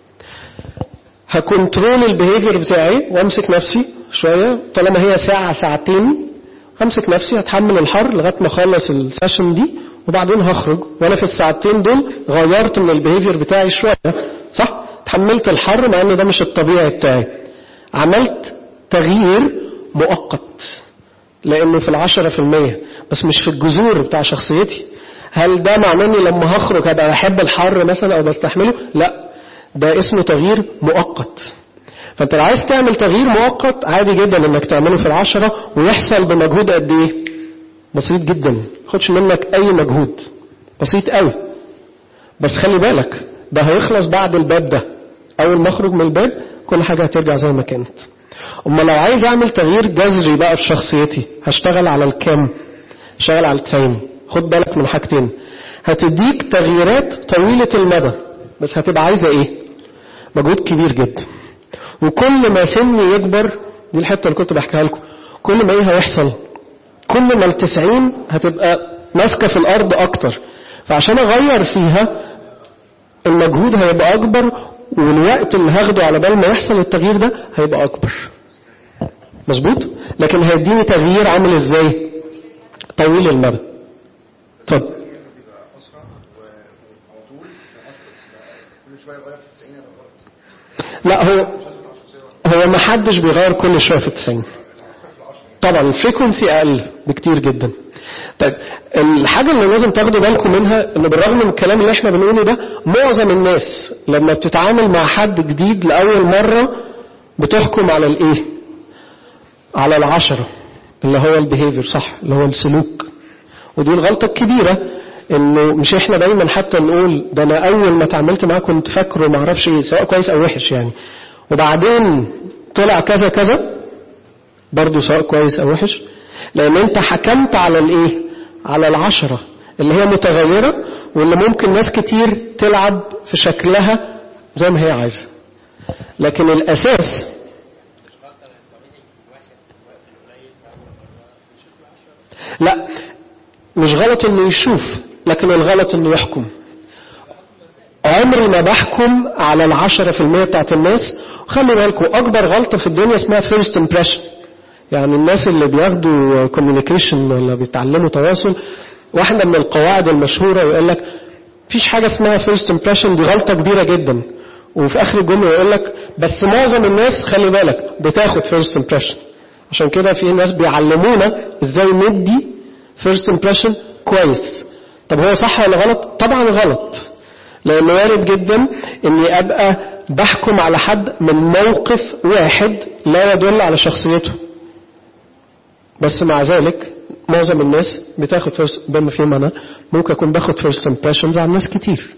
هكنترول البيهيفير بتاعي وامسك نفسي شوية طالما هي ساعة ساعتين همسك نفسي هتحمل الحر لغاية ما اخلص السيشن دي وبعدين هخرج وانا في الساعتين دول غيرت من البيهيفير بتاعي شوية صح؟ تحملت الحر مع ان ده مش الطبيعي بتاعي عملت تغيير مؤقت لانه في العشرة في المية بس مش في الجذور بتاع شخصيتي هل ده معناه اني لما هخرج هبقى بحب الحر مثلا او بستحمله لا ده اسمه تغيير مؤقت فانت لو عايز تعمل تغيير مؤقت عادي جدا انك تعمله في العشرة ويحصل بمجهود قد ايه بسيط جدا خدش منك اي مجهود بسيط قوي بس خلي بالك ده هيخلص بعد الباب ده اول ما اخرج من الباب كل حاجة هترجع زي ما كانت اما لو عايز اعمل تغيير جذري بقى في شخصيتي هشتغل على الكام هشتغل على التسعين خد بالك من حاجتين هتديك تغييرات طويلة المدى بس هتبقى عايزة ايه مجهود كبير جدا وكل ما سني يكبر دي الحتة اللي كنت بحكيها لكم كل ما ايه هيحصل كل ما التسعين هتبقى ماسكة في الارض اكتر فعشان اغير فيها المجهود هيبقى اكبر والوقت اللي هاخده على بال ما يحصل التغيير ده هيبقى اكبر مظبوط لكن هيديني تغيير عامل ازاي طويل المدى اتفضل بيبقى اسرع وعلى طول كل شويه يغير في 90 يبقى غلط لا هو هو ما حدش بيغير كل شويه في التسعين طبعا الفريكونسي اقل بكتير جدا طيب الحاجه اللي لازم تاخدوا بالكم منها ان بالرغم من الكلام اللي احنا بنقوله ده معظم الناس لما بتتعامل مع حد جديد لاول مره بتحكم على الايه على العشرة اللي هو البيهيفير صح اللي هو السلوك ودي الغلطة الكبيرة انه مش احنا دايما حتى نقول ده انا اول ما اتعاملت معاه كنت فاكره ما اعرفش ايه سواء كويس او وحش يعني وبعدين طلع كذا كذا برضه سواء كويس او وحش لان انت حكمت على الايه على العشرة اللي هي متغيرة واللي ممكن ناس كتير تلعب في شكلها زي ما هي عايزة لكن الاساس لا مش غلط انه يشوف لكن الغلط انه يحكم عمري ما بحكم على العشرة في المية بتاعت الناس وخلي بالكم أكبر غلطة في الدنيا اسمها first impression يعني الناس اللي بياخدوا communication ولا بيتعلموا تواصل واحدة من القواعد المشهورة يقول لك مفيش حاجة اسمها first impression دي غلطة كبيرة جدا وفي آخر الجملة يقول لك بس معظم الناس خلي بالك بتاخد first impression عشان كده في ناس بيعلمونا ازاي ندي first impression كويس طب هو صح ولا غلط؟ طبعا غلط لأنه وارد جدا إني أبقى بحكم على حد من موقف واحد لا يدل على شخصيته بس مع ذلك معظم الناس بتاخد first بما فيهم أنا ممكن أكون باخد first impressions عن ناس كتير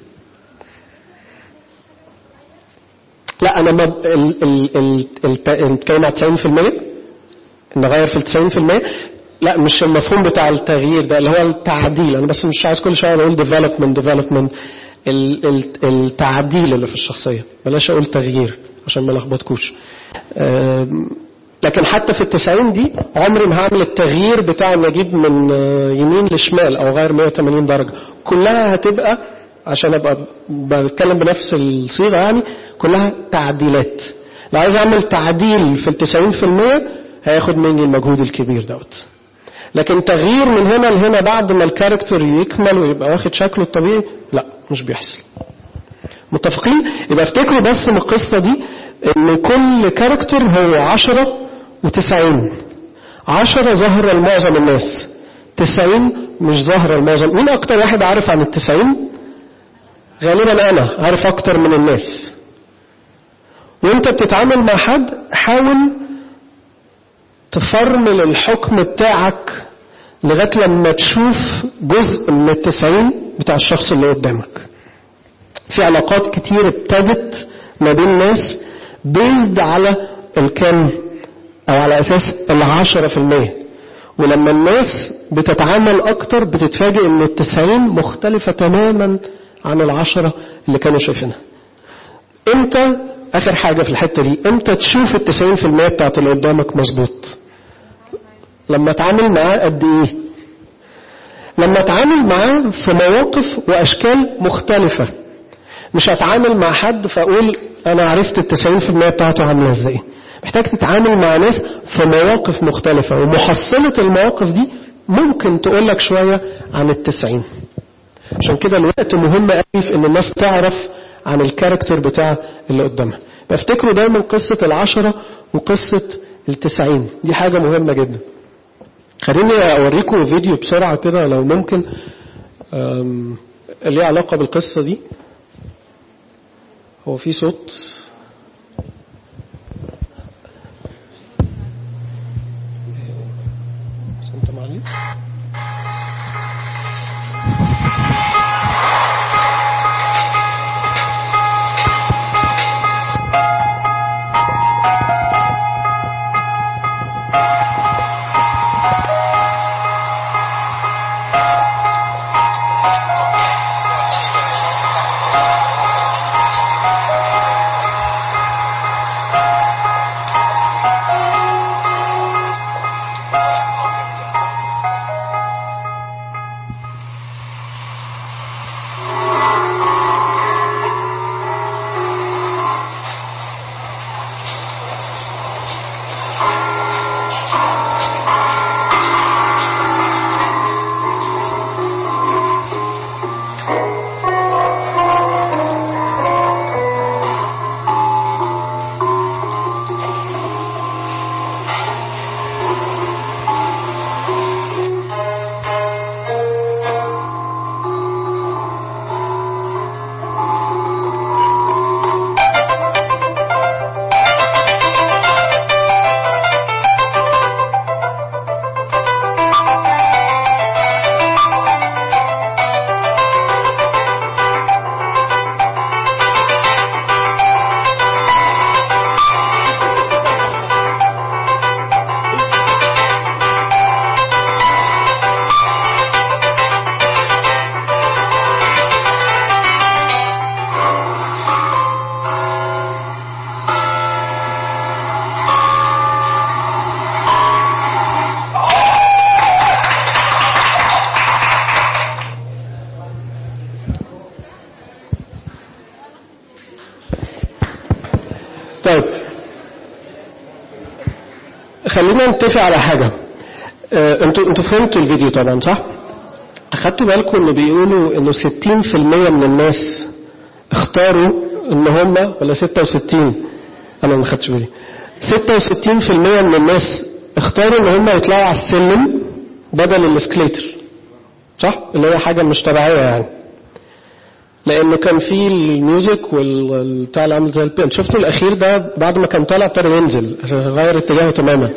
لا أنا ما ال ال ال الت- الكلمة على 90% نغير في ال 90% لا مش المفهوم بتاع التغيير ده اللي هو التعديل انا بس مش عايز كل شويه اقول ديفلوبمنت ديفلوبمنت التعديل اللي في الشخصيه بلاش اقول تغيير عشان ما لخبطكوش آم، لكن حتى في التسعين دي عمري ما هعمل التغيير بتاع ان اجيب من آه، يمين لشمال او غير 180 درجه كلها هتبقى عشان ابقى بتكلم بنفس الصيغه يعني كلها تعديلات لو عايز اعمل تعديل في التسعين في المية هياخد مني المجهود الكبير دوت لكن تغيير من هنا لهنا بعد ما الكاركتر يكمل ويبقى واخد شكله الطبيعي لا مش بيحصل متفقين يبقى افتكروا بس من القصة دي ان كل كاركتر هو عشرة وتسعين عشرة ظاهرة لمعظم الناس تسعين مش ظاهرة لمعظم مين اكتر واحد عارف عن التسعين غالبا انا عارف اكتر من الناس وانت بتتعامل مع حد حاول تفرمل الحكم بتاعك لغاية لما تشوف جزء من التسعين بتاع الشخص اللي قدامك في علاقات كتير ابتدت ما بين ناس بيزد على الكم او على اساس العشرة في المية ولما الناس بتتعامل اكتر بتتفاجئ ان التسعين مختلفة تماما عن العشرة اللي كانوا شايفينها امتى اخر حاجة في الحتة دي امتى تشوف التسعين في المية بتاعت اللي قدامك مظبوط لما اتعامل معاه قد ايه لما اتعامل معاه في مواقف واشكال مختلفة مش هتعامل مع حد فاقول انا عرفت التسعين في المية بتاعته عاملة ازاي محتاج تتعامل مع ناس في مواقف مختلفة ومحصلة المواقف دي ممكن تقول لك شوية عن التسعين عشان كده الوقت مهم قوي في ان الناس تعرف عن الكاركتر بتاع اللي قدامها بفتكروا دايما قصة العشرة وقصة التسعين دي حاجة مهمة جدا خليني اوريكم فيديو بسرعة كده لو ممكن أم، ليه علاقة بالقصة دي هو في صوت انت معلش طيب خلينا نتفق على حاجة آه، انتوا انتوا فهمتوا الفيديو طبعا صح؟ اخدتوا بالكم انه بيقولوا انه 60% من الناس اختاروا ان هم ولا 66 انا ما خدتش بالي 66% من الناس اختاروا ان هم يطلعوا على السلم بدل الاسكليتر صح؟ اللي هي حاجة مش طبيعية يعني لانه كان في الميوزك والبتاع اللي عامل زي البين شفتوا الاخير ده بعد ما كان طالع ابتدى ينزل عشان غير اتجاهه تماما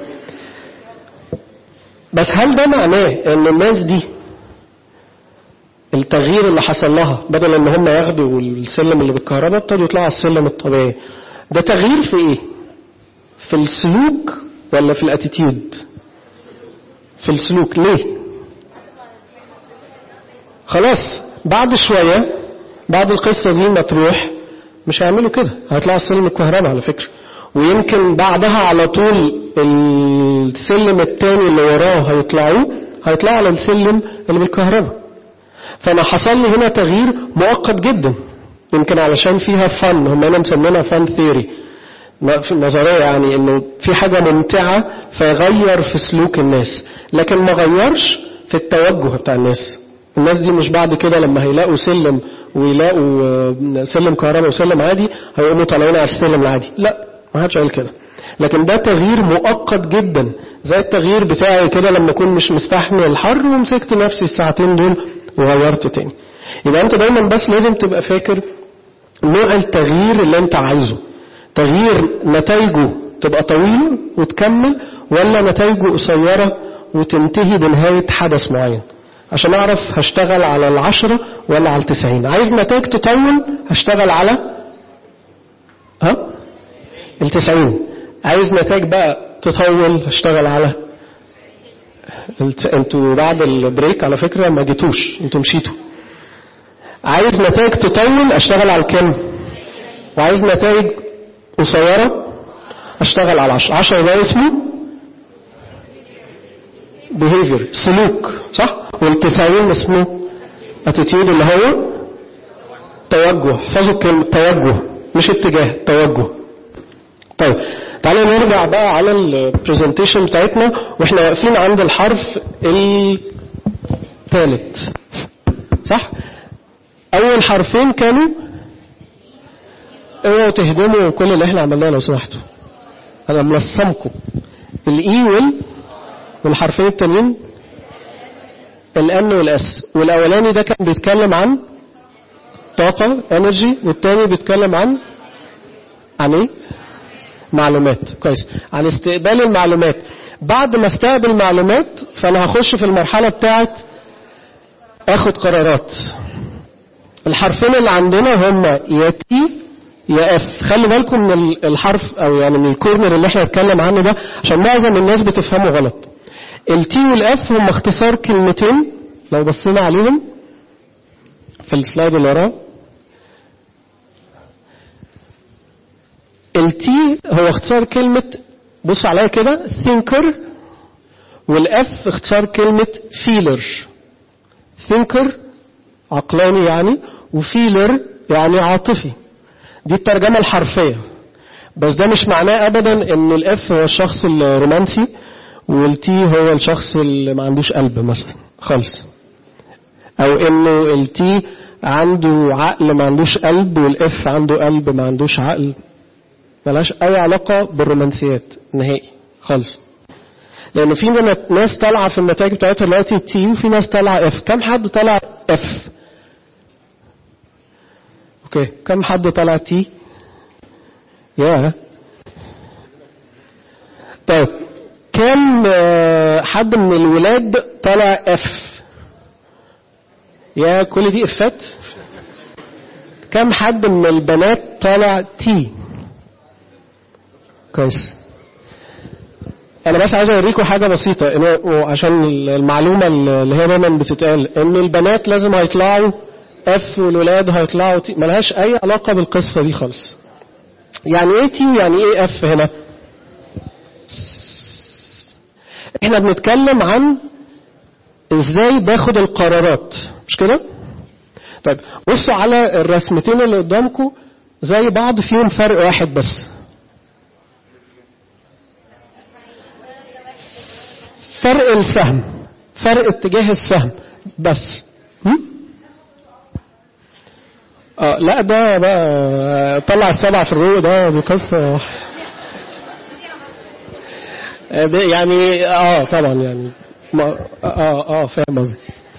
بس هل ده معناه ان الناس دي التغيير اللي حصل لها بدل ان هم ياخدوا السلم اللي بالكهرباء ابتدوا يطلعوا على السلم الطبيعي ده تغيير في ايه في السلوك ولا في الاتيتيود في السلوك ليه خلاص بعد شوية بعد القصة دي ما تروح مش هيعملوا كده هيطلعوا السلم الكهرباء على فكرة ويمكن بعدها على طول السلم التاني اللي وراه هيطلعوه هيطلعوا على السلم اللي بالكهرباء فانا حصل لي هنا تغيير مؤقت جدا يمكن علشان فيها فن هم هنا مسمينها فن ثيوري في النظرية يعني انه في حاجة ممتعة فيغير في سلوك الناس لكن ما غيرش في التوجه بتاع الناس الناس دي مش بعد كده لما هيلاقوا سلم ويلاقوا آه، سلم كهرباء وسلم عادي هيقوموا طالعين على السلم العادي لا ما حدش قال كده لكن ده تغيير مؤقت جدا زي التغيير بتاعي كده لما اكون مش مستحمل الحر ومسكت نفسي الساعتين دول وغيرت تاني يبقى انت دايما بس لازم تبقى فاكر نوع التغيير اللي انت عايزه تغيير نتائجه تبقى طويلة وتكمل ولا نتائجه قصيرة وتنتهي بنهاية حدث معين عشان اعرف هشتغل على العشرة ولا على التسعين عايز نتائج تطول هشتغل على ها التسعين عايز نتائج بقى تطول هشتغل على الت... انتوا بعد البريك على فكرة ما جيتوش انتوا مشيتوا عايز نتائج تطول اشتغل على الكام وعايز نتائج قصيرة اشتغل على العشرة عشرة ده اسمه behavior سلوك صح والتسعين اسمه attitude اللي هو توجه احفظوا كلمة توجه مش اتجاه توجه طيب تعالوا نرجع بقى على البرزنتيشن بتاعتنا واحنا واقفين عند الحرف الثالث صح اول حرفين كانوا اوعوا تهدموا كل اللي احنا عملناه لو سمحتوا انا ملصمكم الاي وال والحرفين التانيين الان والاس والاولاني ده كان بيتكلم عن طاقة انرجي والتاني بيتكلم عن عن ايه معلومات كويس عن استقبال المعلومات بعد ما استقبل معلومات فانا هخش في المرحلة بتاعت اخد قرارات الحرفين اللي عندنا هما يا تي يا اف خلي بالكم من الحرف او يعني من الكورنر اللي احنا بنتكلم عنه ده عشان معظم الناس بتفهمه غلط التي والاف هم اختصار كلمتين لو بصينا عليهم في السلايد اللي وراه التي هو اختصار كلمة بص عليا كده thinker والاف اختصار كلمة feeler thinker عقلاني يعني وفيلر يعني عاطفي دي الترجمة الحرفية بس ده مش معناه ابدا ان الاف هو الشخص الرومانسي والتي هو الشخص اللي ما عندوش قلب مثلا خالص او انه التي عنده عقل ما عندوش قلب والاف عنده قلب ما عندوش عقل ملهاش اي علاقة بالرومانسيات نهائي خالص لان في ناس طالعة في النتائج بتاعتها دلوقتي تي وفي ناس طالعة اف كم حد طلع اف اوكي كم حد طلع تي يا طيب كم حد من الولاد طلع اف يا كل دي افات كم حد من البنات طلع تي كويس انا بس عايز اوريكم حاجه بسيطه إنه عشان المعلومه اللي هي دايما بتتقال ان البنات لازم هيطلعوا اف والولاد هيطلعوا تي ملهاش اي علاقه بالقصه دي خالص يعني ايه تي ويعني ايه اف هنا احنا بنتكلم عن ازاي باخد القرارات مش كده طيب بصوا على الرسمتين اللي قدامكم زي بعض فيهم فرق واحد بس فرق السهم فرق اتجاه السهم بس هم؟ اه لا ده بقى طلع السبعة في الروق ده دي قصة يعني اه طبعا يعني ما اه اه فاهم قصدي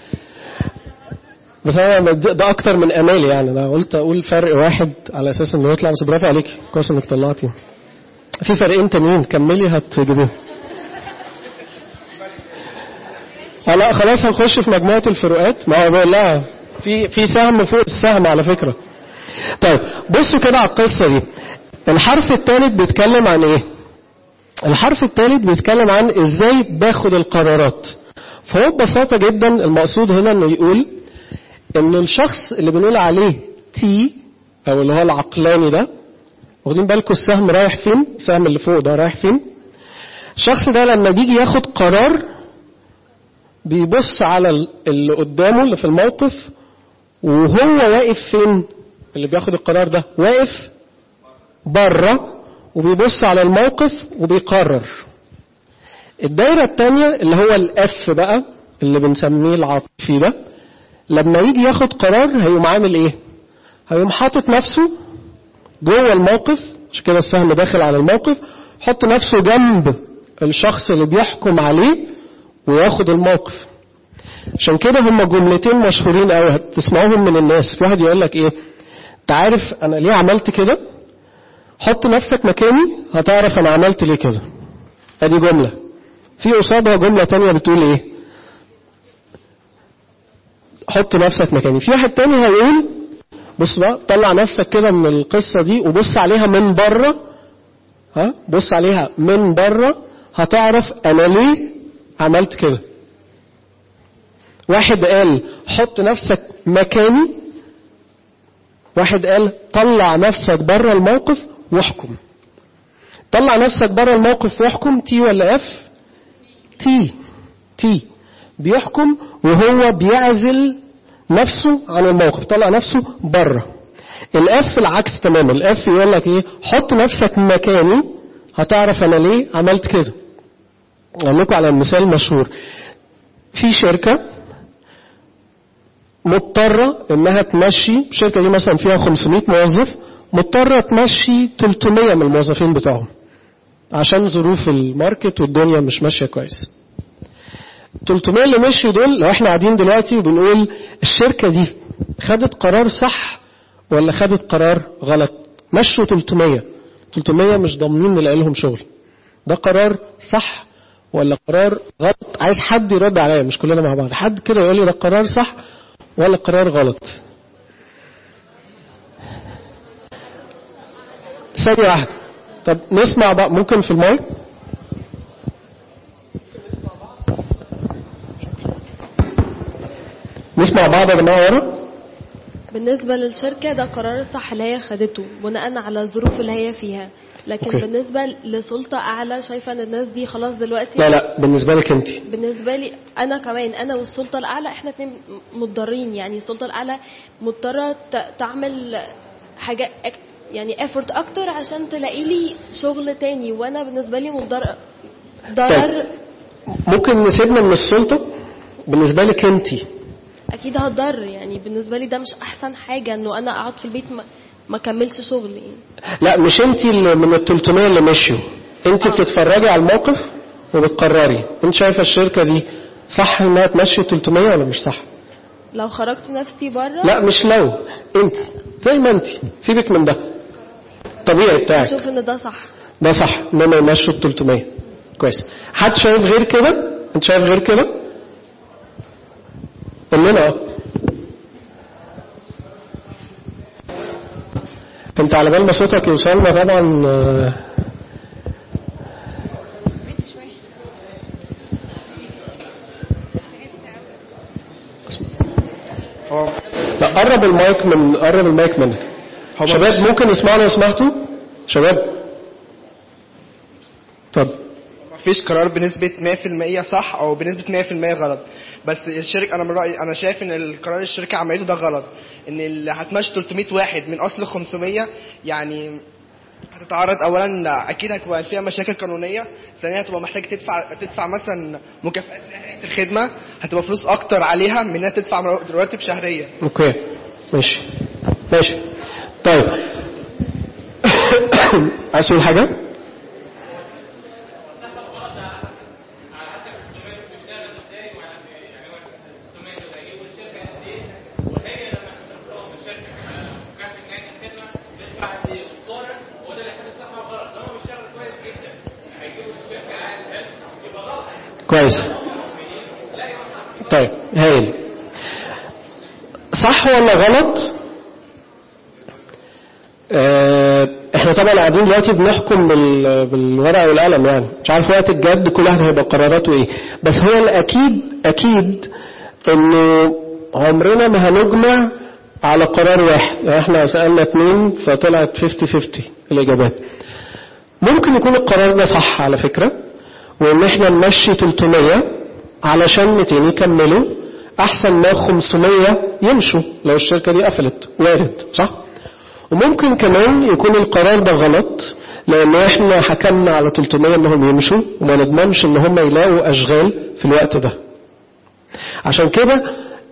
بس انا ده اكتر من امالي يعني انا قلت اقول فرق واحد على اساس انه يطلع بس برافو عليك كويس انك طلعتي في فرقين تانيين كملي هتجيبوهم اه لا خلاص هنخش في مجموعة الفروقات ما هو بقول لها في في سهم فوق السهم على فكرة طيب بصوا كده على القصة دي الحرف الثالث بيتكلم عن ايه الحرف الثالث بيتكلم عن ازاي باخد القرارات فهو ببساطة جدا المقصود هنا انه يقول ان الشخص اللي بنقول عليه تي او اللي هو العقلاني ده واخدين بالكم السهم رايح فين السهم اللي فوق ده رايح فين الشخص ده لما بيجي ياخد قرار بيبص على اللي قدامه اللي في الموقف وهو واقف فين اللي بياخد القرار ده واقف بره وبيبص على الموقف وبيقرر الدايرة التانية اللي هو الاف بقى اللي بنسميه العاطفي ده لما يجي ياخد قرار هيقوم عامل ايه هيقوم حاطط نفسه جوه الموقف عشان كده السهم داخل على الموقف حط نفسه جنب الشخص اللي بيحكم عليه وياخد الموقف عشان كده هم جملتين مشهورين قوي هتسمعوهم من الناس في واحد يقول لك ايه انت عارف انا ليه عملت كده حط نفسك مكاني هتعرف انا عملت ليه كده ادي جمله في قصادها جمله تانية بتقول ايه حط نفسك مكاني في واحد تاني هيقول بص بقى طلع نفسك كده من القصه دي وبص عليها من بره ها بص عليها من بره هتعرف انا ليه عملت كده واحد قال حط نفسك مكاني واحد قال طلع نفسك بره الموقف واحكم طلع نفسك بره الموقف واحكم تي ولا اف تي تي بيحكم وهو بيعزل نفسه عن الموقف طلع نفسه بره الاف العكس تماما الاف يقول لك ايه حط نفسك مكاني هتعرف انا ليه عملت كده اقول لكم على مثال مشهور في شركه مضطره انها تمشي الشركه دي مثلا فيها 500 موظف مضطره تمشي 300 من الموظفين بتوعهم عشان ظروف الماركت والدنيا مش ماشيه كويس 300 اللي مشوا دول لو احنا قاعدين دلوقتي وبنقول الشركه دي خدت قرار صح ولا خدت قرار غلط مشوا 300 300 مش ضامنين نلاقي لهم شغل ده قرار صح ولا قرار غلط عايز حد يرد عليا مش كلنا مع بعض حد كده يقول لي ده قرار صح ولا قرار غلط ثانية واحدة طب نسمع بقى ممكن في المايك نسمع بعض يا جماعة ورا بالنسبة للشركة ده قرار الصح اللي هي خدته بناء على الظروف اللي هي فيها لكن أوكي. بالنسبة لسلطة أعلى شايفة إن الناس دي خلاص دلوقتي لا لا بالنسبة لك انت بالنسبة لي أنا كمان أنا والسلطة الأعلى إحنا اتنين مضطرين يعني السلطة الأعلى مضطرة ت- تعمل حاجة أك- يعني effort أكتر عشان تلاقي لي شغل تاني وأنا بالنسبة لي مضطر ضرر ممكن نسيبنا من السلطة بالنسبة لك انت أكيد هتضر يعني بالنسبة لي ده مش أحسن حاجة إنه أنا أقعد في البيت ما ما كملش شغل يعني لا مش انت اللي من ال 300 اللي مشيوا انت بتتفرجي على الموقف وبتقرري انت شايفه الشركه دي صح انها تمشي 300 ولا مش صح لو خرجت نفسي بره لا مش لو انت زي ما انت سيبك من ده الطبيعي بتاعك اشوف ان ده صح ده صح انما يمشوا ال 300 كويس حد شايف غير كده انت شايف غير كده قول لنا اه انت على بال ما صوتك يوصلنا طبعا آه، هو لا قرب المايك من قرب المايك منك هو شباب بص- ممكن يسمعوا لو سمحتوا شباب اتفضل مفيش قرار بنسبة 100% صح أو بنسبة 100% غلط بس الشركة أنا من رأيي أنا شايف إن القرار الشركة عملته ده غلط إن اللي هتمشي 300 واحد من أصل 500 يعني هتتعرض أولا أكيد هتبقى فيها مشاكل قانونية ثانيا هتبقى محتاج تدفع تدفع مثلا مكافآت نهاية الخدمة هتبقى فلوس أكتر عليها من إنها تدفع رواتب شهرية اوكي ماشي ماشي طيب عايز تقول حاجة؟ كويس طيب هايل صح ولا غلط آه، احنا طبعا قاعدين دلوقتي بنحكم بال- بالورقه والقلم يعني مش عارف وقت الجد كل واحد هيبقى قراراته ايه بس هو الاكيد اكيد انه عمرنا ما هنجمع على قرار واحد يعني احنا سالنا اتنين فطلعت 50 50 الاجابات ممكن يكون القرار ده صح على فكره وان احنا نمشي 300 علشان 200 يكملوا احسن ما 500 يمشوا لو الشركه دي قفلت وارد صح وممكن كمان يكون القرار ده غلط لان احنا حكمنا على 300 انهم يمشوا وما نضمنش ان هم يلاقوا اشغال في الوقت ده عشان كده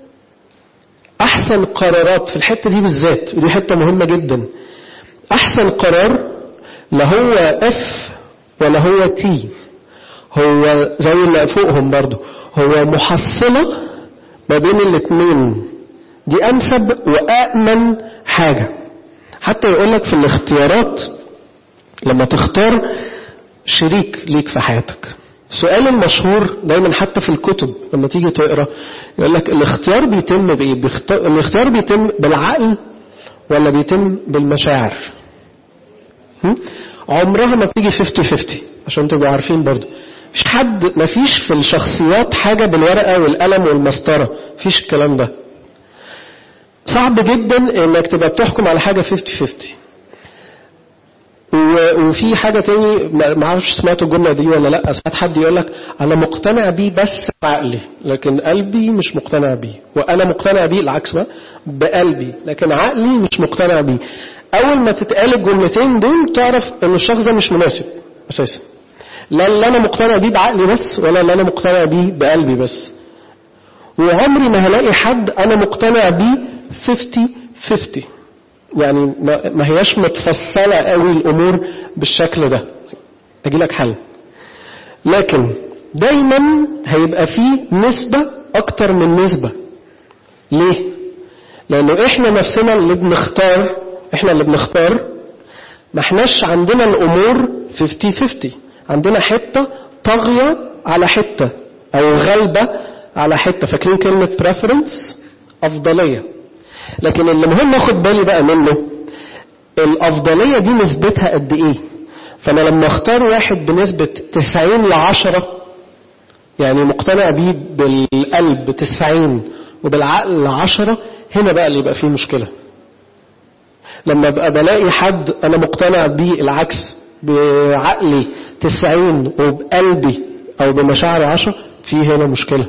احسن قرارات في الحته دي بالذات ودي حته مهمه جدا احسن قرار لا هو اف ولا هو تي هو زي اللي فوقهم برضو هو محصلة ما بين الاثنين دي أنسب وأأمن حاجة حتى يقول لك في الاختيارات لما تختار شريك ليك في حياتك السؤال المشهور دايما حتى في الكتب لما تيجي تقرا يقول لك الاختيار بيتم بايه؟ بيخت... الاختيار بيتم بالعقل ولا بيتم بالمشاعر؟ هم؟ عمرها ما بتيجي 50 50 عشان تبقوا عارفين برضو مفيش حد مفيش في الشخصيات حاجة بالورقة والقلم والمسطرة مفيش الكلام ده صعب جدا انك تبقى بتحكم على حاجة 50 50 و... و... وفي حاجة تاني ما ما اعرفش سمعتوا الجملة دي ولا لا ساعات حد يقول لك أنا مقتنع بيه بس بعقلي لكن قلبي مش مقتنع بيه وأنا مقتنع بيه العكس بقى بقلبي لكن عقلي مش مقتنع بيه أول ما تتقال الجملتين دول تعرف إن الشخص ده مش مناسب أساسا لا اللي أنا مقتنع بيه بعقلي بس ولا اللي أنا مقتنع بيه بقلبي بس وعمري ما هلاقي حد أنا مقتنع بيه 50 50 يعني ما ما هياش متفصلة قوي الأمور بالشكل ده أجي لك حل لكن دايما هيبقى فيه نسبة أكتر من نسبة ليه؟ لأنه إحنا نفسنا اللي بنختار إحنا اللي بنختار ما احناش عندنا الأمور 50-50 عندنا حتة طاغية على حتة أو غالبة على حتة فاكرين كلمة preference أفضلية لكن اللي مهم اخد بالي بقى منه الأفضلية دي نسبتها قد إيه فأنا لما اختار واحد بنسبة 90 ل 10 يعني مقتنع بيه بالقلب 90 وبالعقل 10 هنا بقى اللي يبقى فيه مشكلة لما ابقى بلاقي حد انا مقتنع بيه العكس بعقلي 90 وبقلبي او بمشاعري 10 في هنا مشكله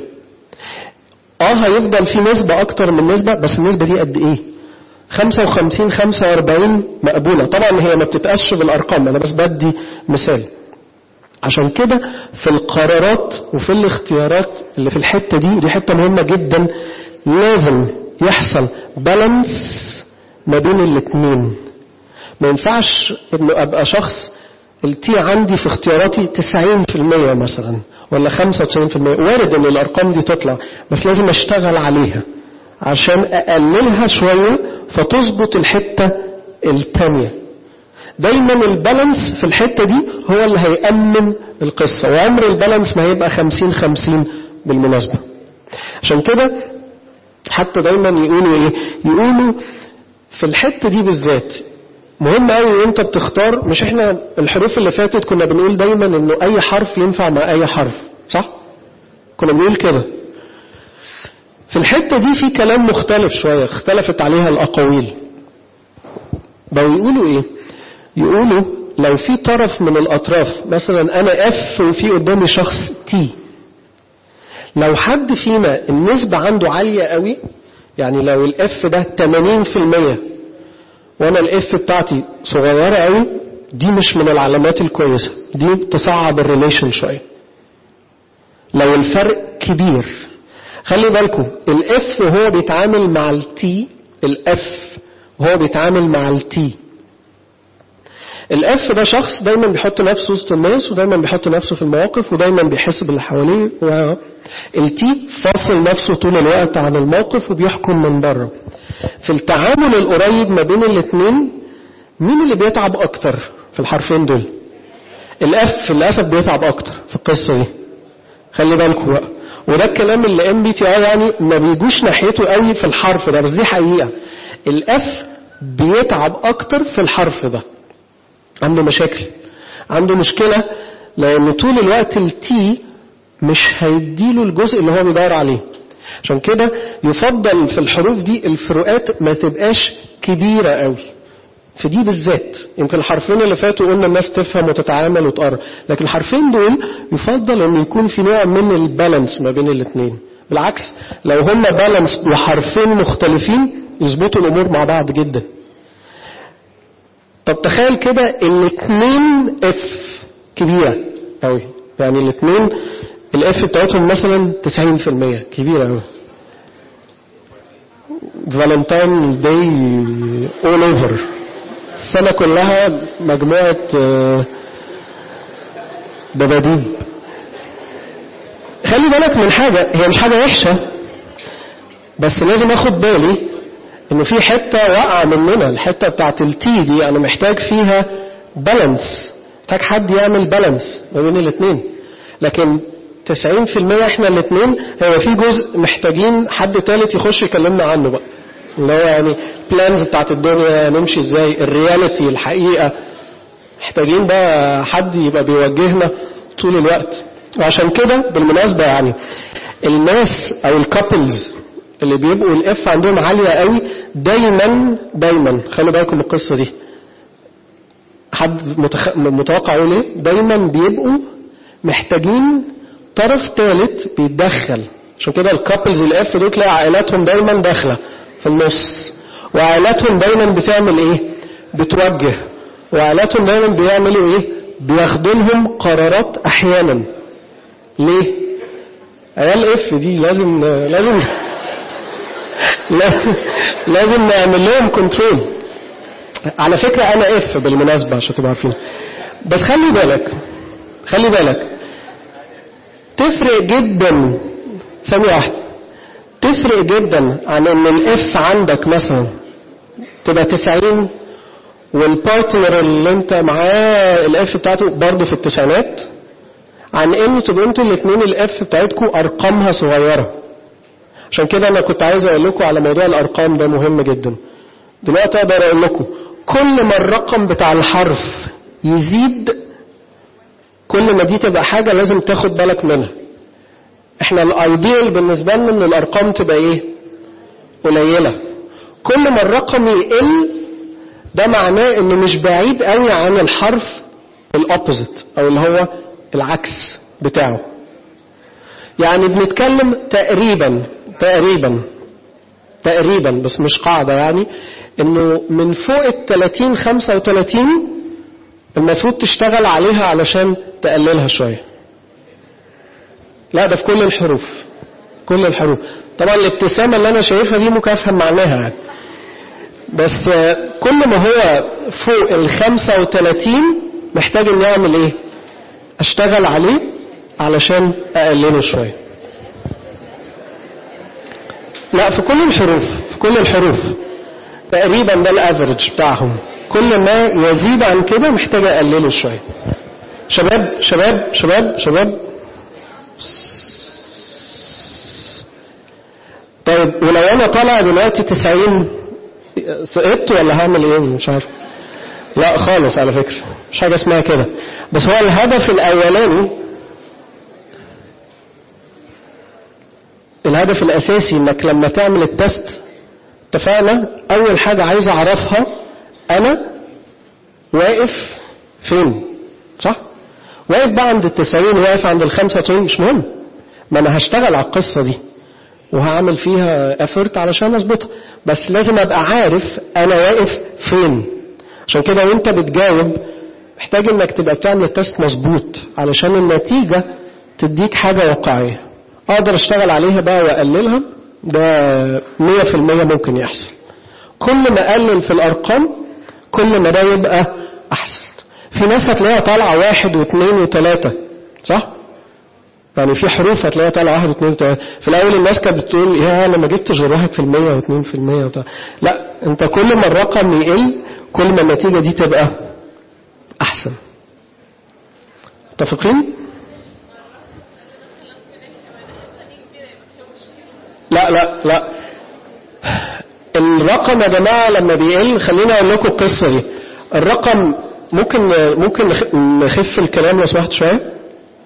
اه هيفضل في نسبة اكتر من نسبة بس النسبة دي قد ايه 55 45 مقبولة طبعا هي ما بتتقاسش بالارقام انا بس بدي مثال عشان كده في القرارات وفي الاختيارات اللي في الحتة دي دي حتة مهمة جدا لازم يحصل بالانس ما بين الاتنين ما ينفعش انه ابقى شخص التي عندي في اختياراتي 90% مثلا ولا 95% وارد ان الارقام دي تطلع بس لازم اشتغل عليها عشان اقللها شوية فتظبط الحتة التانية دايما البالانس في الحتة دي هو اللي هيأمن القصة وعمر البالانس ما هيبقى 50-50 بالمناسبة عشان كده حتى دايما يقولوا ايه يقولوا في الحتة دي بالذات مهم قوي وانت بتختار مش احنا الحروف اللي فاتت كنا بنقول دايما انه اي حرف ينفع مع اي حرف صح كنا بنقول كده في الحتة دي في كلام مختلف شوية اختلفت عليها الاقاويل بقوا يقولوا ايه يقولوا لو في طرف من الاطراف مثلا انا اف وفي قدامي شخص تي لو حد فينا النسبة عنده عالية قوي يعني لو الاف ده 80% وانا الاف بتاعتي صغيرة قوي دي مش من العلامات الكويسة دي تصعب الريليشن شوية لو الفرق كبير خلي بالكم الاف وهو بيتعامل مع التي الاف وهو بيتعامل مع التي الاف ده شخص دايما بيحط نفسه وسط الناس ودايما بيحط نفسه في المواقف ودايما بيحس باللي حواليه و... التي فاصل نفسه طول الوقت عن الموقف وبيحكم من بره في التعامل القريب ما بين الاثنين مين اللي بيتعب اكتر في الحرفين دول الاف للاسف بيتعب اكتر في القصه دي خلي بالكم بقى وده الكلام اللي ام بي تي اي يعني ما بيجوش ناحيته قوي في الحرف ده بس دي حقيقه الاف بيتعب اكتر في الحرف ده عنده مشاكل عنده مشكله لان طول الوقت التي مش هيديله الجزء اللي هو بيدور عليه عشان كده يفضل في الحروف دي الفروقات ما تبقاش كبيرة قوي في دي بالذات يمكن الحرفين اللي فاتوا قلنا الناس تفهم وتتعامل وتقرا لكن الحرفين دول يفضل ان يكون في نوع من البالانس ما بين الاثنين بالعكس لو هما بالانس وحرفين مختلفين يظبطوا الامور مع بعض جدا طب تخيل كده الاثنين اف كبيرة قوي يعني الاثنين الاف بتاعتهم مثلا 90% كبيرة قوي فالنتاين داي اول اوفر السنة كلها مجموعة دباديب خلي بالك من حاجة هي مش حاجة وحشة بس لازم اخد بالي انه في حتة واقعة مننا الحتة بتاعت التي دي انا محتاج فيها بالانس محتاج حد يعمل بالانس ما بين الاثنين لكن 90% احنا الاثنين هو في جزء محتاجين حد ثالث يخش يكلمنا عنه بقى اللي هو يعني بلانز بتاعت الدنيا نمشي ازاي الرياليتي الحقيقة محتاجين بقى حد يبقى بيوجهنا طول الوقت وعشان كده بالمناسبة يعني الناس او الكابلز اللي بيبقوا الاف عندهم عالية قوي دايما دايما خلي بالكم من القصة دي حد متخ... متوقع يقول ايه دايما بيبقوا محتاجين طرف ثالث بيتدخل عشان كده الكابلز الاف دول تلاقي عائلاتهم دايما داخله في النص وعائلاتهم دايما بتعمل ايه بتوجه وعائلاتهم دايما بيعملوا ايه بياخدوا لهم قرارات احيانا ليه عيال اف دي لازم لازم لا- لازم نعمل لهم كنترول على فكرة أنا اف بالمناسبة عشان تبقوا عارفين بس خلي بالك خلي بالك تفرق جدا ثانية واحدة تفرق جدا عن ان الاف عندك مثلا تبقى 90 والبارتنر اللي انت معاه الاف بتاعته برضه في التسعينات عن ان تبقوا انتوا الاثنين الاف بتاعتكم ارقامها صغيره عشان كده انا كنت عايز اقول لكم على موضوع الارقام ده مهم جدا دلوقتي اقدر اقول لكم كل ما الرقم بتاع الحرف يزيد كل ما دي تبقى حاجه لازم تاخد بالك منها احنا الايديال بالنسبه لنا ان الارقام تبقى ايه قليله كل ما الرقم يقل ده معناه انه مش بعيد قوي عن الحرف الاوبوزيت او اللي هو العكس بتاعه يعني بنتكلم تقريبا تقريبا تقريبا بس مش قاعدة يعني انه من فوق ال 30 35 المفروض تشتغل عليها علشان تقللها شوية لا ده في كل الحروف كل الحروف طبعا الابتسامة اللي انا شايفها دي ممكن افهم معناها يعني بس آه، كل ما هو فوق ال 35 محتاج اني اعمل ايه اشتغل عليه علشان اقلله شويه لا في كل الحروف في كل الحروف تقريبا ده الافرج بتاعهم كل ما يزيد عن كده محتاج اقلله شويه شباب شباب شباب شباب طيب ولو انا طالع دلوقتي 90 سقطت ولا هعمل ايه مش عارف لا خالص على فكره مش حاجه اسمها كده بس هو الهدف الاولاني الهدف الاساسي انك لما تعمل التست اتفقنا اول حاجه عايز اعرفها انا واقف فين صح واقف بقى عند التسعين واقف عند الخمسة وتسعين مش مهم ما انا هشتغل على القصة دي وهعمل فيها افورت علشان اظبطها بس لازم ابقى عارف انا واقف فين عشان كده وانت بتجاوب محتاج انك تبقى بتعمل التست مظبوط علشان النتيجة تديك حاجة واقعية اقدر اشتغل عليها بقى واقللها ده 100% ممكن يحصل كل ما اقلل في الارقام كل ما ده يبقى احسن في ناس هتلاقيها طالعه واحد واثنين وثلاثه صح؟ يعني في حروف هتلاقيها طالعه واحد واثنين وثلاثه في الاول الناس كانت بتقول يا انا ما جبتش غير واحد في المية واثنين في المية وبتاع. لا انت كل ما الرقم يقل كل ما النتيجه دي تبقى احسن متفقين؟ لا لا لا الرقم يا جماعة لما بيقل خلينا أقول لكم القصة دي الرقم ممكن ممكن نخ- نخف الكلام لو سمحت شوية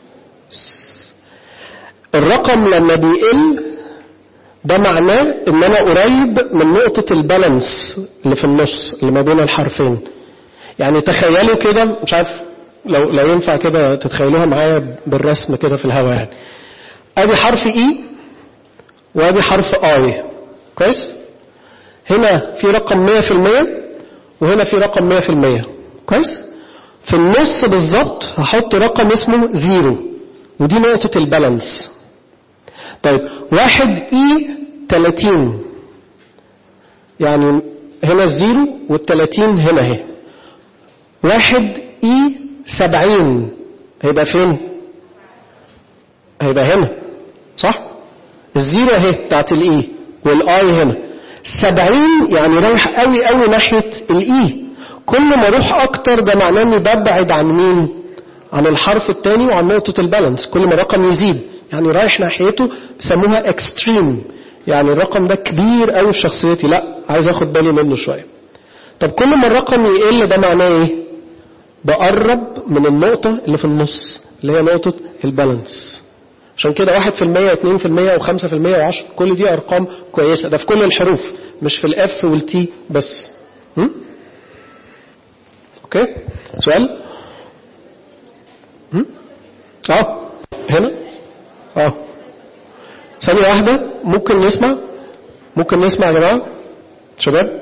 الرقم لما بيقل ده معناه ان انا قريب من نقطة البالانس اللي في النص اللي ما بين الحرفين يعني تخيلوا كده مش عارف لو لو ينفع كده تتخيلوها معايا بالرسم كده في الهواء يعني ادي حرف اي وادي حرف اي كويس هنا في رقم 100% وهنا في رقم 100% كويس في النص بالظبط هحط رقم اسمه زيرو ودي نقطة البالانس طيب واحد اي 30 يعني هنا الزيرو والتلاتين هنا اهي واحد اي 70 هيبقى فين هيبقى هنا صح الزيرو اهي بتاعت الاي والاي هنا 70 يعني رايح قوي قوي ناحيه الاي كل ما اروح اكتر ده معناه اني ببعد عن مين عن الحرف الثاني وعن نقطه البالانس كل ما الرقم يزيد يعني رايح ناحيته بيسموها اكستريم يعني الرقم ده كبير قوي في شخصيتي لا عايز اخد بالي منه شويه طب كل ما الرقم يقل ده معناه ايه بقرب من النقطه اللي في النص اللي هي نقطه البالانس عشان كده واحد في المية واثنين في المية وخمسة في المية وعشرة كل دي أرقام كويسة ده في كل الحروف مش في الأف والتي بس م? أوكي سؤال هم؟ اه هنا اه ثانية واحدة ممكن نسمع ممكن نسمع يا جماعة شباب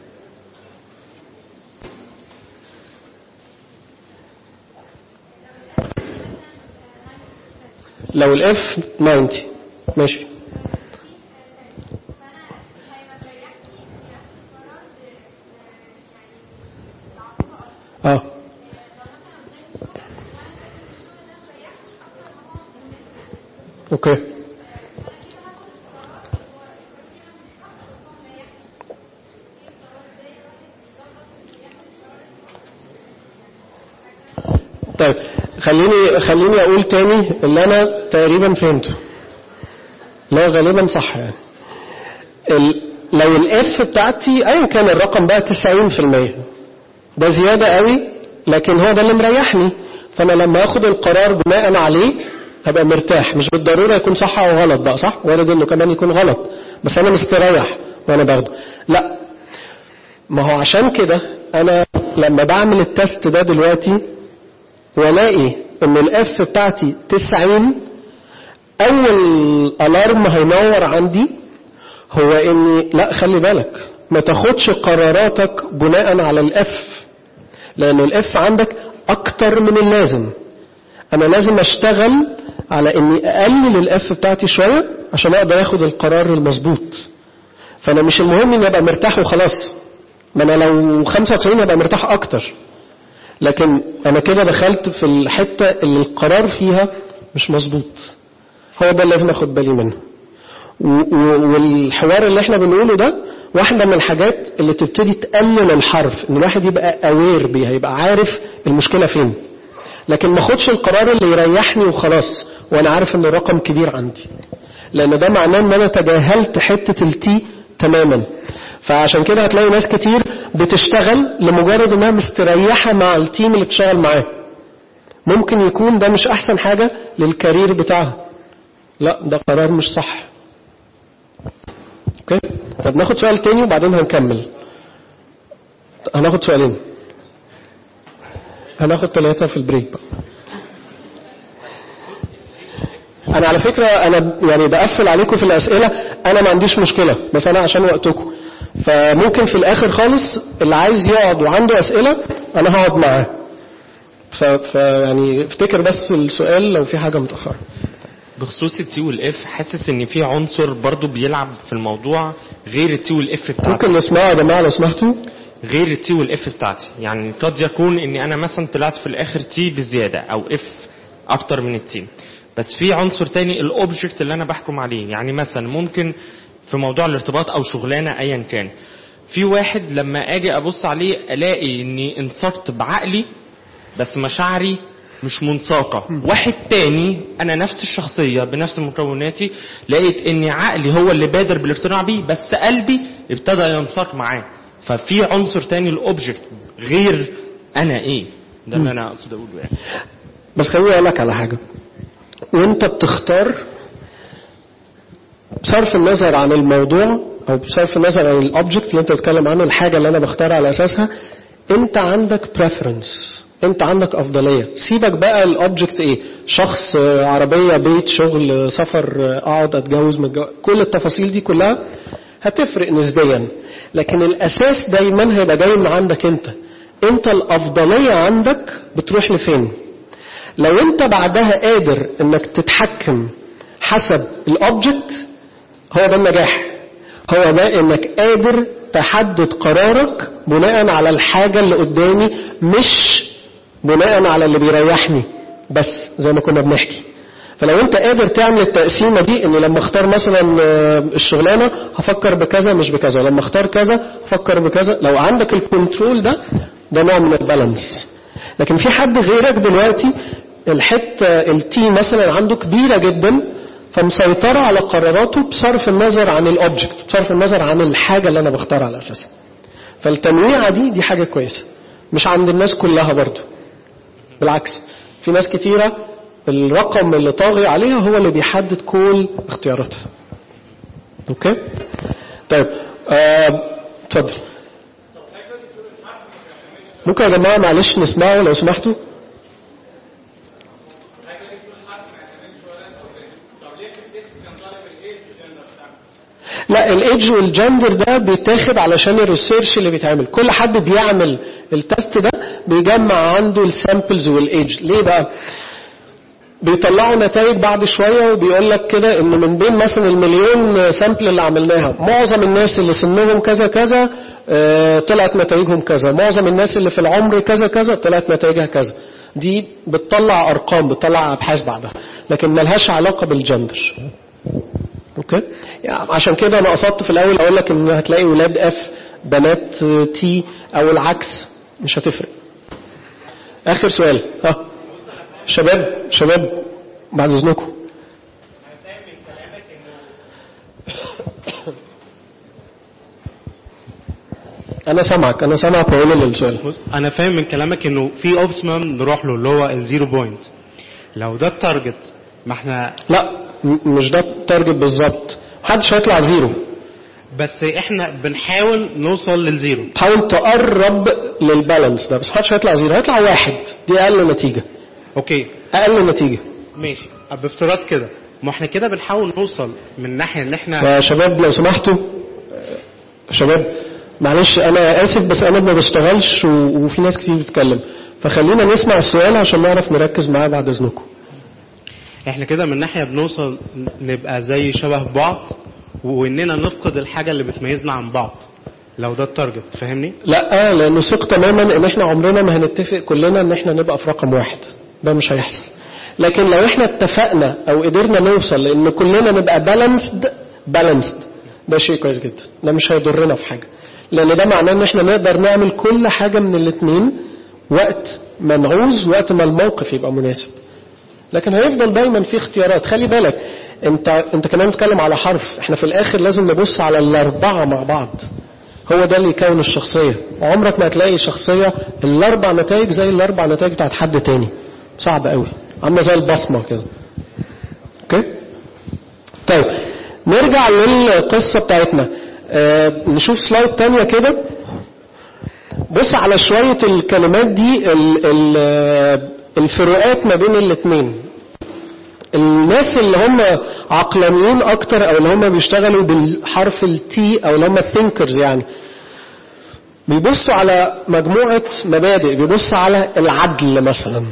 لو الاف 90 ماشي اه اوكي طيب خليني خليني اقول تاني اللي انا تقريبا فهمته لا غالبا صح يعني ال... لو الاف بتاعتي ايا كان الرقم بقى 90% ده زياده قوي لكن هو ده اللي مريحني فانا لما اخد القرار بناء عليه هبقى مرتاح مش بالضروره يكون صح او غلط بقى صح وارد انه كمان يكون غلط بس انا مستريح وانا باخده لا ما هو عشان كده انا لما بعمل التست ده دلوقتي والاقي ان الاف بتاعتي 90 اول الارم هينور عندي هو اني لا خلي بالك ما تاخدش قراراتك بناء على الاف لان الاف عندك اكتر من اللازم انا لازم اشتغل على اني اقلل الاف بتاعتي شويه عشان اقدر اخد القرار المظبوط فانا مش المهم اني ابقى مرتاح وخلاص ما انا لو 95 هبقى مرتاح اكتر لكن انا كده دخلت في الحته اللي القرار فيها مش مظبوط هو ده اللي لازم اخد بالي منه و- و- والحوار اللي احنا بنقوله ده واحده من الحاجات اللي تبتدي تقلل الحرف ان الواحد يبقى اوير بيها يبقى عارف المشكله فين لكن ما اخدش القرار اللي يريحني وخلاص وانا عارف ان الرقم كبير عندي لان ده معناه ان انا تجاهلت حته التي تماما فعشان كده هتلاقي ناس كتير بتشتغل لمجرد انها مستريحه مع التيم اللي بتشتغل معاه ممكن يكون ده مش احسن حاجه للكارير بتاعها لا ده قرار مش صح اوكي طب ناخد سؤال تاني وبعدين هنكمل هناخد سؤالين هناخد ثلاثة في البريك بقى انا على فكرة انا يعني بقفل عليكم في الاسئلة انا ما عنديش مشكلة بس انا عشان وقتكم فممكن في الاخر خالص اللي عايز يقعد وعنده اسئلة انا هقعد معاه ف... ف يعني افتكر بس السؤال لو في حاجة متأخرة بخصوص التي والاف حاسس ان في عنصر برضو بيلعب في الموضوع غير التي والاف بتاعتي ممكن نسمعه يا جماعة لو سمحتوا غير التي والاف بتاعتي يعني قد يكون اني انا مثلا طلعت في الاخر تي بزياده او اف اكتر من التي بس في عنصر تاني الاوبجكت اللي انا بحكم عليه يعني مثلا ممكن في موضوع الارتباط او شغلانه ايا كان في واحد لما اجي ابص عليه الاقي اني انصرت بعقلي بس مشاعري مش منساقه واحد تاني انا نفس الشخصيه بنفس مكوناتي لقيت ان عقلي هو اللي بادر بالاقتناع بيه بس قلبي ابتدى ينساق معاه ففي عنصر تاني الاوبجكت غير انا ايه ده اللي انا اقصد اقوله يعني بس خليني اقول لك على حاجه وانت بتختار بصرف النظر عن الموضوع او بصرف النظر عن الاوبجكت اللي انت بتتكلم عنه الحاجه اللي انا بختارها على اساسها انت عندك بريفرنس انت عندك افضليه سيبك بقى الاوبجكت ايه شخص آه، عربيه بيت شغل آه، سفر آه، اقعد اتجوز متجوز كل التفاصيل دي كلها هتفرق نسبيا لكن الاساس دايما هيبقى جاي من عندك انت انت الافضليه عندك بتروح لفين لو انت بعدها قادر انك تتحكم حسب الاوبجكت هو ده النجاح هو ده انك قادر تحدد قرارك بناء على الحاجة اللي قدامي مش بناء على اللي بيريحني بس زي ما كنا بنحكي فلو انت قادر تعمل التقسيمة دي ان لما اختار مثلا آه، الشغلانة هفكر بكذا مش بكذا لما اختار كذا هفكر بكذا لو عندك الكنترول ده ده نوع من البالانس لكن في حد غيرك دلوقتي الحتة التي مثلا عنده كبيرة جدا فمسيطرة على قراراته بصرف النظر عن الاوبجكت بصرف النظر عن الحاجة اللي انا بختارها على اساسها فالتنويعة دي دي حاجة كويسة مش عند الناس كلها برضو بالعكس في ناس كتيرة الرقم اللي طاغي عليها هو اللي بيحدد كل اختياراتها اوكي طيب آه، اتفضل ممكن يا جماعه معلش نسمعه لو سمحتوا لا الايدج والجندر ده بيتاخد علشان الريسيرش اللي بيتعمل كل حد بيعمل التست ده بيجمع عنده السامبلز والايدج ليه بقى بيطلعوا نتائج بعد شوية وبيقول لك كده ان من بين مثلا المليون سامبل اللي عملناها معظم الناس اللي سنهم كذا كذا آه، طلعت نتائجهم كذا معظم الناس اللي في العمر كذا كذا طلعت نتائجها كذا دي بتطلع ارقام بتطلع ابحاث بعدها لكن ملهاش علاقة بالجندر اوكي يعني عشان كده انا قصدت في الاول اقول لك ان هتلاقي ولاد اف بنات تي او العكس مش هتفرق اخر سؤال ها شباب شباب بعد اذنكم انا سامعك انا سامعك وقول السؤال بص انا فاهم من كلامك انه في اوبتيمم نروح له اللي هو الزيرو بوينت لو ده التارجت ما احنا لا م- مش ده التارجت بالظبط محدش هيطلع زيرو بس احنا بنحاول نوصل للزيرو تحاول تقرب للبالانس ده بس محدش هيطلع زيرو هيطلع واحد دي اقل نتيجة اوكي اقل نتيجة ماشي بافتراض كده ما احنا كده بنحاول نوصل من ناحيه ان احنا يا شباب لو سمحتوا آه، شباب معلش انا اسف بس انا ما بشتغلش و- وفي ناس كتير بتتكلم فخلينا نسمع السؤال عشان نعرف نركز معاه بعد اذنكم احنا كده من ناحيه بنوصل نبقى زي شبه بعض واننا نفقد الحاجه اللي بتميزنا عن بعض لو ده التارجت فاهمني لا لانه ثق تماما ان احنا عمرنا ما هنتفق كلنا ان احنا نبقى في رقم واحد ده مش هيحصل لكن لو احنا اتفقنا او قدرنا نوصل لان كلنا نبقى بالانسد بالانسد ده شيء كويس جدا ده مش هيضرنا في حاجه لان ده معناه ان احنا نقدر نعمل كل حاجه من الاثنين وقت ما نعوز وقت ما الموقف يبقى مناسب لكن هيفضل دايما في اختيارات خلي بالك انت انت كمان بتتكلم على حرف احنا في الاخر لازم نبص على الاربعه مع بعض هو ده اللي يكون الشخصيه عمرك ما هتلاقي شخصيه الاربع نتائج زي الاربع نتائج بتاعت حد تاني صعب قوي عامله زي البصمه كده اوكي طيب نرجع للقصه بتاعتنا آه نشوف سلايد تانية كده بص على شوية الكلمات دي ال ال الفروقات ما بين الاثنين الناس اللي هم عقلانيين اكتر او اللي هم بيشتغلوا بالحرف التي او اللي هم thinkers يعني بيبصوا على مجموعة مبادئ بيبصوا على العدل مثلا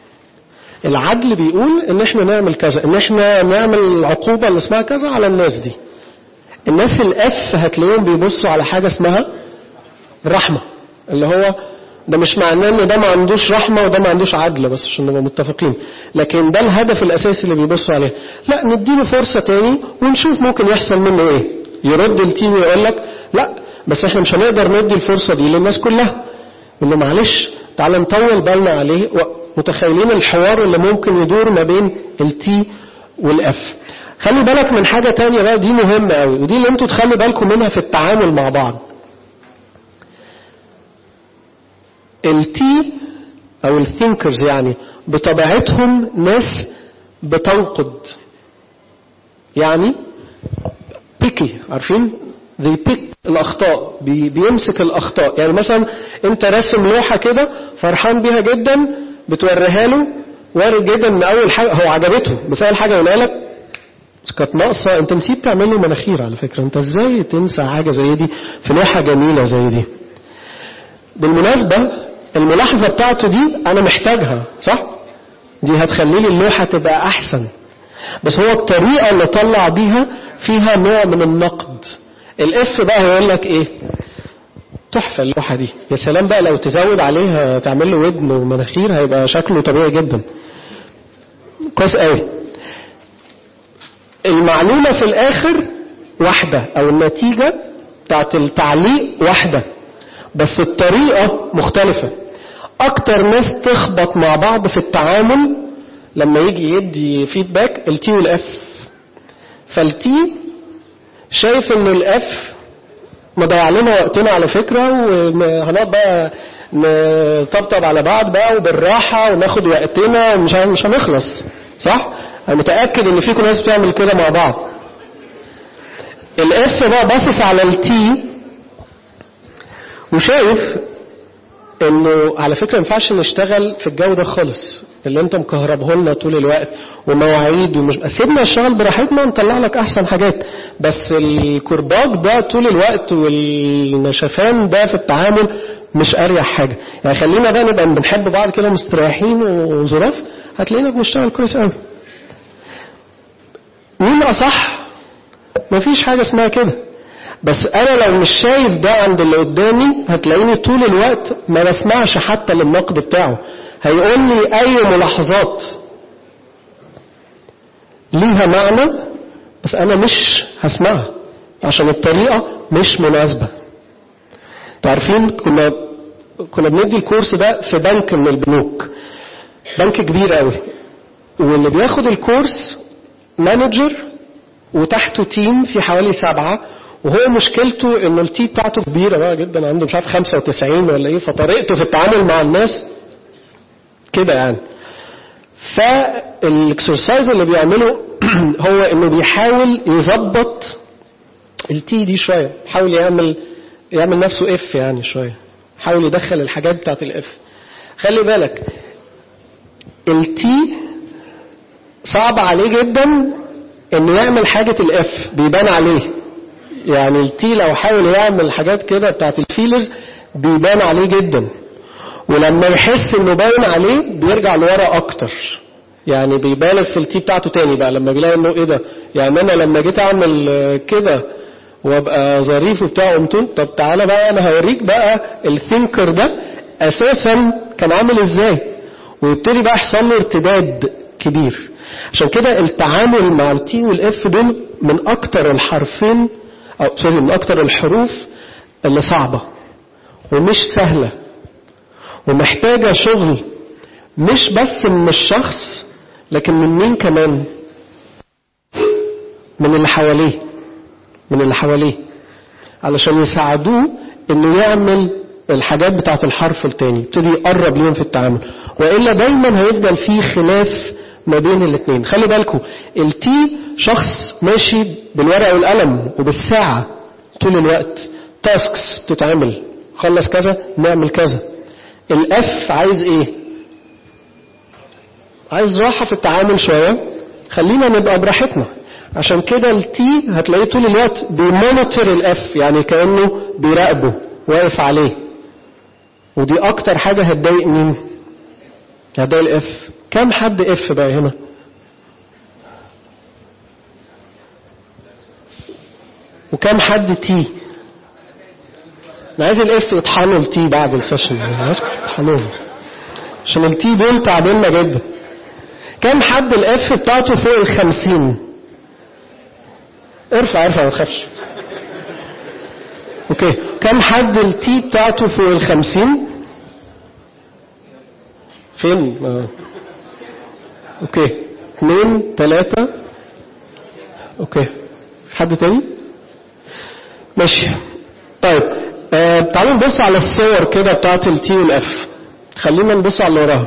العدل بيقول ان احنا نعمل كذا ان احنا نعمل العقوبة اللي اسمها كذا على الناس دي الناس الاف هتلاقيهم بيبصوا على حاجة اسمها الرحمة اللي هو ده مش معناه ان ده ما عندوش رحمة وده ما عندوش عدل بس عشان نبقى متفقين لكن ده الهدف الاساسي اللي بيبصوا عليه لا نديله فرصة تاني ونشوف ممكن يحصل منه ايه يرد التيم ويقول لك لا بس احنا مش هنقدر ندي الفرصة دي للناس كلها انه معلش تعال نطول بالنا عليه متخيلين الحوار اللي ممكن يدور ما بين التي والاف خلي بالك من حاجة تانية بقى دي مهمة قوي ودي اللي انتوا تخلي بالكم منها في التعامل مع بعض التي او الثينكرز يعني بطبيعتهم ناس بتنقد يعني بيكي عارفين they pick الاخطاء بي بيمسك الاخطاء يعني مثلا انت راسم لوحه كده فرحان بيها جدا بتوريها له وارد جدا ان اول حاجه هو عجبته بس اول حاجه يقولها لك بس كانت ناقصه انت نسيت تعمل له مناخير على فكره انت ازاي تنسى حاجه زي دي في لوحه جميله زي دي بالمناسبه الملاحظه بتاعته دي انا محتاجها صح دي هتخلي لي اللوحه تبقى احسن بس هو الطريقه اللي طلع بيها فيها نوع من النقد الاف بقى هيقول لك ايه تحفه اللوحه دي يا سلام بقى لو تزود عليها تعمل له ودن ومناخير هيبقى شكله طبيعي جدا كويس قوي المعلومه في الاخر واحده او النتيجه بتاعت التعليق واحده بس الطريقه مختلفه اكتر ناس تخبط مع بعض في التعامل لما يجي يدي فيدباك التي والاف فالتي شايف انه الاف مضيع لنا وقتنا على فكرة وهنقعد بقى نطبطب على بعض بقى وبالراحة وناخد وقتنا ومش مش هنخلص صح؟ أنا متأكد إن فيكم ناس بتعمل كده مع بعض. الإف بقى باصص على التي وشايف انه على فكره ما ينفعش نشتغل في الجو ده خالص اللي انت مكهربه لنا طول الوقت ومواعيد ومش سيبنا نشتغل براحتنا ونطلع لك احسن حاجات بس الكرباج ده طول الوقت والنشفان ده في التعامل مش اريح حاجه يعني خلينا بقى نبقى بنحب بعض كده مستريحين وظراف هتلاقينا بنشتغل كويس قوي مين اصح مفيش حاجه اسمها كده بس انا لو مش شايف ده عند اللي قدامي هتلاقيني طول الوقت ما بسمعش حتى للنقد بتاعه هيقول لي اي ملاحظات ليها معنى بس انا مش هسمعها عشان الطريقه مش مناسبه تعرفين كنا كنا بندي الكورس ده في بنك من البنوك بنك كبير قوي واللي بياخد الكورس مانجر وتحته تيم في حوالي سبعة وهو مشكلته انه التي بتاعته كبيرة بقى جدا عنده مش عارف 95 ولا ايه فطريقته في التعامل مع الناس كده يعني فالاكسرسايز اللي بيعمله هو انه بيحاول يظبط التي دي شوية يحاول يعمل يعمل نفسه اف يعني شوية يحاول يدخل الحاجات بتاعت الاف خلي بالك التي صعب عليه جدا انه يعمل حاجة الاف بيبان عليه يعني التي لو حاول يعمل حاجات كده بتاعت الفيلرز بيبان عليه جدا ولما يحس انه باين عليه بيرجع لورا اكتر يعني بيبالغ في التي بتاعته تاني بقى لما بيلاقي انه ايه ده يعني انا لما جيت اعمل كده وابقى ظريف وبتاع قمت طب تعالى بقى انا هوريك بقى الثينكر ده اساسا كان عامل ازاي ويبتدي بقى يحصل له ارتداد كبير عشان كده التعامل مع التي والاف دول من اكتر الحرفين او سوري من اكتر الحروف اللي صعبة ومش سهلة ومحتاجة شغل مش بس من الشخص لكن من مين كمان من اللي حواليه من اللي حواليه علشان يساعدوه انه يعمل الحاجات بتاعت الحرف التاني يبتدي يقرب ليهم في التعامل والا دايما هيفضل في خلاف ما بين الاثنين خلي بالكم التي شخص ماشي بالورقه والقلم وبالساعه طول الوقت تاسكس تتعمل خلص كذا نعمل كذا الاف عايز ايه عايز راحه في التعامل شويه خلينا نبقى براحتنا عشان كده التي هتلاقيه طول الوقت بيمونيتور الاف يعني كانه بيراقبه واقف عليه ودي اكتر حاجه هتضايق مين هتضايق الاف كم حد اف بقى هنا وكم حد تي انا عايز الاف يطحنوا التي بعد السيشن عايزكم تطحنوهم عشان التي دول تعبنا جدا كم حد الاف بتاعته فوق الخمسين ارفع ارفع ما تخافش اوكي كم حد التي بتاعته فوق الخمسين فين آه. اوكي اثنين ثلاثة اوكي في حد تاني ماشي طيب آه تعالوا نبص على الصور كده بتاعت التي والاف خلينا نبص على اللي وراها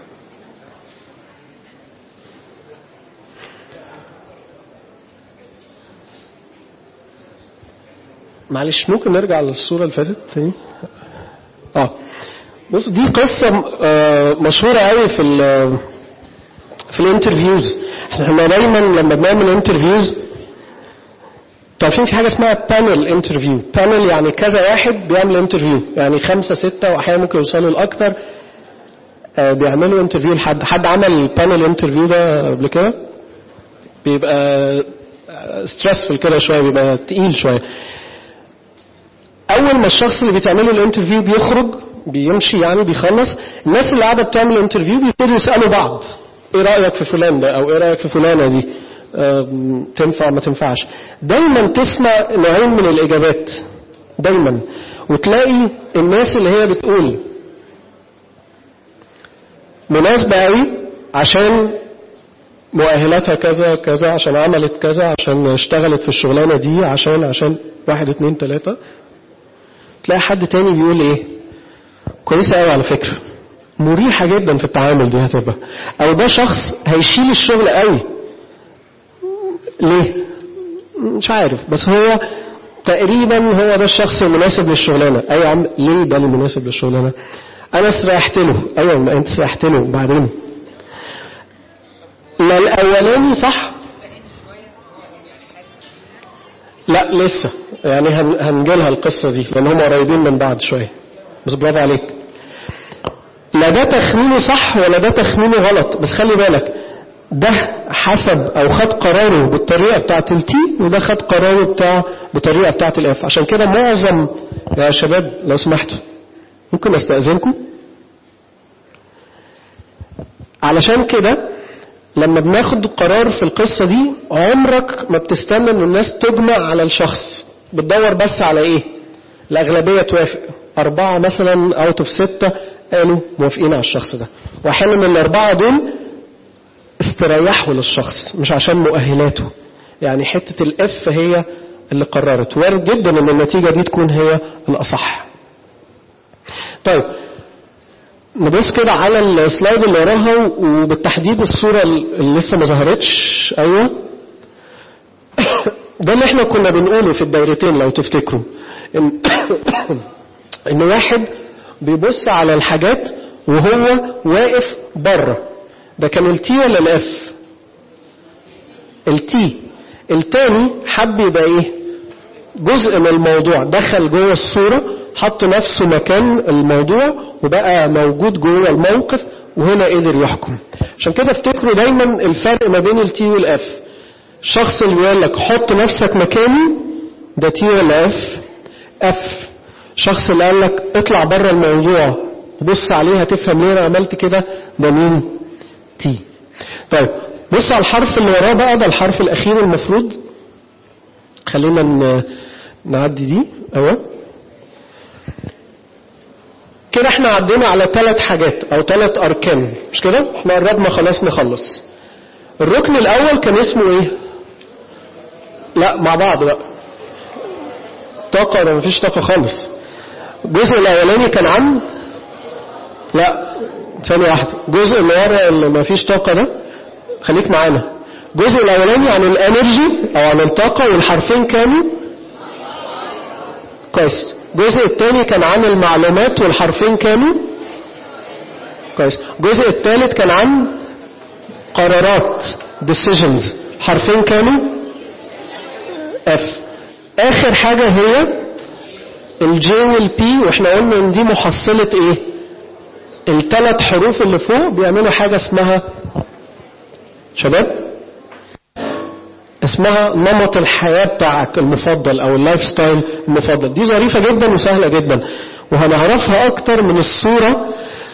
معلش ممكن نرجع للصورة اللي فاتت تاني اه بص دي قصة آه مشهورة قوي في ال في الانترفيوز احنا دايما لما بنعمل انترفيوز عارفين في حاجة اسمها بانل انترفيو بانل يعني كذا واحد بيعمل انترفيو يعني خمسة ستة واحيانا ممكن يوصلوا لأكتر آه بيعملوا انترفيو لحد حد عمل بانل انترفيو ده قبل كده بيبقى ستريسفul كده شوية بيبقى تقيل شوية اول ما الشخص اللي بيتعمله الانترفيو بيخرج بيمشي يعني بيخلص الناس اللي قاعده بتعمل انترفيو بيبتدوا يسالوا بعض ايه رايك في فلان ده او ايه رايك في فلانه دي تنفع ما تنفعش دايما تسمع نوعين من الاجابات دايما وتلاقي الناس اللي هي بتقول مناسبة قوي عشان مؤهلاتها كذا كذا عشان عملت كذا عشان اشتغلت في الشغلانة دي عشان عشان واحد اتنين تلاتة تلاقي حد تاني بيقول ايه كويسة قوي على فكرة مريحة جدا في التعامل دي هتبقى او ده شخص هيشيل الشغل قوي ليه مش عارف بس هو تقريبا هو ده الشخص المناسب للشغلانة اي عم ليه ده المناسب للشغلانة انا استريحت له ايوه ما انت استريحت له وبعدين لا الاولاني صح لا لسه يعني هن- هنجيلها القصه دي لان هم قريبين من بعض شويه بس برافو عليك لا ده تخمينه صح ولا ده تخمينه غلط بس خلي بالك ده حسب او خد قراره بالطريقه بتاعت التي وده خد قراره بتاع بالطريقه بتاعت الاف عشان كده معظم يا شباب لو سمحتوا ممكن استاذنكم علشان كده لما بناخد قرار في القصه دي عمرك ما بتستنى ان الناس تجمع على الشخص بتدور بس على ايه الاغلبيه توافق اربعه مثلا اوت اوف سته قالوا موافقين على الشخص ده واحيانا من الاربعه دول استريحوا للشخص مش عشان مؤهلاته يعني حتة الاف هي اللي قررت وارد جدا ان النتيجة دي تكون هي الاصح طيب نبص كده على السلايد اللي وراها وبالتحديد الصورة اللي لسه ما ظهرتش ايوه ده اللي احنا كنا بنقوله في الدايرتين لو تفتكروا ان, إن واحد بيبص على الحاجات وهو واقف بره ده كان التي ولا الاف التي التاني حب يبقى ايه جزء من الموضوع دخل جوه الصورة حط نفسه مكان الموضوع وبقى موجود جوه الموقف وهنا قدر يحكم عشان كده افتكروا دايما الفرق ما بين التي والاف الشخص اللي بيقول لك حط نفسك مكاني ده تي ولا اف اف الشخص اللي قال لك اطلع بره الموضوع بص عليه هتفهم ليه انا عملت كده ده مين تي طيب بص على الحرف اللي وراه بقى ده الحرف الاخير المفروض خلينا ن- نعدي دي اهو كده احنا عدينا على ثلاث حاجات او ثلاث اركان مش كده احنا قربنا خلاص نخلص الركن الاول كان اسمه ايه لا مع بعض بقى طاقة ولا مفيش طاقة خالص الجزء الاولاني كان عن لا ثانية واحدة الجزء اللي ورا اللي مفيش طاقة ده خليك معانا الجزء الاولاني عن الانرجي او عن الطاقة والحرفين كانوا كويس الجزء الثاني كان عن المعلومات والحرفين كانوا كويس الجزء الثالث كان عن قرارات decisions حرفين كانوا اف اخر حاجة هي الجي والبي واحنا قلنا ان دي محصلة ايه الثلاث حروف اللي فوق بيعملوا حاجة اسمها شباب اسمها نمط الحياة بتاعك المفضل او اللايف ستايل المفضل دي ظريفة جدا وسهلة جدا وهنعرفها اكتر من الصورة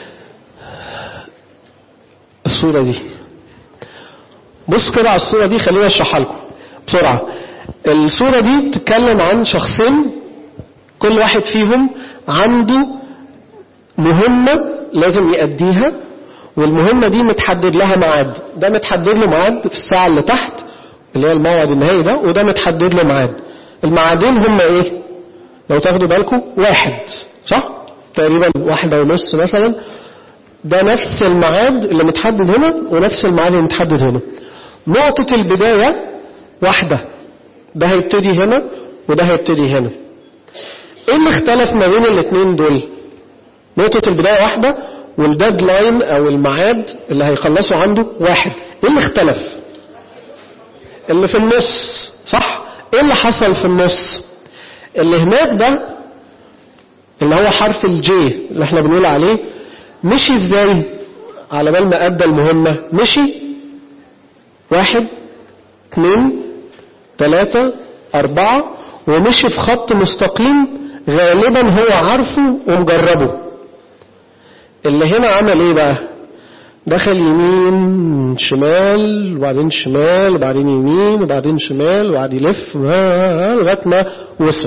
الصورة دي بص كده على الصورة دي خليني اشرحها لكم بسرعة الصورة دي بتتكلم عن شخصين كل واحد فيهم عنده مهمة لازم يأديها والمهمة دي متحدد لها ميعاد ده متحدد له ميعاد في الساعة اللي تحت اللي هي الموعد النهائي ده وده متحدد له ميعاد الميعادين هم ايه لو تاخدوا بالكم واحد صح تقريبا واحدة ونص مثلا ده نفس الميعاد اللي متحدد هنا ونفس الميعاد اللي متحدد هنا نقطة البداية واحدة ده هيبتدي هنا وده هيبتدي هنا ايه اللي اختلف ما بين الاثنين دول نقطة البداية واحدة والديدلاين او الميعاد اللي هيخلصوا عنده واحد ايه اللي اختلف اللي في النص صح ايه اللي حصل في النص اللي هناك ده اللي هو حرف الجي اللي احنا بنقول عليه مشي ازاي على بال ما ادى المهمة مشي واحد اثنين ثلاثة أربعة ومشي في خط مستقيم غالبا هو عارفه ومجربه اللي هنا عمل ايه بقى دخل يمين شمال وبعدين شمال وبعدين يمين وبعدين شمال وقعد يلف لغايه ما وصل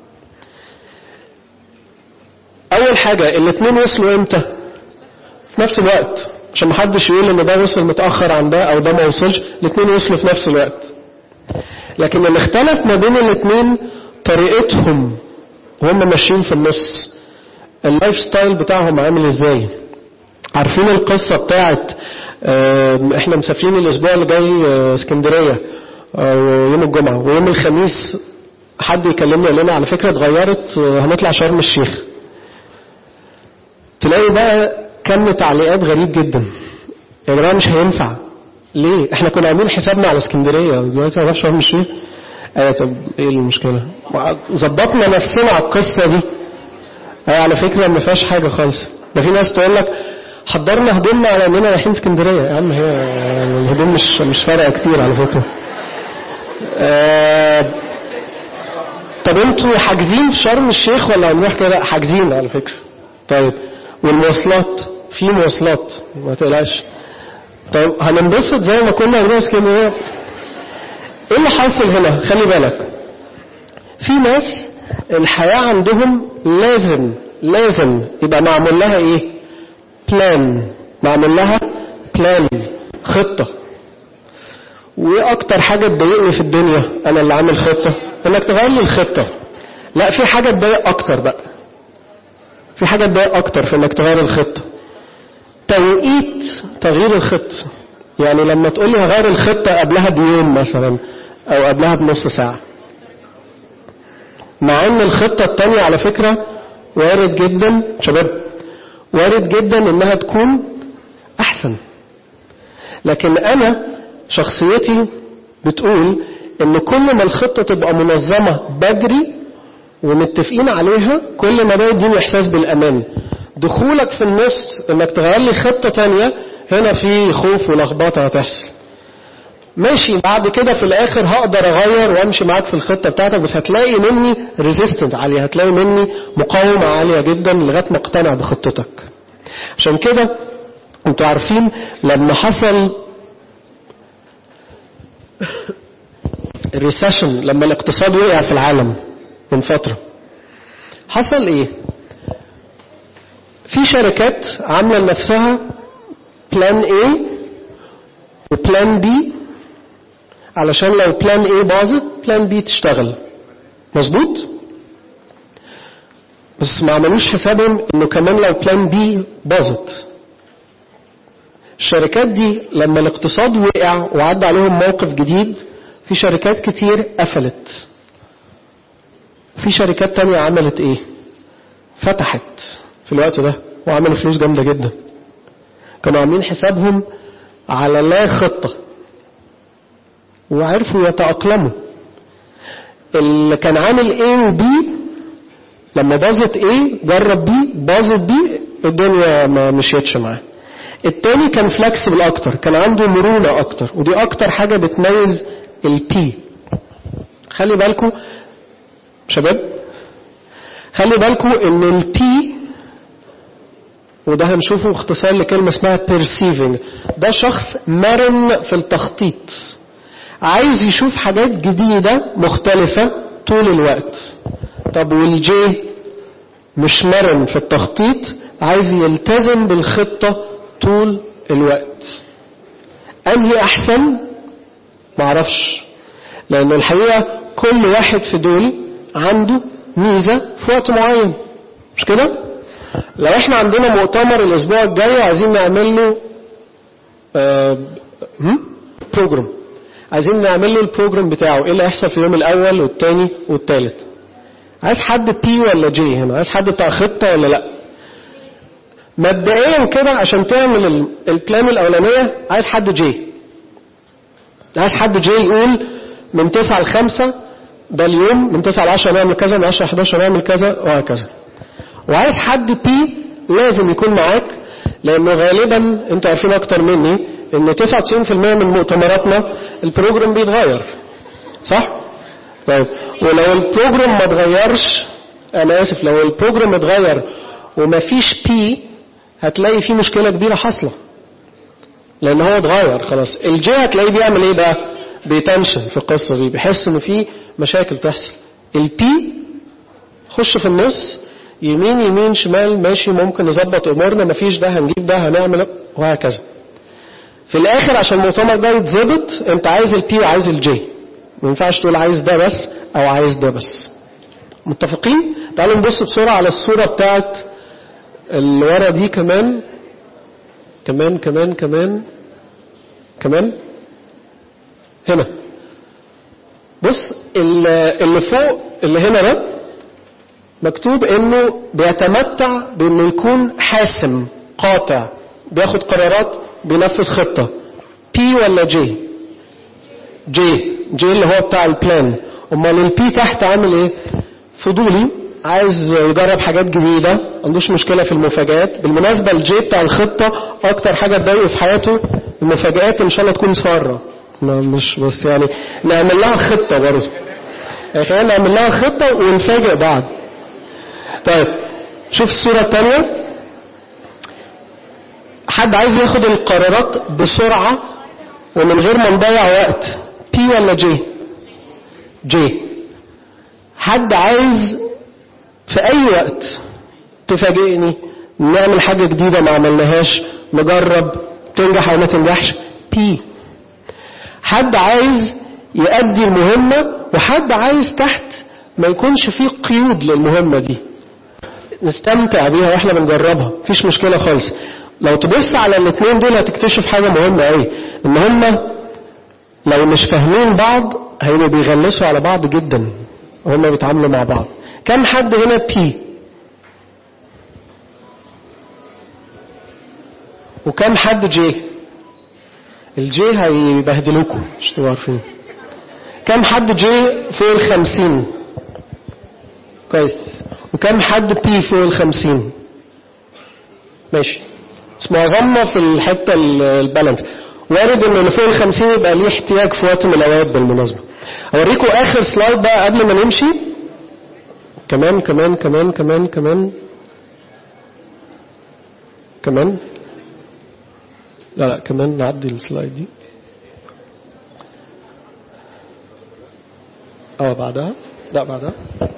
اول حاجه الاثنين وصلوا امتى في نفس الوقت عشان محدش يقول ان ده وصل متاخر عن ده او ده ما وصلش الاثنين وصلوا في نفس الوقت لكن اللي اختلف ما بين الاثنين طريقتهم وهم ماشيين في النص اللايف ستايل بتاعهم عامل ازاي عارفين القصة بتاعت آه، احنا مسافرين الاسبوع اللي جاي آه، اسكندرية آه، يوم الجمعة ويوم الخميس حد يكلمني قال لنا على فكرة اتغيرت آه، هنطلع شرم الشيخ تلاقي بقى كم تعليقات غريب جدا يا جماعه مش هينفع ليه احنا كنا عاملين حسابنا على اسكندريه دلوقتي هنروح شرم الشيخ ايوه طب ايه المشكله ظبطنا نفسنا على القصه دي ايوه على فكره ما فيهاش حاجه خالص ده في ناس تقول لك حضرنا هدومنا على اننا رايحين اسكندريه يا عم هي الهدوم مش مش فارقه كتير على فكره آه طب انتوا حاجزين في شرم الشيخ ولا هنروح كده حاجزين على فكره طيب والمواصلات في مواصلات ما تقلقش طيب هننبسط زي ما كنا هنروح اسكندريه ايه اللي حاصل هنا خلي بالك في ناس الحياه عندهم لازم لازم يبقى معمول لها ايه بلان معمول لها بلان خطه وايه اكتر حاجه تضايقني في الدنيا انا اللي عامل خطه انك تغير لي الخطه لا في حاجه تضايق اكتر بقى في حاجه تضايق اكتر في انك تغير الخطه توقيت تغيير الخطه يعني لما تقول لي هغير الخطه قبلها بيوم مثلا او قبلها بنص ساعه مع ان الخطه التانية على فكره وارد جدا شباب وارد جدا انها تكون احسن لكن انا شخصيتي بتقول ان كل ما الخطه تبقى منظمه بدري ومتفقين عليها كل ما ده يديني احساس بالامان دخولك في النص انك تغير لي خطه تانية هنا في خوف ولخبطه هتحصل ماشي بعد كده في الاخر هقدر اغير وامشي معاك في الخطه بتاعتك بس هتلاقي مني ريزيستنت عاليه هتلاقي مني مقاومه عاليه جدا لغايه ما اقتنع بخطتك عشان كده انتوا عارفين لما حصل الريسيشن لما الاقتصاد وقع في العالم من فتره حصل ايه في شركات عامله لنفسها بلان A وبلان B علشان لو بلان A باظت بلان B تشتغل مظبوط بس ما عملوش حسابهم انه كمان لو بلان B باظت الشركات دي لما الاقتصاد وقع وعدى عليهم موقف جديد في شركات كتير قفلت في شركات تانية عملت ايه فتحت في الوقت ده وعملوا فلوس جامدة جدا كانوا عاملين حسابهم على لا خطة وعرفوا يتأقلموا اللي كان عامل A و B لما باظت A جرب B باظت B الدنيا ما مشيتش معاه التاني كان فلكسبل اكتر كان عنده مرونة اكتر ودي اكتر حاجة بتميز البي خلي بالكم شباب خلي بالكم ان البي وده هنشوفه اختصار لكلمة اسمها perceiving ده شخص مرن في التخطيط عايز يشوف حاجات جديدة مختلفة طول الوقت طب والجي مش مرن في التخطيط عايز يلتزم بالخطة طول الوقت أنهي أحسن معرفش لأنه الحقيقة كل واحد في دول عنده ميزة في وقت معين مش كده؟ لو احنا عندنا مؤتمر الأسبوع الجاي وعايزين نعمل له آه بروجرام عايزين نعمل له البروجرام بتاعه ايه اللي هيحصل في اليوم الأول والتاني والتالت عايز حد بي ولا جي هنا عايز حد بتاع خطة ولا لأ مبدئيا كده عشان تعمل البلان الأولانية عايز حد جي عايز حد جي يقول من 9 ل 5 ده اليوم من 9 ل 10 نعمل كذا من 10 ل 11 نعمل كذا وهكذا وعايز حد بي لازم يكون معاك لانه غالبا انتوا عارفين اكتر مني ان 99% من مؤتمراتنا البروجرام بيتغير صح؟ طيب ولو البروجرام ما اتغيرش انا اسف لو البروجرام اتغير ومفيش بي هتلاقي فيه مشكله كبيره حاصله لان هو اتغير خلاص الجي هتلاقيه بيعمل ايه بقى بيتنشن في القصه دي بيحس ان في مشاكل تحصل البي خش في النص يمين يمين شمال ماشي ممكن نظبط امورنا مفيش ده هنجيب ده هنعمل وهكذا في الاخر عشان المؤتمر ده يتظبط انت عايز البي وعايز الجي ما ينفعش تقول عايز ده بس او عايز ده بس متفقين تعالوا نبص بسرعه على الصوره بتاعت اللي ورا دي كمان كمان كمان كمان كمان هنا بص اللي فوق اللي هنا ده مكتوب انه بيتمتع بانه يكون حاسم قاطع بياخد قرارات بينفذ خطة بي ولا جي جي جي اللي هو بتاع البلان امال البي تحت عامل ايه فضولي عايز يجرب حاجات جديدة ما عندوش مشكلة في المفاجآت بالمناسبة الجي بتاع الخطة أكتر حاجة تضايقه في حياته المفاجآت إن شاء الله تكون سارة ما مش بس يعني نعمل لها خطة برضه يعني خلينا نعمل لها خطة ونفاجئ بعض طيب شوف الصورة الثانية حد عايز ياخد القرارات بسرعة ومن غير ما نضيع وقت بي ولا جي جي حد عايز في اي وقت تفاجئني نعمل حاجة جديدة ما عملناهاش نجرب تنجح او ما تنجحش بي حد عايز يأدي المهمة وحد عايز تحت ما يكونش فيه قيود للمهمة دي نستمتع بيها واحنا بنجربها مفيش مشكلة خالص لو تبص على الاثنين دول هتكتشف حاجة مهمة قوي ان هما لو مش فاهمين بعض هيبقوا بيغلسوا على بعض جدا وهما بيتعاملوا مع بعض كم حد هنا بي وكم حد جي الجي هيبهدلوكوا مش تبقوا عارفين كم حد جي فوق الخمسين كويس وكم حد بي فوق الخمسين ماشي بس معظمنا في الحته ال- البالانس وارد ان اللي فوق الخمسين يبقى ليه احتياج في وقت من الاوقات بالمناسبه اوريكم اخر سلايد بقى قبل ما نمشي كمان كمان كمان كمان كمان كمان لا لا كمان نعدي السلايد دي اه بعدها لا بعدها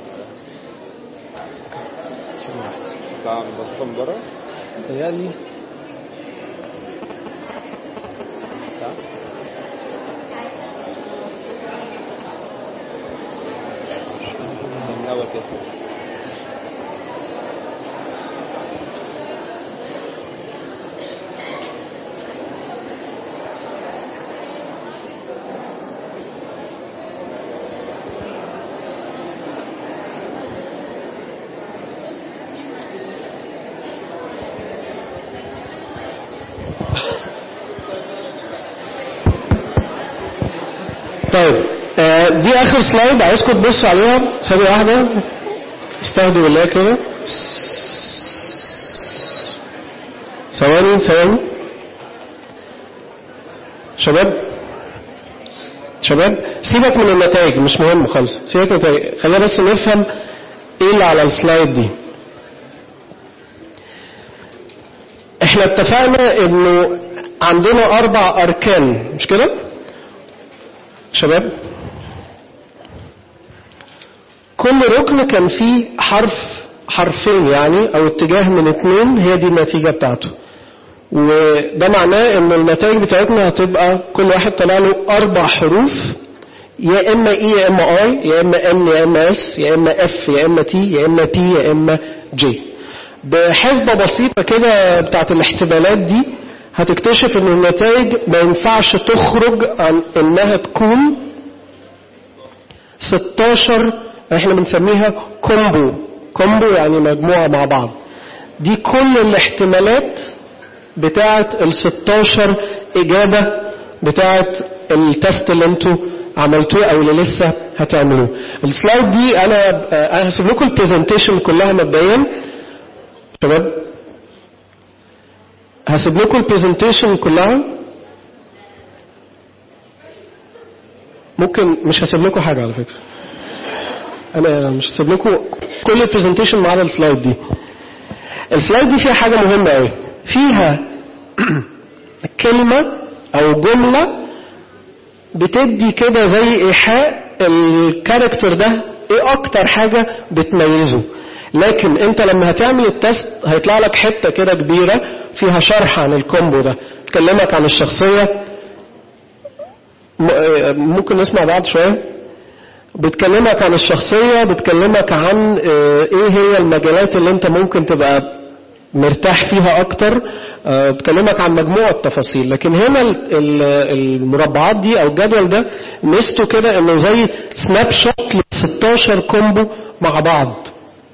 ثانية واحدة. متهيألي طيب آه، دي اخر سلايد عايزكم تبصوا عليها ثانية واحدة استهدوا بالله كده ثواني ثواني شباب شباب سيبك من النتائج مش مهم خالص سيبك من النتائج خلينا بس نفهم ايه اللي على السلايد دي احنا اتفقنا انه عندنا اربع اركان مش كده شباب كل ركن كان فيه حرف حرفين يعني او اتجاه من اتنين هي دي النتيجة بتاعته وده معناه ان النتائج بتاعتنا هتبقى كل واحد طلع له اربع حروف يا اما اي يا اما اي يا اما ان يا اما اس يا اما اف يا اما تي يا اما بي يا اما جي بحسبة بسيطة كده بتاعت الاحتمالات دي هتكتشف ان النتائج ما ينفعش تخرج عن انها تكون 16 احنا بنسميها كومبو كومبو يعني مجموعة مع بعض دي كل الاحتمالات بتاعت ال 16 اجابة بتاعت التست اللي انتوا عملتوه او اللي لسه هتعملوه السلايد دي انا انا هسيب لكم البرزنتيشن كلها مبدئيا شباب هسيب لكم البرزنتيشن كلها ممكن مش هسيب لكم حاجه على فكره انا مش هسيب لكم كل البرزنتيشن ما عدا السلايد دي السلايد دي فيها حاجه مهمه قوي فيها كلمه او جمله بتدي كده زي ايحاء الكاركتر ده ايه اكتر حاجه بتميزه لكن انت لما هتعمل التست هيطلع لك حته كده كبيره فيها شرح عن الكومبو ده تكلمك عن الشخصيه م- آه، ممكن نسمع بعض شويه بتكلمك عن الشخصيه بتكلمك عن آه، ايه هي المجالات اللي انت ممكن تبقى مرتاح فيها اكتر آه، بتكلمك عن مجموعه تفاصيل لكن هنا ال- ال- المربعات دي او الجدول ده ميزته كده انه زي سناب شوت ل 16 كومبو مع بعض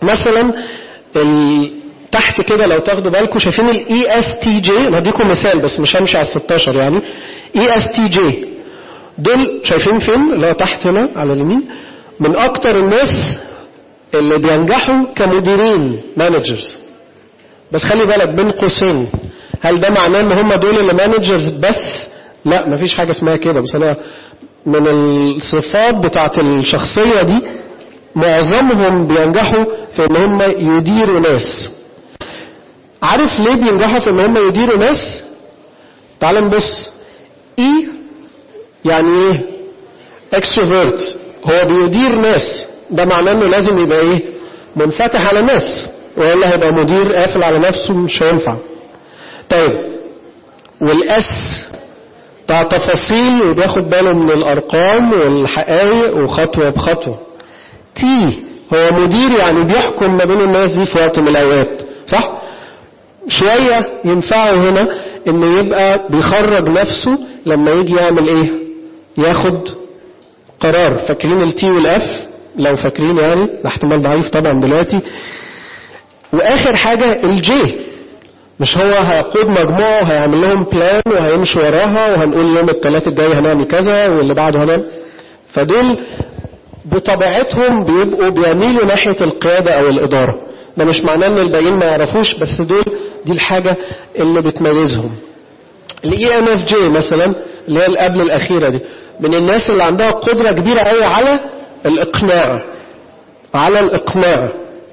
مثلا ال... تحت كده لو تاخدوا بالكم شايفين الاي اس تي جي انا هديكم مثال بس مش همشي على ال 16 يعني اي اس تي جي دول شايفين فين اللي هو تحت هنا على اليمين من اكتر الناس اللي بينجحوا كمديرين مانجرز بس خلي بالك بين قوسين هل ده معناه ان هم دول اللي مانجرز بس لا مفيش حاجه اسمها كده بس انا من الصفات بتاعت الشخصيه دي معظمهم بينجحوا في ان هم يديروا ناس عارف ليه بينجحوا في ان هم يديروا ناس تعال نبص اي يعني ايه اكستروفيرت هو بيدير ناس ده معناه انه لازم يبقى ايه منفتح على الناس والا هيبقى مدير قافل على نفسه مش هينفع طيب والاس بتاع تفاصيل وبياخد باله من الارقام والحقائق وخطوه بخطوه تي هو مدير يعني بيحكم ما بين الناس دي في وقت من الاوقات صح شويه ينفعه هنا انه يبقى بيخرج نفسه لما يجي يعمل ايه ياخد قرار فاكرين التي والاف لو فاكرين يعني ده احتمال ضعيف طبعا دلوقتي واخر حاجه الجي مش هو هيقود مجموعه وهيعمل لهم بلان وهيمشي وراها وهنقول يوم الثلاث الجاي هنعمل كذا واللي بعده هنعمل فدول بطبيعتهم بيبقوا بيميلوا ناحيه القياده او الاداره ده مش معناه ان الباقيين ما يعرفوش بس دول دي الحاجه اللي بتميزهم الاي ان اف جي مثلا اللي هي اللي قبل الاخيره دي من الناس اللي عندها قدره كبيره قوي على الاقناع على الاقناع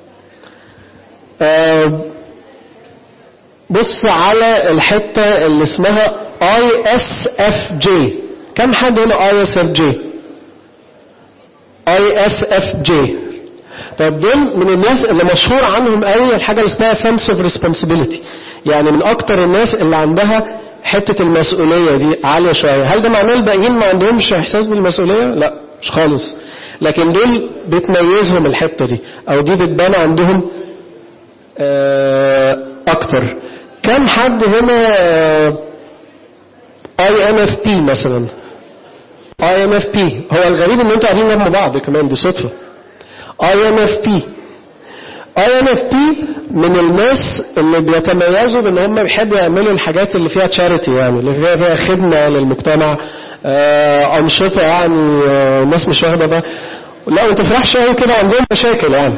آه بص على الحته اللي اسمها اي اس اف جي كم حد هنا اي اس اف جي اي اس اف جي طيب دول من الناس اللي مشهور عنهم قوي الحاجه اللي اسمها sense of responsibility يعني من اكتر الناس اللي عندها حته المسؤوليه دي عاليه شويه هل ده معناه الباقيين ما عندهمش احساس بالمسؤوليه لا مش خالص لكن دول بتميزهم الحته دي او دي بتبان عندهم آه اكتر كم حد هنا اي ان اف بي مثلا اي ان اف بي هو الغريب ان انتوا قاعدين جنب بعض كمان دي صدفه اي ان اف بي اي ان اف بي من الناس اللي بيتميزوا بان هم بيحبوا يعملوا الحاجات اللي فيها تشاريتي يعني اللي فيها فيها خدمه للمجتمع آه انشطه يعني آه الناس مش واخده بقى لا ما تفرحش قوي كده عندهم مشاكل يعني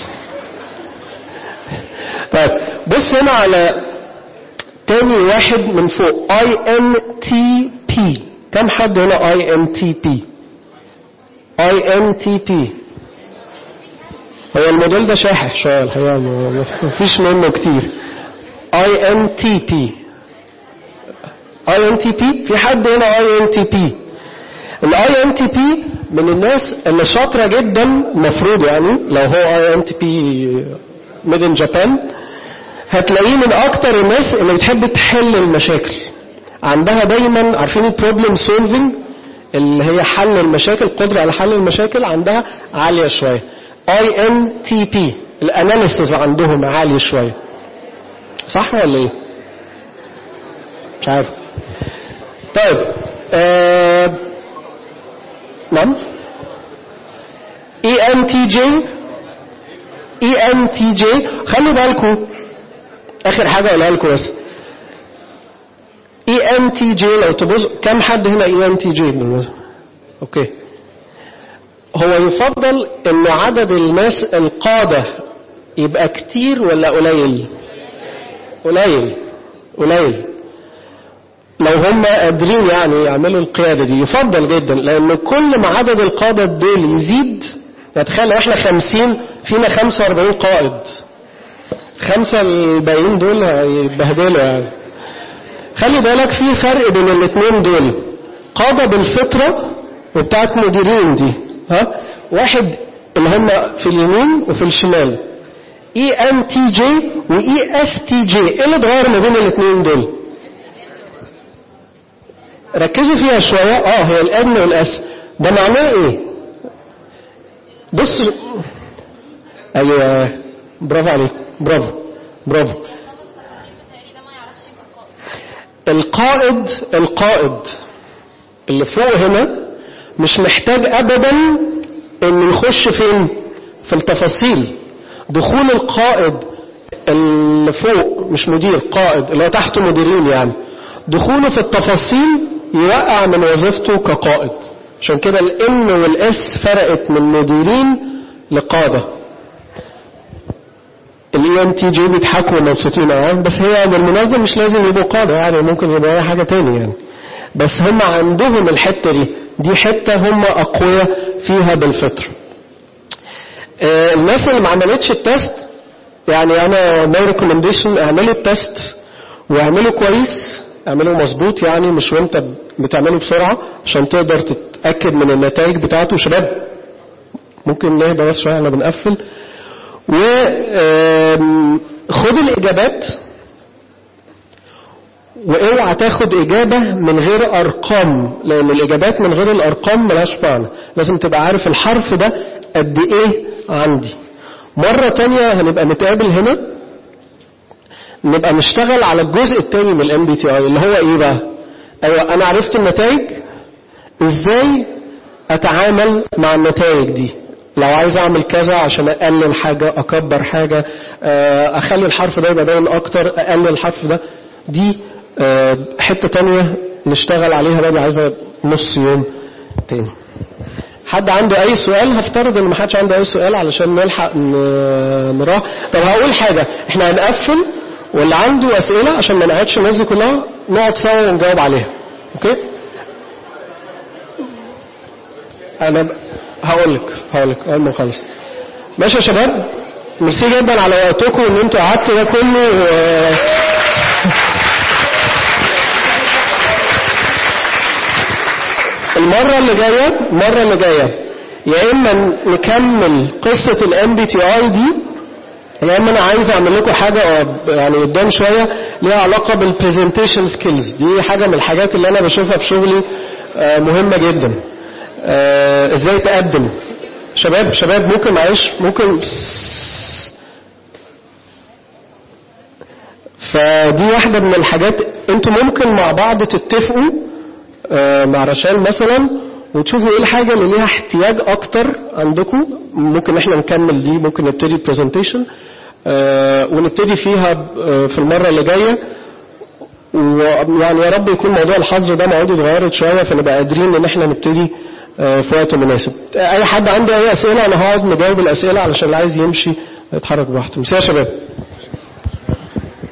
طيب بص هنا على تاني واحد من فوق اي ان تي بي كم حد هنا اي ان تي بي اي ان تي بي هو الموديل ده شاحح شويه الحقيقه ما فيش منه كتير اي ان تي بي اي ان تي بي في حد هنا اي ان تي بي الاي ان تي بي من الناس اللي شاطره جدا المفروض يعني لو هو اي ان تي بي ميد ان جابان هتلاقيه من اكتر الناس اللي بتحب تحل المشاكل عندها دايما عارفين البروبلم سولفنج اللي هي حل المشاكل القدره على حل المشاكل عندها عاليه شويه اي ان تي بي الاناليسز عندهم عالي شويه صح ولا ايه مش عارف طيب آه... نعم اي ان تي جي اي ان تي جي خلوا بالكم اخر حاجه اقولها لكم بس اي ان تي جي لو تبص كم حد هنا اي ان تي جي اوكي هو يفضل ان عدد الناس القاده يبقى كتير ولا قليل قليل قليل لو هم قادرين يعني يعملوا القياده دي يفضل جدا لان كل ما عدد القاده دول يزيد تخيل لو احنا 50 فينا 45 قائد خمسة الباقيين دول هيتبهدلوا يعني خلي بالك في فرق بين الاثنين دول قادة بالفطرة وبتاعت مديرين دي ها واحد اللي هم في اليمين وفي الشمال اي ان تي جي واي اس تي جي ايه اللي اتغير ما بين الاثنين دول ركزوا فيها شوية اه هي الان والاس ده معناه ايه بص ايوه برافو عليك برافو برافو القائد القائد اللي فوق هنا مش محتاج ابدا ان يخش فين في التفاصيل دخول القائد اللي فوق مش مدير قائد اللي هو تحته مديرين يعني دخوله في التفاصيل يوقع من وظيفته كقائد عشان كده الام والاس فرقت من مديرين لقاده الاي ام تي جي بيضحكوا ومبسوطين يعني بس هي بالمناسبه مش لازم يبقوا قاده يعني ممكن يبقى اي حاجه تاني يعني بس هم عندهم الحته دي دي حته هم اقوياء فيها بالفطره آه، الناس اللي ما عملتش التست يعني انا ماي ريكومنديشن اعملوا التست واعملوا كويس اعملوا مظبوط يعني مش وانت بتعمله بسرعه عشان تقدر تتاكد من النتائج بتاعته شباب ممكن نهدى بس شويه احنا بنقفل وخد الاجابات واوعى تاخد اجابه من غير ارقام لان الاجابات من غير الارقام ملهاش معنى لازم تبقى عارف الحرف ده قد ايه عندي مره تانية هنبقى نتقابل هنا نبقى نشتغل على الجزء التاني من الام بي تي اي اللي هو ايه بقى ايوه انا عرفت النتائج ازاي اتعامل مع النتائج دي لو عايز اعمل كذا عشان اقلل حاجه اكبر حاجه آه، اخلي الحرف ده يبقى باين اكتر اقلل الحرف ده دي آه، حته تانية نشتغل عليها بقى دي عايزه نص يوم تاني حد عنده اي سؤال هفترض ان ما حدش عنده اي سؤال علشان نلحق ن- نروح طب هقول حاجه احنا هنقفل واللي عنده اسئله عشان ما نقعدش الناس دي كلها نقعد سوا ونجاوب عليها اوكي انا هقول لك هقول لك اول ما نخلص ماشي يا شباب ميرسي جدا على وقتكم ان انتوا قعدتوا ده كله و... المرة اللي جاية المرة اللي جاية يا إما نكمل قصة الام بي تي اي دي يا إما أنا عايز أعمل لكم حاجة يعني قدام شوية ليها علاقة بالبرزنتيشن سكيلز دي حاجة من الحاجات اللي أنا بشوفها في شغلي آه، مهمة جدا آه، إزاي تقدم شباب شباب ممكن معلش ممكن فدي واحدة من الحاجات انتوا ممكن مع بعض تتفقوا آه، مع رشال مثلا وتشوفوا ايه الحاجة اللي ليها احتياج اكتر عندكم ممكن احنا نكمل دي ممكن نبتدي برزنتيشن ونبتدي فيها آه، في المرة اللي جاية ويعني يا رب يكون موضوع الحظر ده مواعيده اتغيرت شوية فنبقى قادرين ان احنا نبتدي آه، في وقت مناسب اي حد عنده اي اسئلة انا هقعد مجاوب الاسئلة علشان اللي عايز يمشي يتحرك براحته ميرسي يا شباب